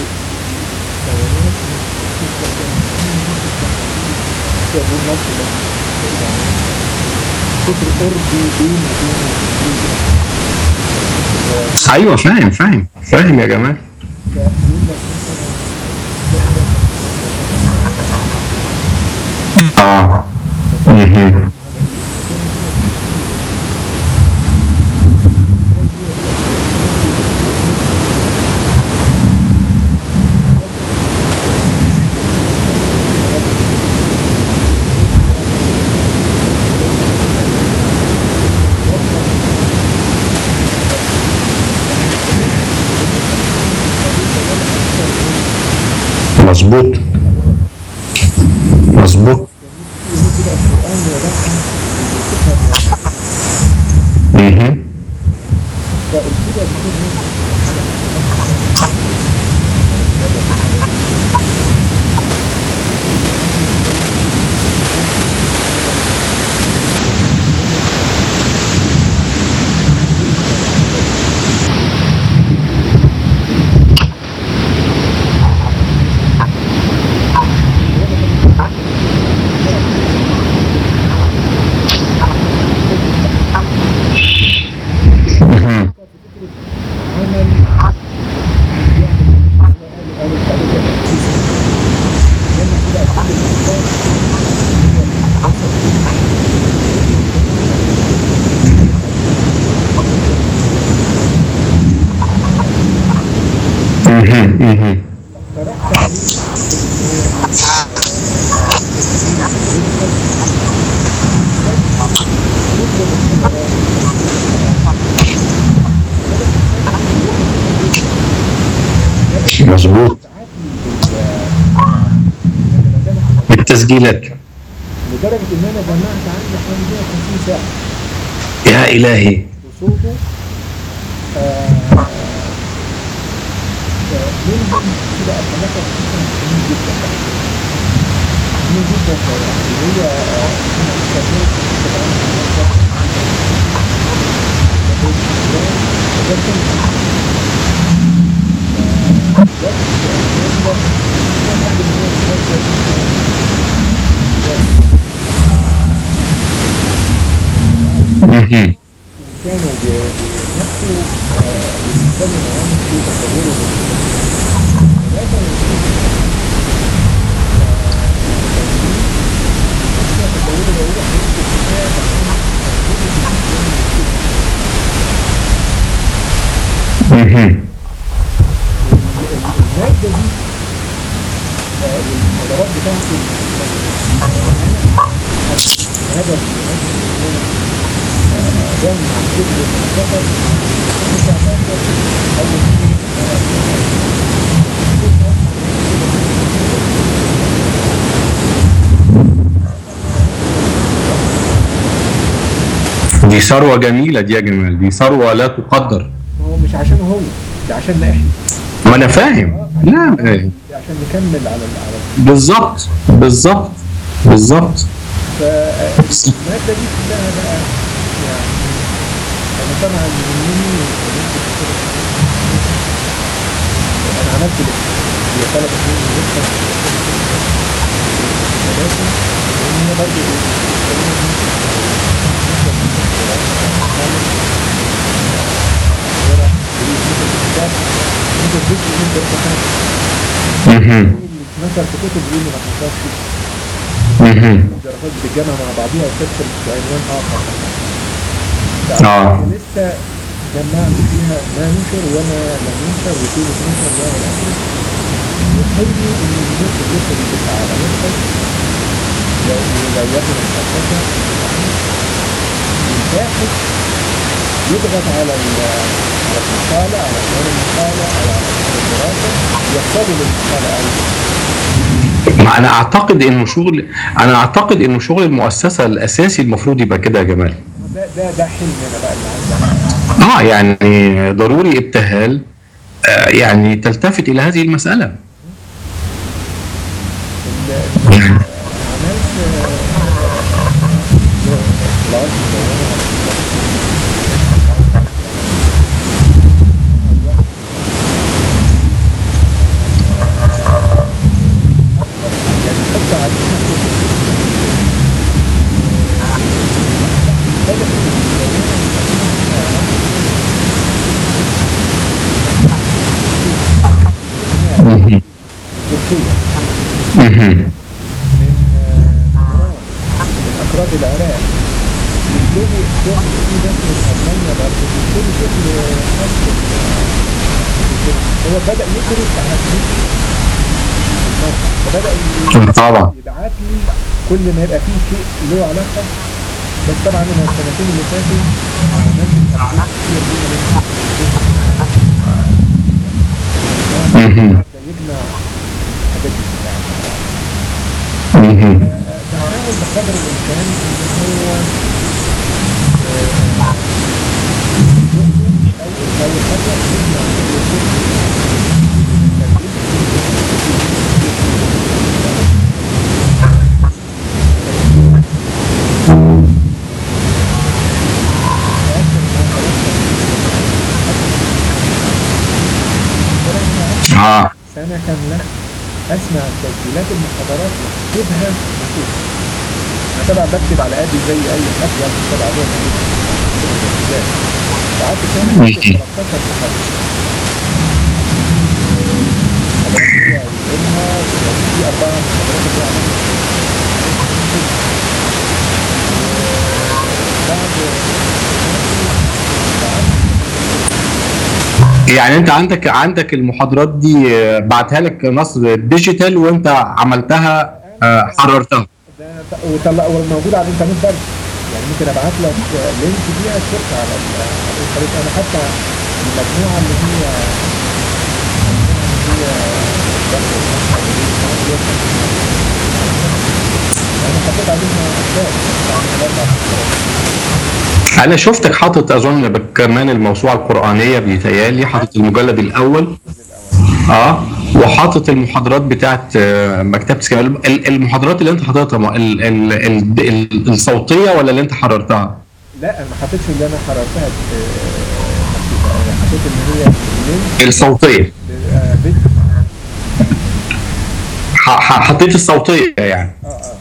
كتر قربي بين وبين ايوه فاهم فاهم فاهم يا جمال اه مهم. مظبوط مظبوط مهم. مهم. مهم. مهم. مظبوط بالتسجيلات لدرجه ان انا جمعت عندي حوالي 150 ساعه يا إلهي وصوته آه، آه، منهم كده حاجات مهمين جدا مهمين جدا اللي هي آه، أنا استخدمت طبعاً ده كان مهم. كانوا بينفسوا بيتكلموا عن في تصوره داوود العروبي هيكتب كتاب عن مهم. المادة دي آه، والمحاضرات بتاعته هذا جمع كتب المختصر 19 أول دي ثروة جميلة دي يا جمال دي ثروة لا تقدر هو مش عشان هو ده عشان احنا ما أنا فاهم لا ده عشان نكمل على ال- على بالظبط بالظبط بالظبط فالمادة دي كلها بقى يعني أنا طبعا مني أنا عملت لك هي طلبت مني لسه ولكن هي برضه إيه؟ انت الجزء اللي انت اتفقت مهم. اللي اتنشر في كتب دي اللي ما اتنشرش مهم. الدراسات بتتجمع مع بعضيها وتدخل في عنوان اخر آه. لسه جمعت فيها ما نشر وما لم ينشر وكيل نشر و الى اخره يحل ان الناس لسه بتبقى على نفسك لو لو يكن الاساسه الباحث يضغط على ال- على المقاله على عنوان المقاله على عنوان الدراسه يوصله للمقاله ايضا ما انا اعتقد انه شغل انا اعتقد انه شغل المؤسسه الاساسي المفروض يبقى كده يا جمال ده ده ده حلمنا بقى اللي عندنا اه يعني ضروري ابتهال آه يعني تلتفت الى هذه المساله ال- عملت خلاص مهم. تركيا مهم. من إيران من أكراد العراق يبتدي شغل في ناس من ألمانيا برضه يبتدي شغل خاص هو بدأ يدرس أهمية المرأة فبدأ ي- طبعا يبعت لي كل ما يبقى فيه شيء له علاقة بس طبعا أنا السنتين اللي فاتوا عملت أبديت كتير جدا مهم. بدأ يجمع حاجات كتير مهم. بحاول بقدر الإمكان إن هو آه، أول أول حاجة يجمع اه سنة كاملة أسمع تسجيلات المحاضرات وأكتبها نصوص أنا طبعا بكتب على قدي زي أي حد يعني طبعا عليها نصوص قعدت سنة مم. كتبت 13 محاضرة محاضرات فيها يقولها وفي أربعة محاضرات اللي هي يعني انت عندك عندك المحاضرات دي آه، بعتها لك نصر ديجيتال وانت عملتها آه، حررتها ده وطلع وموجود على الانترنت برضه يعني ممكن ابعت لك لينك فيها تشوفها على ال- على الانترنت انا حتى المجموعه اللي هي اللي هي انا حطيت عليها احداث يعني الاربع فقرات. انا شفتك حاطط اظن كمان الموسوعه القرانيه بيتهيالي حاطط المجلد الاول اه وحاطط المحاضرات بتاعت آه، مكتبه اسكندريه ال- المحاضرات اللي انت حاططها م- ال- ال- ال- ال- الصوتيه ولا اللي انت حررتها؟ لا انا ما حطيتش اللي انا حررتها آه، مكتوبة. انا حطيت ان هي لينك الصوتيه آه، فيديو ح- ح- حطيت الصوتيه يعني اه اه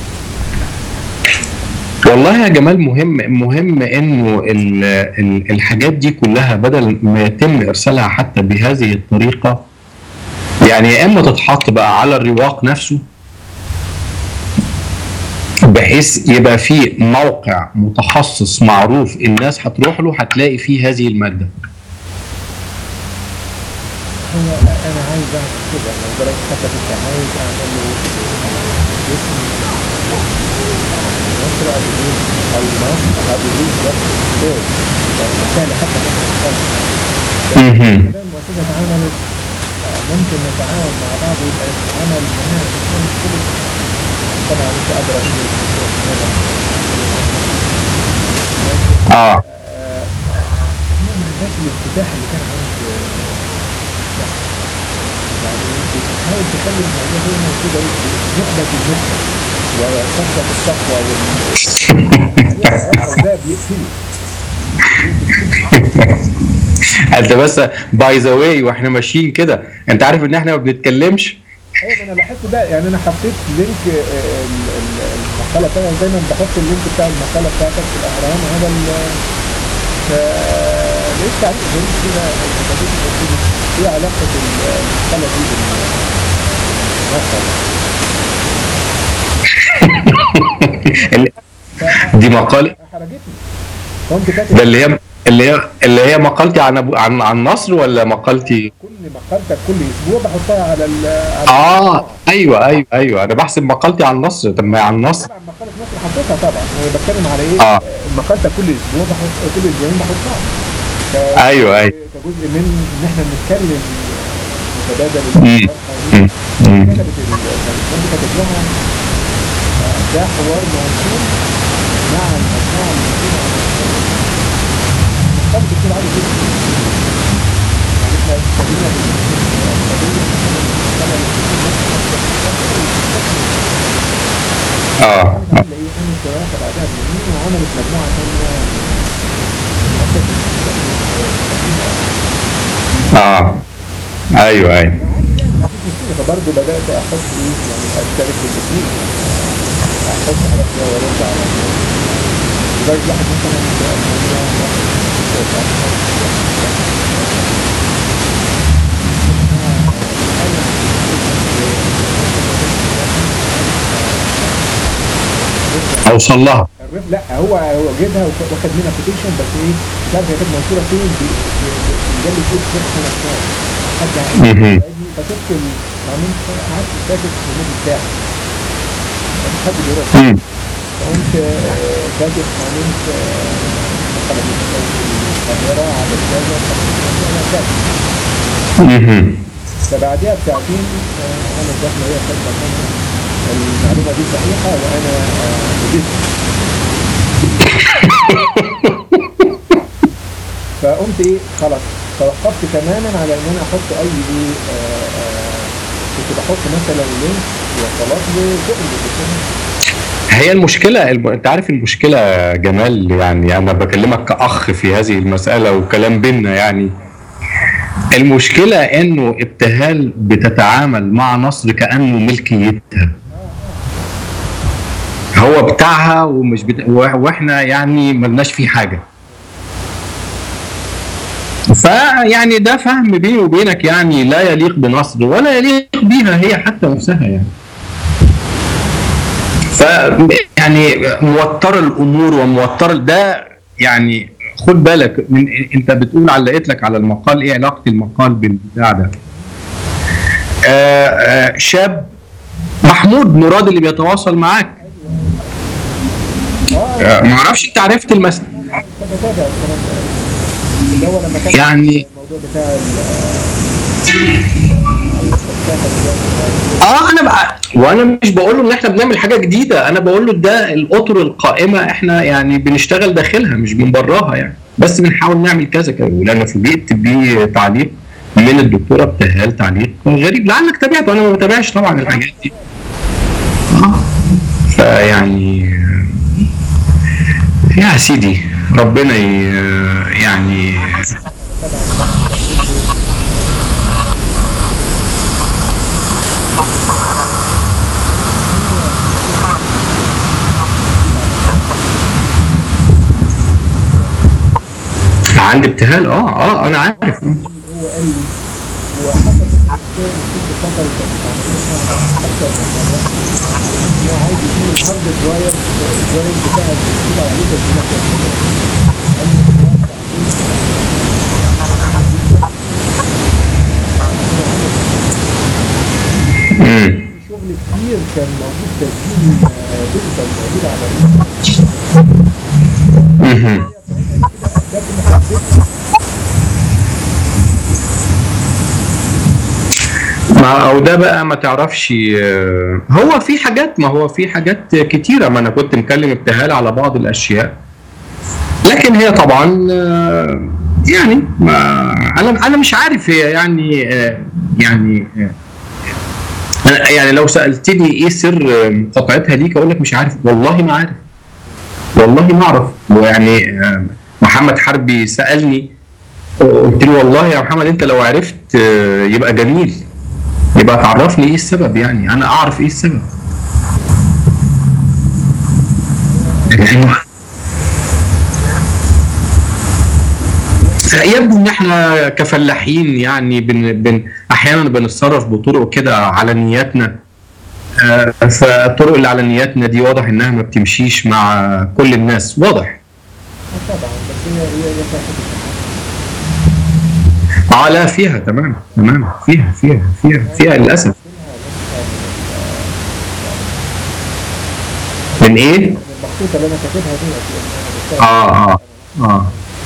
والله يا جمال مهم مهم انه ال- ال- الحاجات دي كلها بدل ما يتم ارسالها حتى بهذه الطريقه يعني يا اما تتحط بقى على الرواق نفسه بحيث يبقى في موقع متخصص معروف الناس هتروح له هتلاقي فيه هذه الماده هو انا عايز اعمل كده لو درجة حتى كنت عايز اعمل له اسم مصر ابو زيد او مصر ابو زيد بس كتاب يعني سهل حتى كده مهم. كده المؤسسة اتعملت آه، ممكن نتعاون مع بعض يبقى عمل مناهج تكون كل طبعا انت ادرى من اه من ذات الافتتاح اللي كان عند يعني بتحاول تخلي الموضوع دايما كده نقبة النقبة وصفوة الصفوة وال ده بيقتلي انت بس باي ذا واي واحنا ماشيين كده انت عارف ان احنا ما بنتكلمش ايوه انا لاحظت ده يعني انا حطيت لينك آه، ال- ال- المقاله بتاعتي دايما بحط اللينك بتاع المقاله بتاعتك في الاهرام على ال ف- لقيت تعليق غريب كده كتبت قلت لي ايه علاقه المقاله دي بالمقاله ال- دي مقالة حرجتني قمت كاتب ده اللي هي اللي هي اللي هي مقالتي عن أبو عن عن مصر ولا مقالتي كل مقالتك كل اسبوع بحطها على ال على اه ايوه ايوه ايوه انا بحسب مقالتي عن مصر طب ما هي عن مصر طبعا مقالة مصر حطيتها طبعا انا بتكلم على ايه آه. مقالتك كل اسبوع بحط كل اسبوعين بحطها ف- ايوه ايوه كجزء من ان احنا بنتكلم متبادل مم. مم. مم. كتبت ال- كنت كاتب لها آه، ده حوار موصول مع المجموعه المسؤوله عن مقال دكتور علي جدا يعني احنا ابتدينا اه اللي هي كانت شباب بعدها بسنين وعملت مجموعه ثانيه اه ايوه ايوه فبرضه بدات احط ايه يعني اشترك في التسويق احط على فيها وارد على لدرجه واحد مثلا اوصل لها الريف لا هو هو جابها وخ- واخد منها كوتيشن بس ايه مش عارف هي كانت منشوره فين في في- في مجله ايه في سنه كام حد مهم. عايز فشفت القانون قعدت ساكت في النادي بتاعي مفيش حد بيروح مم. فقمت آه، كاتب قانون مثلا القاهره على كذا كذا مهم. فبعدها بساعتين آه، انا الدخله هي كاتبه إن المعلومه دي صحيحه وانا آه، نجحت فقمت ايه خلاص توقفت تماما على ان انا احط اي ايه آه، آه، كنت بحط مثلا لينك وصلات لشغل بس هي المشكلة الم... انت عارف المشكلة يا جمال يعني انا بكلمك كأخ في هذه المسألة وكلام بينا يعني المشكلة انه ابتهال بتتعامل مع مصر كأنه ملكيتها هو بتاعها ومش بتا... و- واحنا يعني ملناش فيه حاجة فيعني ده فهم بيني وبينك يعني لا يليق بمصر ولا يليق بيها هي حتى نفسها يعني ف يعني موتر الامور وموتر ده يعني خد بالك من انت بتقول علقت لك على المقال ايه علاقه المقال بالبتاع ده آه آه شاب محمود مراد اللي بيتواصل معاك اه آه ما اعرفش انت عرفت المس كنت بتابع الكلام ده اللي هو لما كان يعني الموضوع بتاع ال- اه انا بقى وانا مش بقول له ان احنا بنعمل حاجه جديده انا بقول له ده الاطر القائمه احنا يعني بنشتغل داخلها مش من براها يعني بس بنحاول نعمل كذا كذا ولان فوجئت بتعليق من الدكتوره ابتهال تعليق غريب لعلك تابعته انا ما بتابعش طبعا الحاجات دي اه فيعني يا سيدي ربنا ي- يعني عند ابتهال اه اه انا عارف هو قال لي وحصل الثاني الفتره اللي كانت بتعملها اكتر من مره هو عايز يكون الهارد دراير الدراير بتاع الكتير عليه تسجيلات امم شغل كتير كان موجود تسجيل ديجيتال موجود على مهم. ده كنا حاسين ما او ده بقى ما تعرفش آه، هو في حاجات ما هو في حاجات كتيره ما انا كنت مكلم ابتهال على بعض الاشياء لكن هي طبعا آه، يعني ما انا انا مش عارف هي يعني آه، يعني آه، أنا- يعني لو سالتني ايه سر آه، قطعتها ليك اقول لك مش عارف والله ما عارف والله ما اعرف ويعني آه، محمد حربي سالني قلت له والله يا محمد انت لو عرفت آه، يبقى جميل يبقى تعرفني ايه السبب يعني انا اعرف ايه السبب لانه يبدو ان احنا كفلاحين يعني بن بن احيانا بنتصرف بطرق كده على نياتنا آه، فالطرق اللي على نياتنا دي واضح انها ما بتمشيش مع كل الناس واضح آه طبعا بس هي هي هي فاتت اه لا فيها تمام تمام فيها فيها فيها فيها للاسف من ايه؟ المخطوطه اللي انا كاتبها دي أنا بشتغل اه اه اه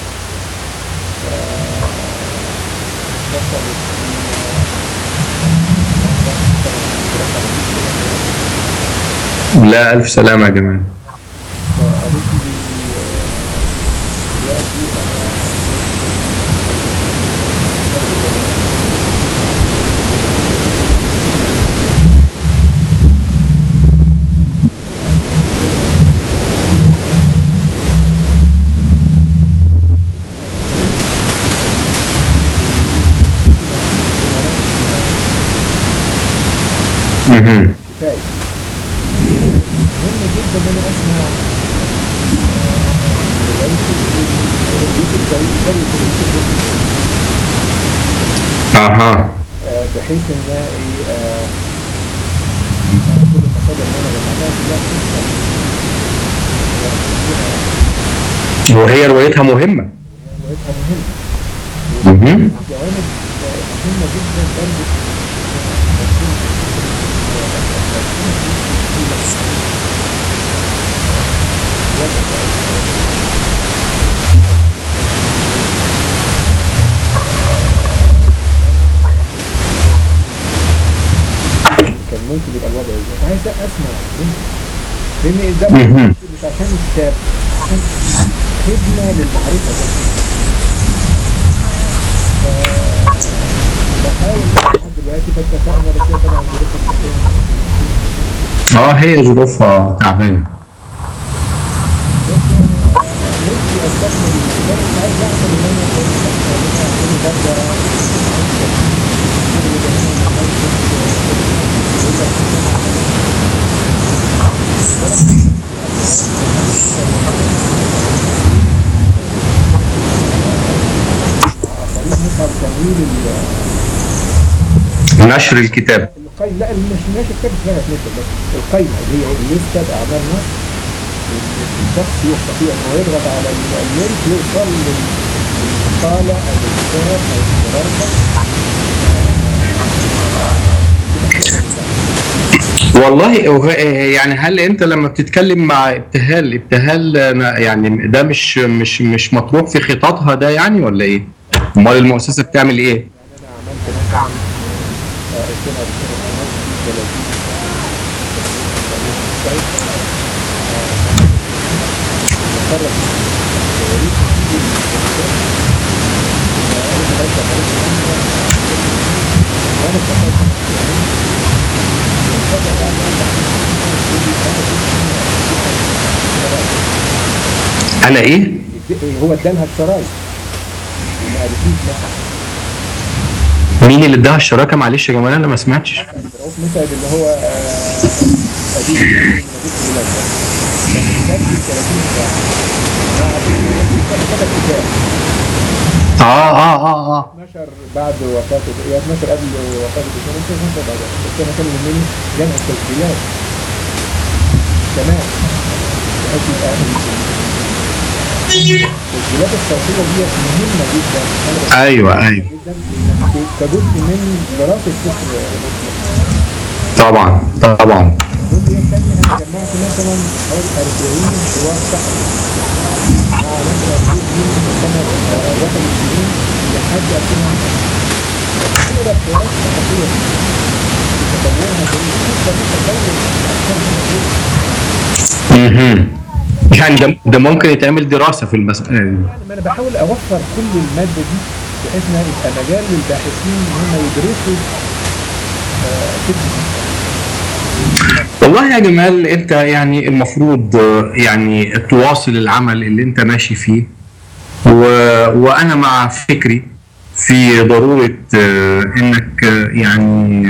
لا الف سلامه يا جماعه فقالت لي دلوقتي مهم. كفايه مهم جدا ان انا اسمع اها بحيث ان ايه آه، كل المصادر اللي انا بسمعها كلها وهي روايتها مهمه روايتها مهمه مهم. جوانب مهمه جدا برضه كان ممكن يبقى الوضع ازاي عايز اسمع لان ده مهم. مش عشان الكتاب عشان خدمه للمعرفه بس ف- بحاول لحد دلوقتي فاتفقنا بس هي طبعا ظروف الحكومة. اه هي ظروفها تعبانه بس يعني نفسي استكمل الكتاب مش عايز اعمل ان انا اعمل بدله طريق مثل تمويل ال- نشر الكتاب القايمة لا مش مش كتاب اسمها نشر بس القايمة اللي هي الليستة بأعمال نشر الشخص يستطيع انه يضغط على ال- اللينك يوصل للمقالة او الكتاب او الدراسة والله وه- يعني هل انت لما بتتكلم مع ابتهال ابتهال أنا يعني ده مش مش مش مطروح في خططها ده يعني ولا ايه؟ امال المؤسسه بتعمل ايه؟ يعني انا عملت مثلا آه، السنة السنة 30 انا ايه؟ هو ادالها الشرايط ما قالتليش مثلا مين اللي اداها الشراكه معلش يا جماعه انا ما سمعتش رؤوف مسعد اللي هو آه، أديب من مدينة البلاد ده كان كتاب 30 ساعة مع كتاب كتاب اه اه اه اه 12 بعد وفاته يا 12 قبل وفاته بسنه 12 بعد بس انا كان يهمني جمع التسجيلات كمان بحيث يبقى التسجيلات الصوتيه دي مهمه جدا أنا ايوه ايوه جدا كجزء من دراسه فكر مسلم طبعا طبعا الجزء الثاني انا جمعت مثلا حوالي 40 حوار شخصي مع مثلا جزء من سنه آه، 21 لحد 2010 كل ده حوارات صحفيه تطورها في تطور الافكار مهم. يعني ده, ده ممكن يتعمل دراسه في المساله دي ما انا بحاول اوفر كل الماده دي بحيث انها يبقى مجال للباحثين ان هم يدرسوا آه، فكره والله يا جمال انت يعني المفروض آه، يعني تواصل العمل اللي انت ماشي فيه و... وانا مع فكري في ضروره آه، انك آه، يعني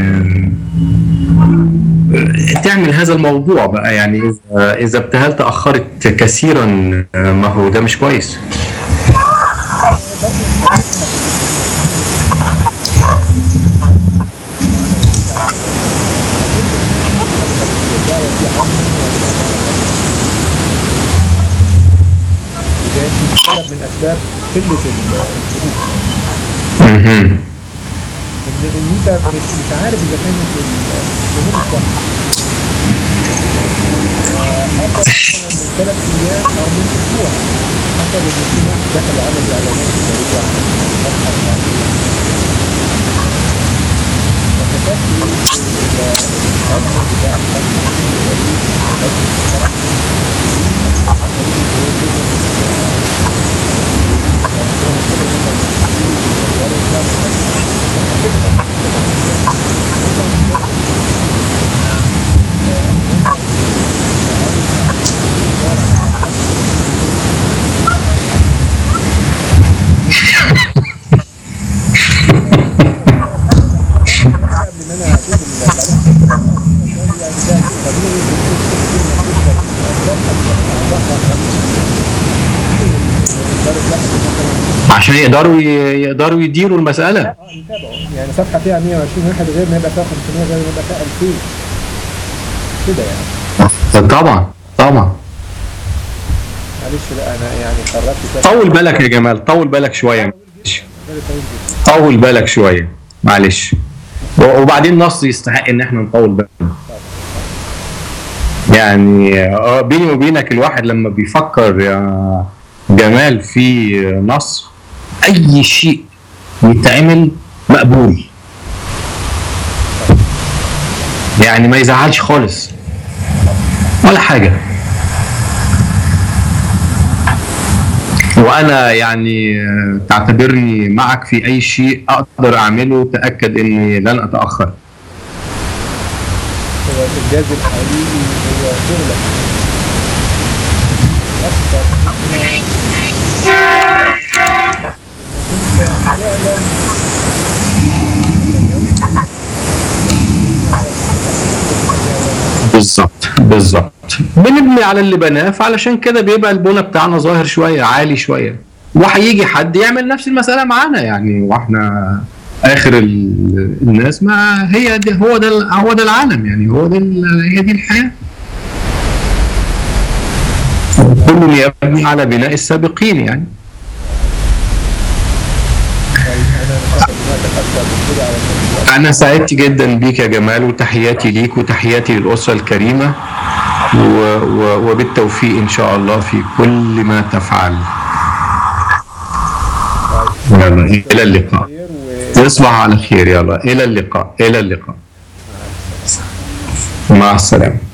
آه، تعمل هذا الموضوع بقى يعني اذا اذا ابتهال تاخرت كثيرا آه، ما هو ده مش كويس ده سبب من اسباب قله الفلوس مهم. ان ان انت مش مش عارف اذا كانت الامور صح حتى مثلاً من ثلاث ايام او من اسبوع حتى لو في ناس دخلوا عملوا اعلانات تجاريه على صفحه بتاعت فكتبت الأزمة بتاع قبل ما انا اجيب عشان يقدروا ي- يقدروا يديروا المساله اه نتابعه يعني صفحه فيها 120 واحد غير ما يبقى فيها 500 غير ما يبقى فيها 2000 كده يعني طبعا طبعا معلش بقى انا يعني قررت كده طول بالك يا جمال طول بالك شويه معلش. بالي طويل جدا طول بالك شويه معلش و- وبعدين نص يستحق ان احنا نطول بالنا يعني آه، بيني وبينك الواحد لما بيفكر يا جمال في نص اي شيء يتعمل مقبول يعني ما يزعلش خالص ولا حاجه وانا يعني آه، تعتبرني معك في اي شيء اقدر اعمله تاكد اني لن اتاخر هو الانجاز الحقيقي هو شغلك اكثر بالظبط بالظبط بنبني على اللي بناه فعلشان كده بيبقى البنى بتاعنا ظاهر شويه عالي شويه وهيجي حد يعمل نفس المساله معانا يعني واحنا اخر ال- الناس ما هي دي هو ده ال- هو ده العالم يعني هو ده ال- هي دي الحياه كل يبني على بناء السابقين يعني انا مش هاخد وقتك اكثر من كده على أنا سعدت جدا بيك يا جمال وتحياتي ليك وتحياتي للأسرة الكريمة و... و... وبالتوفيق إن شاء الله في كل ما تفعل يلا إلى اللقاء خير و تصبح على خير يلا إلى اللقاء إلى اللقاء مع السلامة